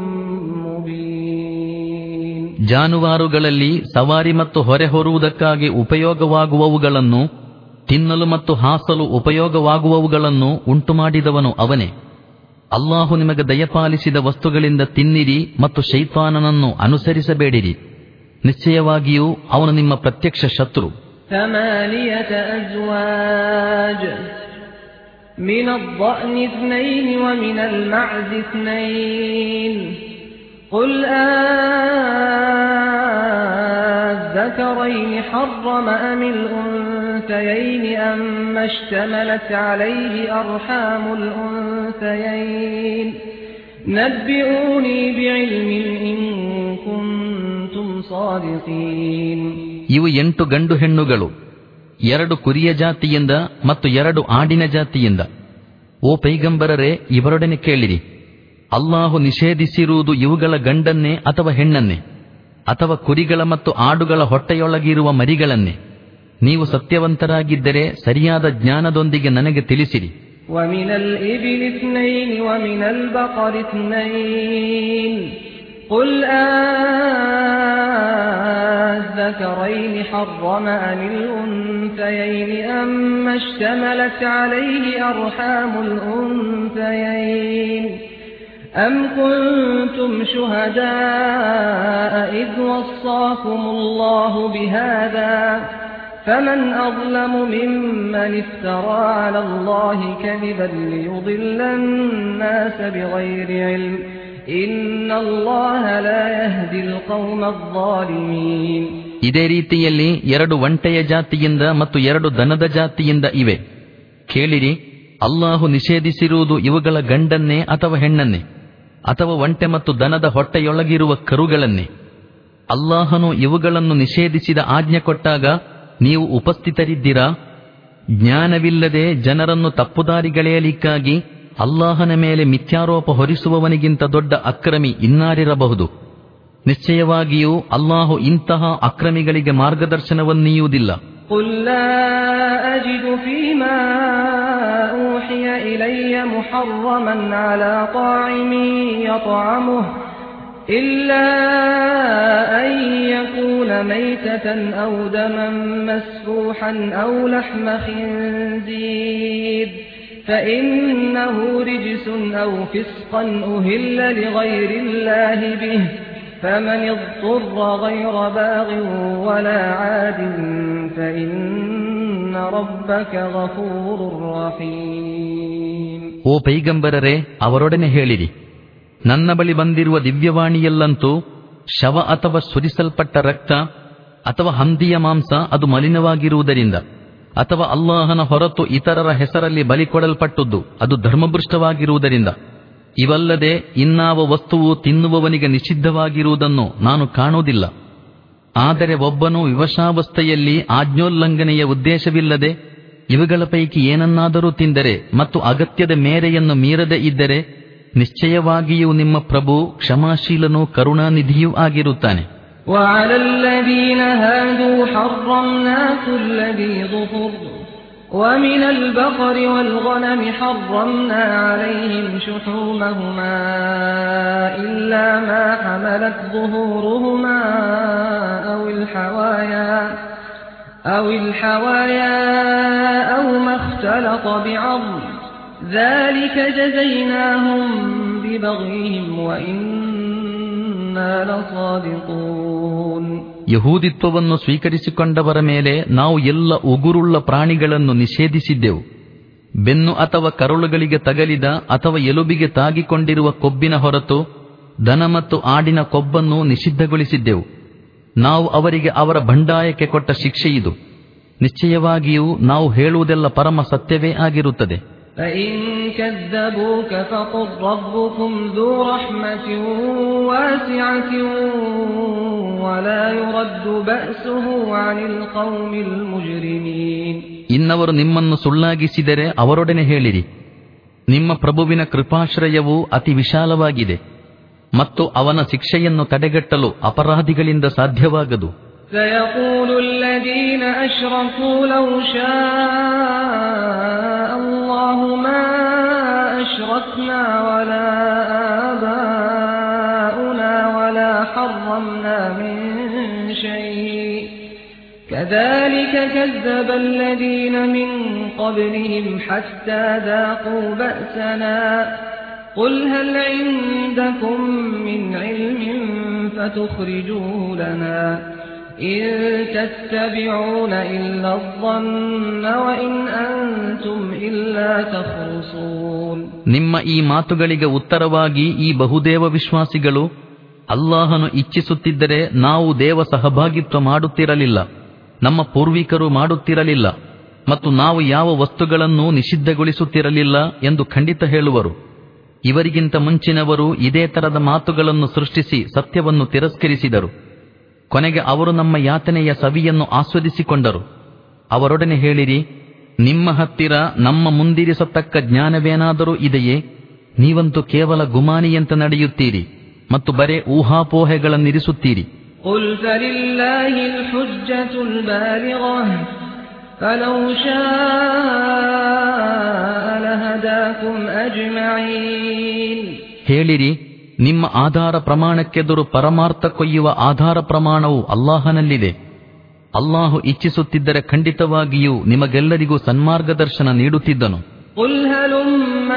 مبين ಜಾನುವಾರುಗಳಲ್ಲಿ ಸವಾರಿ ಮತ್ತು ಹೊರೆ ಹೊರುವುದಕ್ಕಾಗಿ ಉಪಯೋಗವಾಗುವವುಗಳನ್ನು ತಿನ್ನಲು ಮತ್ತು ಹಾಸಲು ಉಪಯೋಗವಾಗುವವುಗಳನ್ನು ಉಂಟುಮಾಡಿದವನು ಅವನೇ ಅಲ್ಲಾಹು ನಿಮಗೆ ದಯಪಾಲಿಸಿದ ವಸ್ತುಗಳಿಂದ ತಿನ್ನಿರಿ ಮತ್ತು ಶೈತಾನನನ್ನು ಅನುಸರಿಸಬೇಡಿರಿ ನಿಶ್ಚಯವಾಗಿಯೂ ಅವನು ನಿಮ್ಮ ಪ್ರತ್ಯಕ್ಷ ಶತ್ರು ثمانية أزواج من الضأن اثنين ومن المعز اثنين قل آذكرين حرم أم الأنثيين أما اشتملت عليه أرحام الأنثيين نبئوني بعلم إن كنتم صادقين ಇವು ಎಂಟು ಗಂಡು ಹೆಣ್ಣುಗಳು ಎರಡು ಕುರಿಯ ಜಾತಿಯಿಂದ ಮತ್ತು ಎರಡು ಆಡಿನ ಜಾತಿಯಿಂದ ಓ ಪೈಗಂಬರರೇ ಇವರೊಡನೆ ಕೇಳಿರಿ ಅಲ್ಲಾಹು ನಿಷೇಧಿಸಿರುವುದು ಇವುಗಳ ಗಂಡನ್ನೇ ಅಥವಾ ಹೆಣ್ಣನ್ನೇ ಅಥವಾ ಕುರಿಗಳ ಮತ್ತು ಆಡುಗಳ ಹೊಟ್ಟೆಯೊಳಗಿರುವ ಮರಿಗಳನ್ನೇ ನೀವು ಸತ್ಯವಂತರಾಗಿದ್ದರೆ ಸರಿಯಾದ ಜ್ಞಾನದೊಂದಿಗೆ ನನಗೆ ತಿಳಿಸಿರಿ ومن الإبل اثنين ومن البقر اثنين قل آذكرين حرم أم الأنثيين أما اشتملت عليه أرحام الأنثيين أم كنتم شهداء إذ وصاكم الله بهذا فمن أظلم ممن افترى على الله كذبا ليضل الناس بغير علم إن الله لا يهدي القوم الظالمين ಇದೇ ರೀತಿಯಲ್ಲಿ ಎರಡು ಒಂಟೆಯ ಜಾತಿಯಿಂದ ಮತ್ತು ಎರಡು ದನದ ಜಾತಿಯಿಂದ ಇವೆ ಕೇಳಿರಿ ಅಲ್ಲಾಹು ನಿಷೇಧಿಸಿರುವುದು ಇವುಗಳ ಗಂಡನ್ನೇ ಅಥವಾ ಹೆಣ್ಣನ್ನೇ ಅಥವಾ ಒಂಟೆ ಮತ್ತು ದನದ ಹೊಟ್ಟೆಯೊಳಗಿರುವ ಕರುಗಳನ್ನೇ ಅಲ್ಲಾಹನು ಇವುಗಳನ್ನು ನಿಷೇಧಿಸಿದ ಆಜ್ಞೆ ಕೊಟ್ಟಾಗ ನೀವು ಉಪಸ್ಥಿತರಿದ್ದೀರಾ ಜ್ಞಾನವಿಲ್ಲದೆ ಜನರನ್ನು ತಪ್ಪುದಾರಿಗೆಳೆಯಲಿಕ್ಕಾಗಿ ಅಲ್ಲಾಹನ ಮೇಲೆ ಮಿಥ್ಯಾರೋಪ ಹೊರಿಸುವವನಿಗಿಂತ ದೊಡ್ಡ ಅಕ್ರಮಿ ಇನ್ನಾರಿರಬಹುದು ನಿಶ್ಚಯವಾಗಿಯೂ ಅಲ್ಲಾಹು ಇಂತಹ ಅಕ್ರಮಿಗಳಿಗೆ ಮಾರ್ಗದರ್ಶನವನ್ನೀಯುವುದಿಲ್ಲ قل لا أجد فيما أوحي إلي محرما على طاعم يطعمه إلا أن يكون ميتة أو دما مسفوحا أو لحم خنزير فإنه رجس أو فسقا أهل لغير الله به فمن اضطر غير باغ ولا عاد فإن ربك غفور رحيم ಓ ಪೈಗಂಬರರೇ ಅವರೊಡನೆ ಹೇಳಿರಿ ನನ್ನ ಬಳಿ ಬಂದಿರುವ ದಿವ್ಯವಾಣಿಯಲ್ಲಂತೂ ಶವ ಅಥವಾ ಸುರಿಸಲ್ಪಟ್ಟ ರಕ್ತ ಅಥವಾ ಹಂದಿಯ ಮಾಂಸ ಅದು ಮಲಿನವಾಗಿರುವುದರಿಂದ ಅಥವಾ ಅಲ್ಲಾಹನ ಹೊರತು ಇತರರ ಹೆಸರಲ್ಲಿ ಬಲಿ ಕೊಡಲ್ಪಟ್ಟದ್ದು ಅದು ಧರ್ಮಭೃಷ್ಟವಾಗಿರುವುದರಿಂದ ಇವಲ್ಲದೆ ಇನ್ನಾವ ವಸ್ತುವು ತಿನ್ನುವವನಿಗೆ ನಿಷಿದ್ಧವಾಗಿರುವುದನ್ನು ನಾನು ಕಾಣುವುದಿಲ್ಲ ಆದರೆ ಒಬ್ಬನು ವಿವಶಾವಸ್ಥೆಯಲ್ಲಿ ಆಜ್ಞೋಲ್ಲಂಘನೆಯ ಉದ್ದೇಶವಿಲ್ಲದೆ ಇವುಗಳ ಪೈಕಿ ಏನನ್ನಾದರೂ ತಿಂದರೆ ಮತ್ತು ಅಗತ್ಯದ ಮೇರೆಯನ್ನು ಮೀರದೆ ಇದ್ದರೆ ನಿಶ್ಚಯವಾಗಿಯೂ ನಿಮ್ಮ ಪ್ರಭು ಕ್ಷಮಾಶೀಲನೂ ಕರುಣಾನಿಧಿಯೂ ಆಗಿರುತ್ತಾನೆ وعلى الذين هادوا حرمنا كل ذي ظفر ومن البقر والغنم حرمنا عليهم شحومهما إلا ما حملت ظهورهما أو الحوايا أو الحوايا أو ما اختلط بعظم ذلك جزيناهم ببغيهم وإنا لصادقون ಯಹೂದಿತ್ವವನ್ನು ಸ್ವೀಕರಿಸಿಕೊಂಡವರ ಮೇಲೆ ನಾವು ಎಲ್ಲ ಉಗುರುಳ್ಳ ಪ್ರಾಣಿಗಳನ್ನು ನಿಷೇಧಿಸಿದ್ದೆವು ಬೆನ್ನು ಅಥವಾ ಕರುಳುಗಳಿಗೆ ತಗಲಿದ ಅಥವಾ ಎಲುಬಿಗೆ ತಾಗಿಕೊಂಡಿರುವ ಕೊಬ್ಬಿನ ಹೊರತು ದನ ಮತ್ತು ಆಡಿನ ಕೊಬ್ಬನ್ನು ನಿಷಿದ್ಧಗೊಳಿಸಿದ್ದೆವು ನಾವು ಅವರಿಗೆ ಅವರ ಬಂಡಾಯಕ್ಕೆ ಕೊಟ್ಟ ಶಿಕ್ಷೆಯಿದು ನಿಶ್ಚಯವಾಗಿಯೂ ನಾವು ಹೇಳುವುದೆಲ್ಲ ಪರಮ ಸತ್ಯವೇ ಆಗಿರುತ್ತದೆ فإن كذبوك فقل ربكم ذو رحمة واسعة ولا يرد بأسه عن القوم المجرمين ಇನ್ನವರು ನಿಮ್ಮನ್ನು ಸುಳ್ಳಾಗಿಸಿದರೆ ಅವರೊಡನೆ ಹೇಳಿರಿ ನಿಮ್ಮ ಪ್ರಭುವಿನ ಕೃಪಾಶ್ರಯವು ಅತಿ ವಿಶಾಲವಾಗಿದೆ ಮತ್ತು ಅವನ ಶಿಕ್ಷೆಯನ್ನು ತಡೆಗಟ್ಟಲು ಅಪರಾಧಿಗಳಿಂದ ಸಾಧ್ಯವಾಗದು سيقول الذين أشركوا لو شاء الله ما أشركنا ولا آباؤنا ولا حرمنا من شيء كذلك كذب الذين من قبلهم حتى ذاقوا بأسنا قل هل عندكم من علم فتخرجوه لنا إن تتبعون إلا الظن وإن أنتم إلا تخرصون ನಿಮ್ಮ ಈ ಮಾತುಗಳಿಗೆ ಉತ್ತರವಾಗಿ ಈ ಬಹುದೇವ ವಿಶ್ವಾಸಿಗಳು ಅಲ್ಲಾಹನು ಇಚ್ಛಿಸುತ್ತಿದ್ದರೆ ನಾವು ದೇವ ಸಹಭಾಗಿತ್ವ ಮಾಡುತ್ತಿರಲಿಲ್ಲ ನಮ್ಮ ಪೂರ್ವಿಕರು ಮಾಡುತ್ತಿರಲಿಲ್ಲ ಮತ್ತು ನಾವು ಯಾವ ವಸ್ತುಗಳನ್ನು ನಿಷಿದ್ಧಗೊಳಿಸುತ್ತಿರಲಿಲ್ಲ ಎಂದು ಖಂಡಿತ ಹೇಳುವರು ಇವರಿಗಿಂತ ಮುಂಚಿನವರು ಇದೇ ತರದ ಮಾತುಗಳನ್ನು ಸೃಷ್ಟಿಸಿ ಸತ್ಯವನ್ನು ತಿರಸ್ಕರಿಸಿದರು ಕೊನೆಗೆ ಅವರು ನಮ್ಮ ಯಾತನೆಯ ಸವಿಯನ್ನು ಆಸ್ವದಿಸಿಕೊಂಡರು ಅವರೊಡನೆ ಹೇಳಿರಿ ನಿಮ್ಮ ಹತ್ತಿರ ನಮ್ಮ ಮುಂದಿರಿಸತಕ್ಕ ಜ್ಞಾನವೇನಾದರೂ ಇದೆಯೇ ನೀವಂತೂ ಕೇವಲ ಗುಮಾನಿಯಂತೆ ನಡೆಯುತ್ತೀರಿ ಮತ್ತು ಬರೇ ಊಹಾಪೋಹೆಗಳನ್ನಿರಿಸುತ್ತೀರಿ قل فلله الحجة البالغة فلو شاء لهداكم أجمعين ಹೇಳಿರಿ ನಿಮ್ಮ ಆಧಾರ ಪ್ರಮಾಣಕ್ಕೆದುರು ಪರಮಾರ್ಥ ಕೊಯ್ಯುವ ಆಧಾರ ಪ್ರಮಾಣವು ಅಲ್ಲಾಹನಲ್ಲಿದೆ ಅಲ್ಲಾಹು ಇಚ್ಛಿಸುತ್ತಿದ್ದರೆ ಖಂಡಿತವಾಗಿಯೂ ನಿಮಗೆಲ್ಲರಿಗೂ ಸನ್ಮಾರ್ಗದರ್ಶನ ನೀಡುತ್ತಿದ್ದನು قل هلم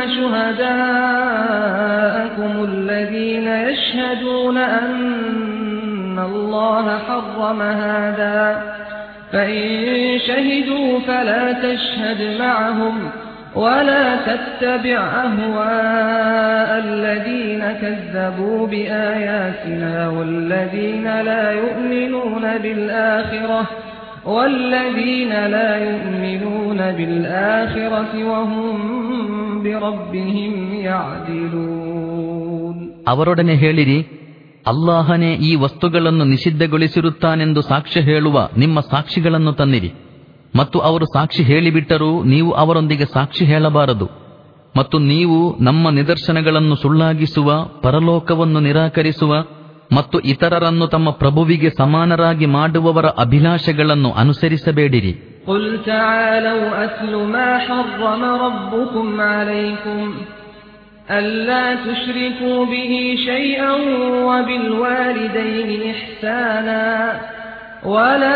شهداءكم الذين يشهدون أن الله حرم هذا فإن شهدوا فلا تشهد معهم ولا تتبع أهواء الذين كذبوا بآياتنا والذين لا يؤمنون بالآخرة والذين لا يؤمنون بالآخرة وهم بربهم يعدلون ಅವರೊಡನೆ ಹೇಳಿರಿ ಅಲ್ಲಾಹನೇ ಈ ವಸ್ತುಗಳನ್ನು ನಿಷಿದ್ಧಗೊಳಿಸಿರುತ್ತಾನೆಂದು ಸಾಕ್ಷ್ಯ ಹೇಳುವ ನಿಮ್ಮ ಸಾಕ್ಷಿಗಳನ್ನು ತನ್ನಿರಿ ಮತ್ತು ಅವರು ಸಾಕ್ಷಿ ಹೇಳಿಬಿಟ್ಟರೂ ನೀವು ಅವರೊಂದಿಗೆ ಸಾಕ್ಷಿ ಹೇಳಬಾರದು ಮತ್ತು ನೀವು ನಮ್ಮ ನಿದರ್ಶನಗಳನ್ನು ಸುಳ್ಳಾಗಿಸುವ ಪರಲೋಕವನ್ನು ನಿರಾಕರಿಸುವ ಮತ್ತು ಇತರರನ್ನು ತಮ್ಮ ಪ್ರಭುವಿಗೆ ಸಮಾನರಾಗಿ ಮಾಡುವವರ ಅಭಿಲಾಷೆಗಳನ್ನು ಅನುಸರಿಸಬೇಡಿರಿ قل تعالوا أتل ما حرم ربكم عليكم ألا تشركوا به شيئا وبالوالدين إحسانا ولا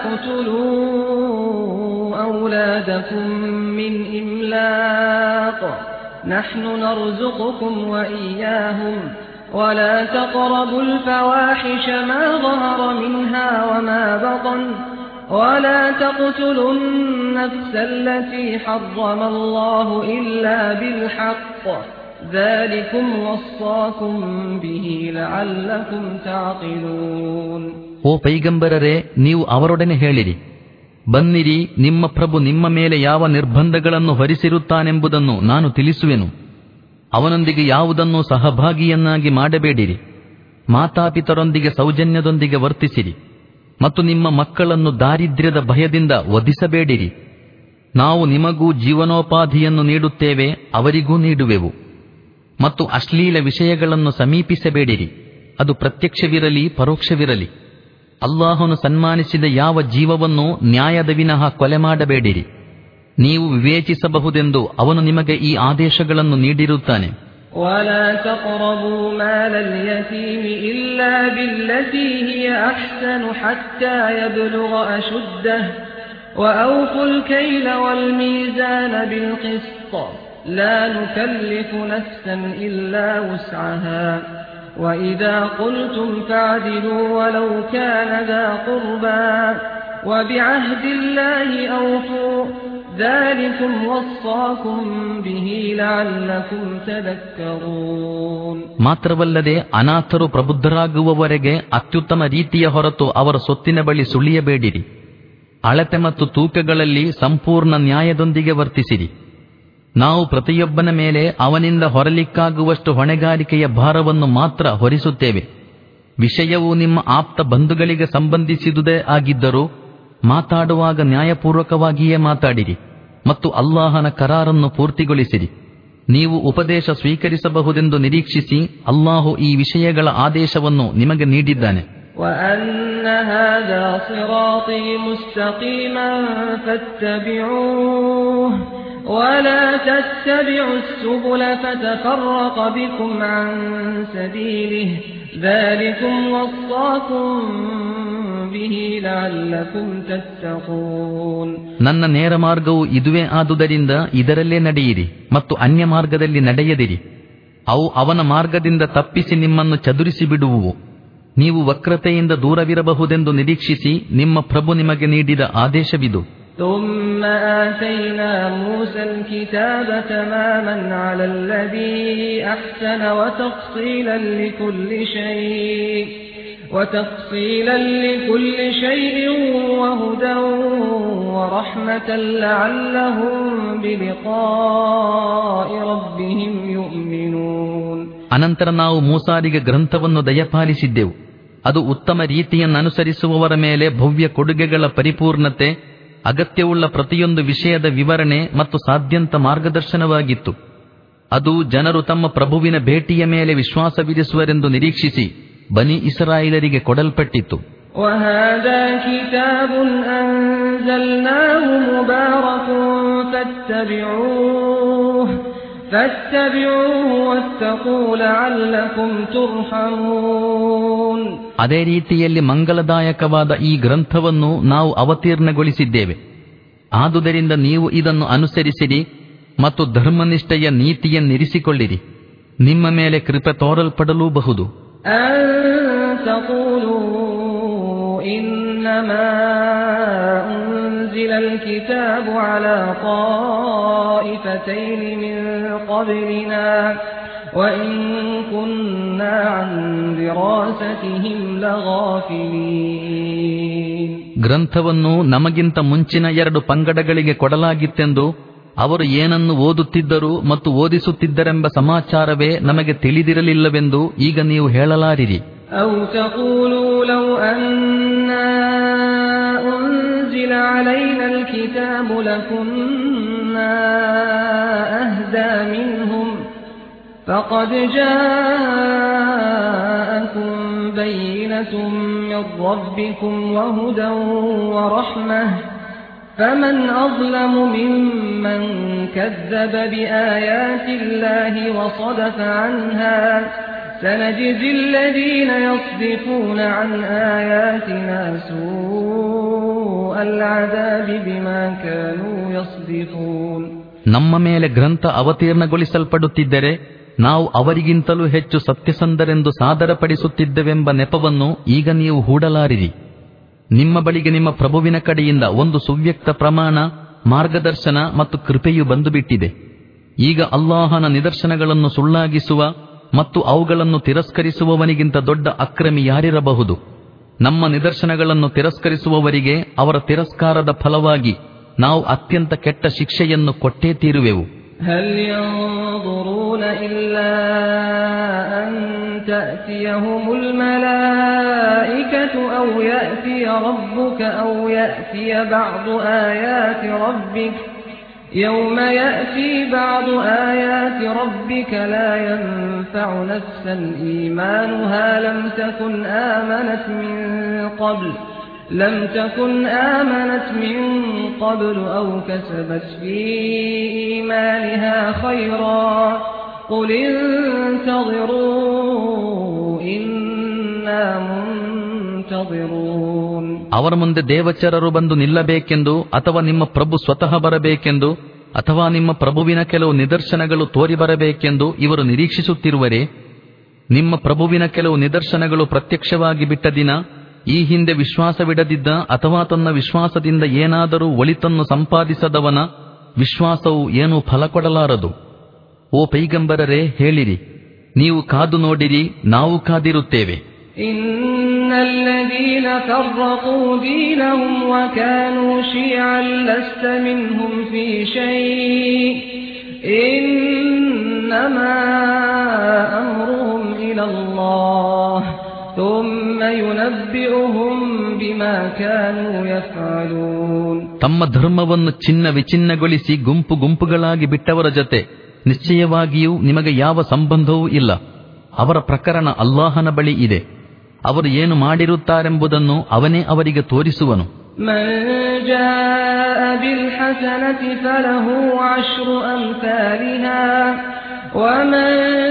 تقتلوا أولادكم من إملاق نحن نرزقكم وإياهم ولا تقربوا الفواحش ما ظهر منها وما بطن ولا تقتلوا النفس التي حرم الله إلا بالحق ذلكم وصاكم به لعلكم تعقلون ಓ ಪೈಗಂಬರರೇ ನೀವು ಅವರೊಡನೆ ಹೇಳಿರಿ ಬನ್ನಿರಿ ನಿಮ್ಮ ಪ್ರಭು ನಿಮ್ಮ ಮೇಲೆ ಯಾವ ನಿರ್ಬಂಧಗಳನ್ನು ಹೊರಿಸಿರುತ್ತಾನೆಂಬುದನ್ನು ನಾನು ತಿಳಿಸುವೆನು ಅವನೊಂದಿಗೆ ಯಾವುದನ್ನು ಸಹಭಾಗಿಯನ್ನಾಗಿ ಮಾಡಬೇಡಿರಿ ಮಾತಾಪಿತರೊಂದಿಗೆ ಸೌಜನ್ಯದೊಂದಿಗೆ ವರ್ತಿಸಿರಿ ಮತ್ತು ನಿಮ್ಮ ಮಕ್ಕಳನ್ನು ದಾರಿದ್ರ್ಯದ ಭಯದಿಂದ ವಧಿಸಬೇಡಿರಿ ನಾವು ನಿಮಗೂ ಜೀವನೋಪಾಧಿಯನ್ನು ನೀಡುತ್ತೇವೆ ಅವರಿಗೂ ನೀಡುವೆವು ಮತ್ತು ಅಶ್ಲೀಲ ವಿಷಯಗಳನ್ನು ಸಮೀಪಿಸಬೇಡಿರಿ ಅದು ಪ್ರತ್ಯಕ್ಷವಿರಲಿ ಪರೋಕ್ಷವಿರಲಿ ಅಲ್ಲಾಹನು ಸನ್ಮಾನಿಸಿದ ಯಾವ ಜೀವವನ್ನು ನ್ಯಾಯದ ವಿನಃ ಕೊಲೆ ಮಾಡಬೇಡಿರಿ ನೀವು ವಿವೇಚಿಸಬಹುದೆಂದು ಅವನು ನಿಮಗೆ ಈ ಆದೇಶಗಳನ್ನು ನೀಡಿರುತ್ತಾನೆ ولا تقربوا مال اليتيم إلا بالتي هي أحسن حتى يبلغ أشده وأوفوا الكيل والميزان بالقسط لا نكلف نفسا إلا وسعها وإذا قلتم فاعدلوا ولو كان ذا قربى وبعهد الله أوفوا ذلكم وصاكم به لعلكم تذكرون ಮಾತ್ರವಲ್ಲದೆ ಅನಾಥರು ಪ್ರಬುದ್ಧರಾಗುವವರೆಗೆ ಅತ್ಯುತ್ತಮ ರೀತಿಯ ಹೊರತು ಅವರ ಸೊತ್ತಿನ ಬಳಿ ಸುಳಿಯಬೇಡಿರಿ ಅಳತೆ ಮತ್ತು ತೂಕಗಳಲ್ಲಿ ಸಂಪೂರ್ಣ ನ್ಯಾಯದೊಂದಿಗೆ ವರ್ತಿಸಿರಿ ನಾವು ಪ್ರತಿಯೊಬ್ಬನ ಮೇಲೆ ಅವನಿಂದ ಹೊರಲಿಕ್ಕಾಗುವಷ್ಟು ಹೊಣೆಗಾರಿಕೆಯ ಭಾರವನ್ನು ಮಾತ್ರ ಹೊರಿಸುತ್ತೇವೆ ವಿಷಯವು ನಿಮ್ಮ ಆಪ್ತ ಬಂಧುಗಳಿಗೆ ಸಂಬಂಧಿಸಿದುದೇ ಆಗಿದ್ದರೂ ಮಾತಾಡುವಾಗ ನ್ಯಾಯಪೂರ್ವಕವಾಗಿಯೇ ಮಾತಾಡಿರಿ ಮತ್ತು ಅಲ್ಲಾಹನ ಕರಾರನ್ನು ಪೂರ್ತಿಗೊಳಿಸಿರಿ ನೀವು ಉಪದೇಶ ಸ್ವೀಕರಿಸಬಹುದೆಂದು ನಿರೀಕ್ಷಿಸಿ ಅಲ್ಲಾಹು ಈ ವಿಷಯಗಳ ಆದೇಶವನ್ನು ನಿಮಗೆ ನೀಡಿದ್ದಾನೆ وأن هذا صراطي مستقيما فاتبعوه ولا تتبعوا السبل فتفرق بكم عن سبيله ذلكم وصاكم به لعلكم تتقون ನನ್ನ ನೇರ ಮಾರ್ಗವು ಇದುವೇ ಆದುದರಿಂದ ಇದರಲ್ಲೇ ನಡೆಯಿರಿ ಮತ್ತು ಅನ್ಯ ಮಾರ್ಗದಲ್ಲಿ ನಡೆಯದಿರಿ ಅವು ಅವನ ಮಾರ್ಗದಿಂದ ತಪ್ಪಿಸಿ ನಿಮ್ಮನ್ನು ಚದುರಿಸಿ ಬಿಡುವುವು ನೀವು ವಕ್ರತೆಯಿಂದ ದೂರವಿರಬಹುದೆಂದು ನಿರೀಕ್ಷಿಸಿ ನಿಮ್ಮ ಪ್ರಭು ನಿಮಗೆ ನೀಡಿದ ಆದೇಶವಿದು ثم آتينا موسى الكتاب تماما على الذي أحسن وتفصيلا لكل شيء وتفصيلا لكل شيء وهدى ورحمة لعلهم بلقاء ربهم يؤمنون ಅನಂತರ ನಾವು ಮೂಸಾರಿಗೆ ಗ್ರಂಥವನ್ನು ದಯಪಾಲಿಸಿದ್ದೆವು ಅದು ಉತ್ತಮ ರೀತಿಯನ್ನನುಸರಿಸುವವರ ಮೇಲೆ ಭವ್ಯ ಕೊಡುಗೆಗಳ ಪರಿಪೂರ್ಣತೆ ಅಗತ್ಯವುಳ್ಳ ಪ್ರತಿಯೊಂದು ವಿಷಯದ ವಿವರಣೆ ಮತ್ತು ಸಾಧ್ಯಂತ ಮಾರ್ಗದರ್ಶನವಾಗಿತ್ತು ಅದು ಜನರು ತಮ್ಮ ಪ್ರಭುವಿನ ಭೇಟಿಯ ಮೇಲೆ ವಿಶ್ವಾಸವಿರಿಸುವರೆಂದು ನಿರೀಕ್ಷಿಸಿ ಬನಿ ಇಸ್ರಾಯಿಲರಿಗೆ ಕೊಡಲ್ಪಟ್ಟಿತ್ತು وهذا كتاب أنزلناه مبارك فاتبعوه فاتبعوه واتقوا لعلكم ترحمون ಅದೇ ರೀತಿಯಲ್ಲಿ ಮಂಗಲದಾಯಕವಾದ ಈ ಗ್ರಂಥವನ್ನು ನಾವು ಅವತೀರ್ಣಗೊಳಿಸಿದ್ದೇವೆ ಆದುದರಿಂದ ನೀವು ಇದನ್ನು ಅನುಸರಿಸಿರಿ ಮತ್ತು ಧರ್ಮನಿಷ್ಠೆಯ ನೀತಿಯನ್ನಿರಿಸಿಕೊಳ್ಳಿರಿ ನಿಮ್ಮ ಮೇಲೆ ಕೃಪೆ ತೋರಲ್ಪಡಲೂಬಹುದು أن تقولوا إنما أنزل الكتاب على طائفتين من قبلنا وإن كنا عن دراستهم لغافلين ಗ್ರಂಥವನ್ನು ನಮಗಿಂತ ಮುಂಚಿನ ಎರಡು ಪಂಗಡಗಳಿಗೆ ಕೊಡಲಾಗಿತ್ತೆಂದು ಅವರು ಏನನ್ನು ಓದುತ್ತಿದ್ದರು ಮತ್ತು ಓದಿಸುತ್ತಿದ್ದರೆಂಬ ಸಮಾಚಾರವೇ ನಮಗೆ ತಿಳಿದಿರಲಿಲ್ಲವೆಂದು ಈಗ ನೀವು ಹೇಳಲಾರಿರಿ أو تقولوا لو أنا أنزل علينا الكتاب لكنا أهدى منهم فقد جاءكم بينة من ربكم وهدى ورحمة فمن أظلم ممن كذب بآيات الله وصدف عنها سنجزي الذين يصدفون عن آياتنا سوء العذاب بما كانوا يصدفون ನಮ್ಮ ಮೇಲೆ ಗ್ರಂಥ ಅವತೀರ್ಣಗೊಳಿಸಲ್ಪಡುತ್ತಿದ್ದರೆ ನಾವು ಅವರಿಗಿಂತಲೂ ಹೆಚ್ಚು ಸತ್ಯಸಂಧರೆಂದು ಸಾದರಪಡಿಸುತ್ತಿದ್ದೆವೆಂಬ ನೆಪವನ್ನು ಈಗ ನೀವು ಹೂಡಲಾರಿರಿ ನಿಮ್ಮ ಬಳಿಗೆ ನಿಮ್ಮ ಪ್ರಭುವಿನ ಕಡೆಯಿಂದ ಒಂದು ಸುವ್ಯಕ್ತ ಪ್ರಮಾಣ ಮಾರ್ಗದರ್ಶನ ಮತ್ತು ಕೃಪೆಯು ಬಂದುಬಿಟ್ಟಿದೆ ಈಗ ಅಲ್ಲಾಹನ ನಿದರ್ಶನಗಳನ್ನು ಸುಳ್ಳಾಗಿಸುವ ಮತ್ತು ಅವುಗಳನ್ನು ತಿರಸ್ಕರಿಸುವವನಿಗಿಂತ ದೊಡ್ಡ ಅಕ್ರಮಿ ಯಾರಿರಬಹುದು ನಮ್ಮ ನಿದರ್ಶನಗಳನ್ನು ತಿರಸ್ಕರಿಸುವವರಿಗೆ ಅವರ ತಿರಸ್ಕಾರದ ಫಲವಾಗಿ ನಾವು ಅತ್ಯಂತ ಕೆಟ್ಟ ಶಿಕ್ಷೆಯನ್ನು ಕೊಟ್ಟೇ ತೀರುವೆವು هل ينظرون إلا أن تأتيهم الملائكة أو يأتي ربك أو يأتي بعض آيات ربك يوم يأتي بعض آيات ربك لا ينفع نفسا إيمانها لم تكن آمنت من قبل لم تكن آمنت من قبل أو كسبت في إيمانها خيرا قل انتظروا إنا منتظرون ಅವರ ಮುಂದೆ ದೇವಚರರು ಬಂದು ನಿಲ್ಲಬೇಕೆಂದು ಅಥವಾ ನಿಮ್ಮ ಪ್ರಭು ಸ್ವತಃ ಬರಬೇಕೆಂದು ಅಥವಾ ನಿಮ್ಮ ಪ್ರಭುವಿನ ಕೆಲವು ನಿದರ್ಶನಗಳು ತೋರಿ ಬರಬೇಕೆಂದು ಇವರು ನಿರೀಕ್ಷಿಸುತ್ತಿರುವರೆ ನಿಮ್ಮ ಪ್ರಭುವಿನ ಕೆಲವು ನಿದರ್ಶನಗಳು ಪ್ರತ್ಯಕ್ಷವಾಗಿ ಬಿಟ್ಟ ದಿನ ಈ ಹಿಂದೆ ವಿಶ್ವಾಸವಿಡದಿದ್ದ ಅಥವಾ ತನ್ನ ವಿಶ್ವಾಸದಿಂದ ಏನಾದರೂ ಒಳಿತನ್ನು ಸಂಪಾದಿಸದವನ ವಿಶ್ವಾಸವು ಏನೂ ಫಲ ಕೊಡಲಾರದು ಓ ಪೈಗಂಬರರೇ ಹೇಳಿರಿ ನೀವು ಕಾದು ನೋಡಿರಿ ನಾವು ಕಾದಿರುತ್ತೇವೆ إن الذين فرقوا دينهم وكانوا شيعا لست منهم في شيء إنما أمرهم إلى الله ثم ينبئهم بما كانوا يفعلون ತಮ್ಮ ಧರ್ಮವನ್ನು ಚಿನ್ನ ವಿಚಿನ್ನಗೊಳಿಸಿ ಗುಂಪು ಗುಂಪುಗಳಾಗಿ ಬಿಟ್ಟವರ ಜೊತೆ ನಿಶ್ಚಯವಾಗಿಯೂ ನಿಮಗೆ ಯಾವ ಸಂಬಂಧವೂ ಇಲ್ಲ ಅವರ ಪ್ರಕರಣ ಅಲ್ಲಾಹನ ಬಳಿ ಇದೆ ಅವರು ಏನು ಮಾಡಿರುತ್ತಾರೆಂಬುದನ್ನು ಅವನೇ ಅವರಿಗೆ ತೋರಿಸುವನು من جاء بالحسنة فله عشر أمثالها ومن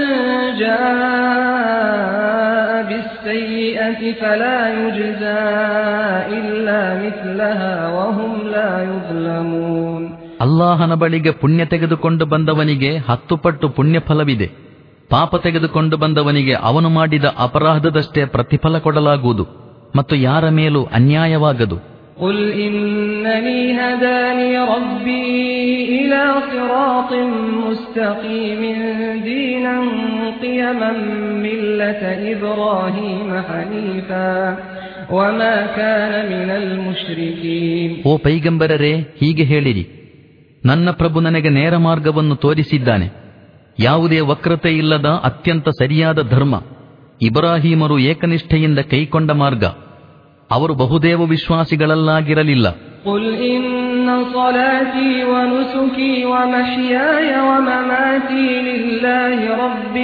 جاء بالسيئة فلا يجزى إلا مثلها وهم لا يظلمون ಅಲ್ಲಾಹನ ಬಳಿಗೆ ಪುಣ್ಯ ತೆಗೆದುಕೊಂಡು ಬಂದವನಿಗೆ ಹತ್ತು ಪಟ್ಟು ಪುಣ್ಯ ಫಲವಿದೆ ಪಾಪ ತೆಗೆದುಕೊಂಡು ಬಂದವನಿಗೆ ಅವನು ಮಾಡಿದ ಅಪರಾಧದಷ್ಟೇ ಪ್ರತಿಫಲ ಕೊಡಲಾಗುವುದು ಮತ್ತು ಯಾರ ಮೇಲೂ ಅನ್ಯಾಯವಾಗದು قل إنني هداني ربي إلى صراط مستقيم دينا قيما ملة إبراهيم حنيفا وما كان من المشركين ಓ ಪೈಗಂಬರರೇ ಹೀಗೆ ಹೇಳಿರಿ ನನ್ನ ಪ್ರಭು ನನಗೆ ನೇರ ಮಾರ್ಗವನ್ನು ತೋರಿಸಿದ್ದಾನೆ ಯಾವುದೇ ವಕ್ರತೆ ಇಲ್ಲದ ಅತ್ಯಂತ ಸರಿಯಾದ ಧರ್ಮ ಇಬ್ರಾಹೀಮರು ಏಕನಿಷ್ಠೆಯಿಂದ ಕೈಕೊಂಡ ಮಾರ್ಗ ಅವರು ಬಹುದೇವ ವಿಶ್ವಾಸಿಗಳಲ್ಲಾಗಿರಲಿಲ್ಲ قل إن صلاتي ونسكي ومحياي ومماتي لله رب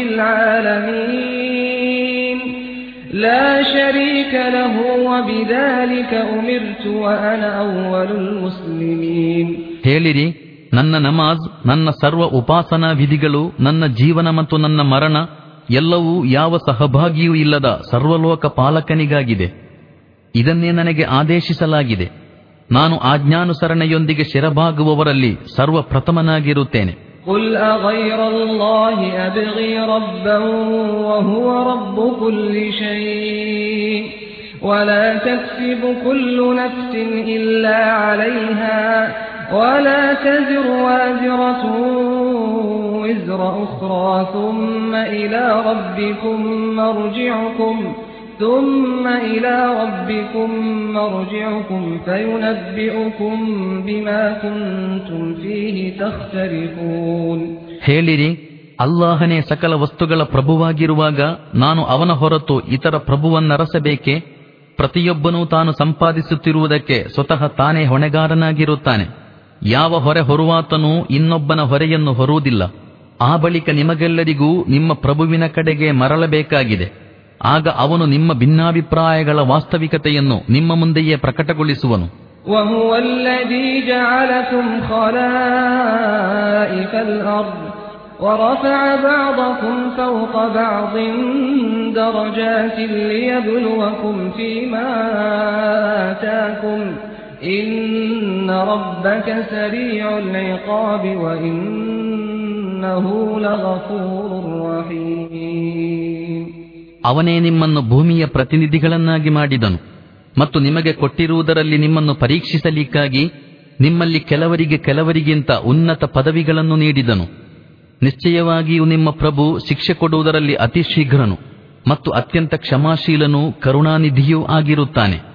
العالمين لا شريك له وبذلك أمرت وأنا أول المسلمين ಹೇಳಿರಿ ನನ್ನ ನಮಾಜ್ ನನ್ನ ಸರ್ವ ಉಪಾಸನಾ ವಿಧಿಗಳು ನನ್ನ ಜೀವನ ಮತ್ತು ನನ್ನ ಮರಣ ಎಲ್ಲವೂ ಯಾವ ಸಹಭಾಗಿಯೂ ಇಲ್ಲದ ಸರ್ವಲೋಕ ಪಾಲಕನಿಗಾಗಿದೆ ಇದನ್ನೇ ನನಗೆ ಆದೇಶಿಸಲಾಗಿದೆ ನಾನು ಆಜ್ಞಾನುಸರಣೆಯೊಂದಿಗೆ ಶಿರಬಾಗುವವರಲ್ಲಿ ಸರ್ವಪ್ರಥಮನಾಗಿರುತ್ತೇನೆ قل أغير الله أبغي ربا وهو رب كل شيء ولا تكسب كل نفس إلا عليها ولا تزر وازرة وزر أخرى ثم إلى ربكم مرجعكم ثم إلى ربكم مرجعكم فينبئكم بما كنتم فيه تختلفون ಹೇಳಿರಿ ಅಲ್ಲಾಹನೇ ಸಕಲ ವಸ್ತುಗಳ ಪ್ರಭುವಾಗಿರುವಾಗ ನಾನು ಅವನ ಹೊರತು ಇತರ ಪ್ರಭುವನ್ನರಸಬೇಕೆ ಪ್ರತಿಯೊಬ್ಬನೂ ತಾನು ಸಂಪಾದಿಸುತ್ತಿರುವುದಕ್ಕೆ ಸ್ವತಃ ತಾನೇ ಹೊಣೆಗಾರನಾಗಿರುತ್ತಾನೆ ಯಾವ ಹೊರೆ ಹೊರುವಾತನೂ ಇನ್ನೊಬ್ಬನ ಹೊರೆಯನ್ನು ಹೊರುವುದಿಲ್ಲ ಆ ಬಳಿಕ ನಿಮಗೆಲ್ಲರಿಗೂ ನಿಮ್ಮ ಪ್ರಭುವಿನ ಕಡೆಗೆ ಮರಳಬೇಕಾಗಿದೆ ಆಗ ಅವನು ನಿಮ್ಮ ಭಿನ್ನಾಭಿಪ್ರಾಯಗಳ ವಾಸ್ತವಿಕತೆಯನ್ನು ನಿಮ್ಮ ಮುಂದೆಯೇ ಪ್ರಕಟಗೊಳಿಸುವನು وهو الذي جعلكم خلائف الأرض ورفع بعضكم فوق بعض درجات ليبلوكم فيما آتاكم إن ربك سريع العقاب وإنه لغفور رحيم ಅವನೇ ನಿಮ್ಮನ್ನು ಭೂಮಿಯ ಪ್ರತಿನಿಧಿಗಳನ್ನಾಗಿ ಮಾಡಿದನು ಮತ್ತು ನಿಮಗೆ ಕೊಟ್ಟಿರುವುದರಲ್ಲಿ ನಿಮ್ಮನ್ನು ಪರೀಕ್ಷಿಸಲಿಕ್ಕಾಗಿ ನಿಮ್ಮಲ್ಲಿ ಕೆಲವರಿಗೆ ಕೆಲವರಿಗಿಂತ ಉನ್ನತ ಪದವಿಗಳನ್ನು ನೀಡಿದನು ನಿಶ್ಚಯವಾಗಿಯೂ ನಿಮ್ಮ ಪ್ರಭು ಶಿಕ್ಷೆ ಕೊಡುವುದರಲ್ಲಿ ಅತಿ ಶೀಘ್ರನು ಮತ್ತು ಅತ್ಯಂತ ಕ್ಷಮಾಶೀಲನೂ ಕರುಣಾನಿಧಿಯೂ ಆಗಿರುತ್ತಾನೆ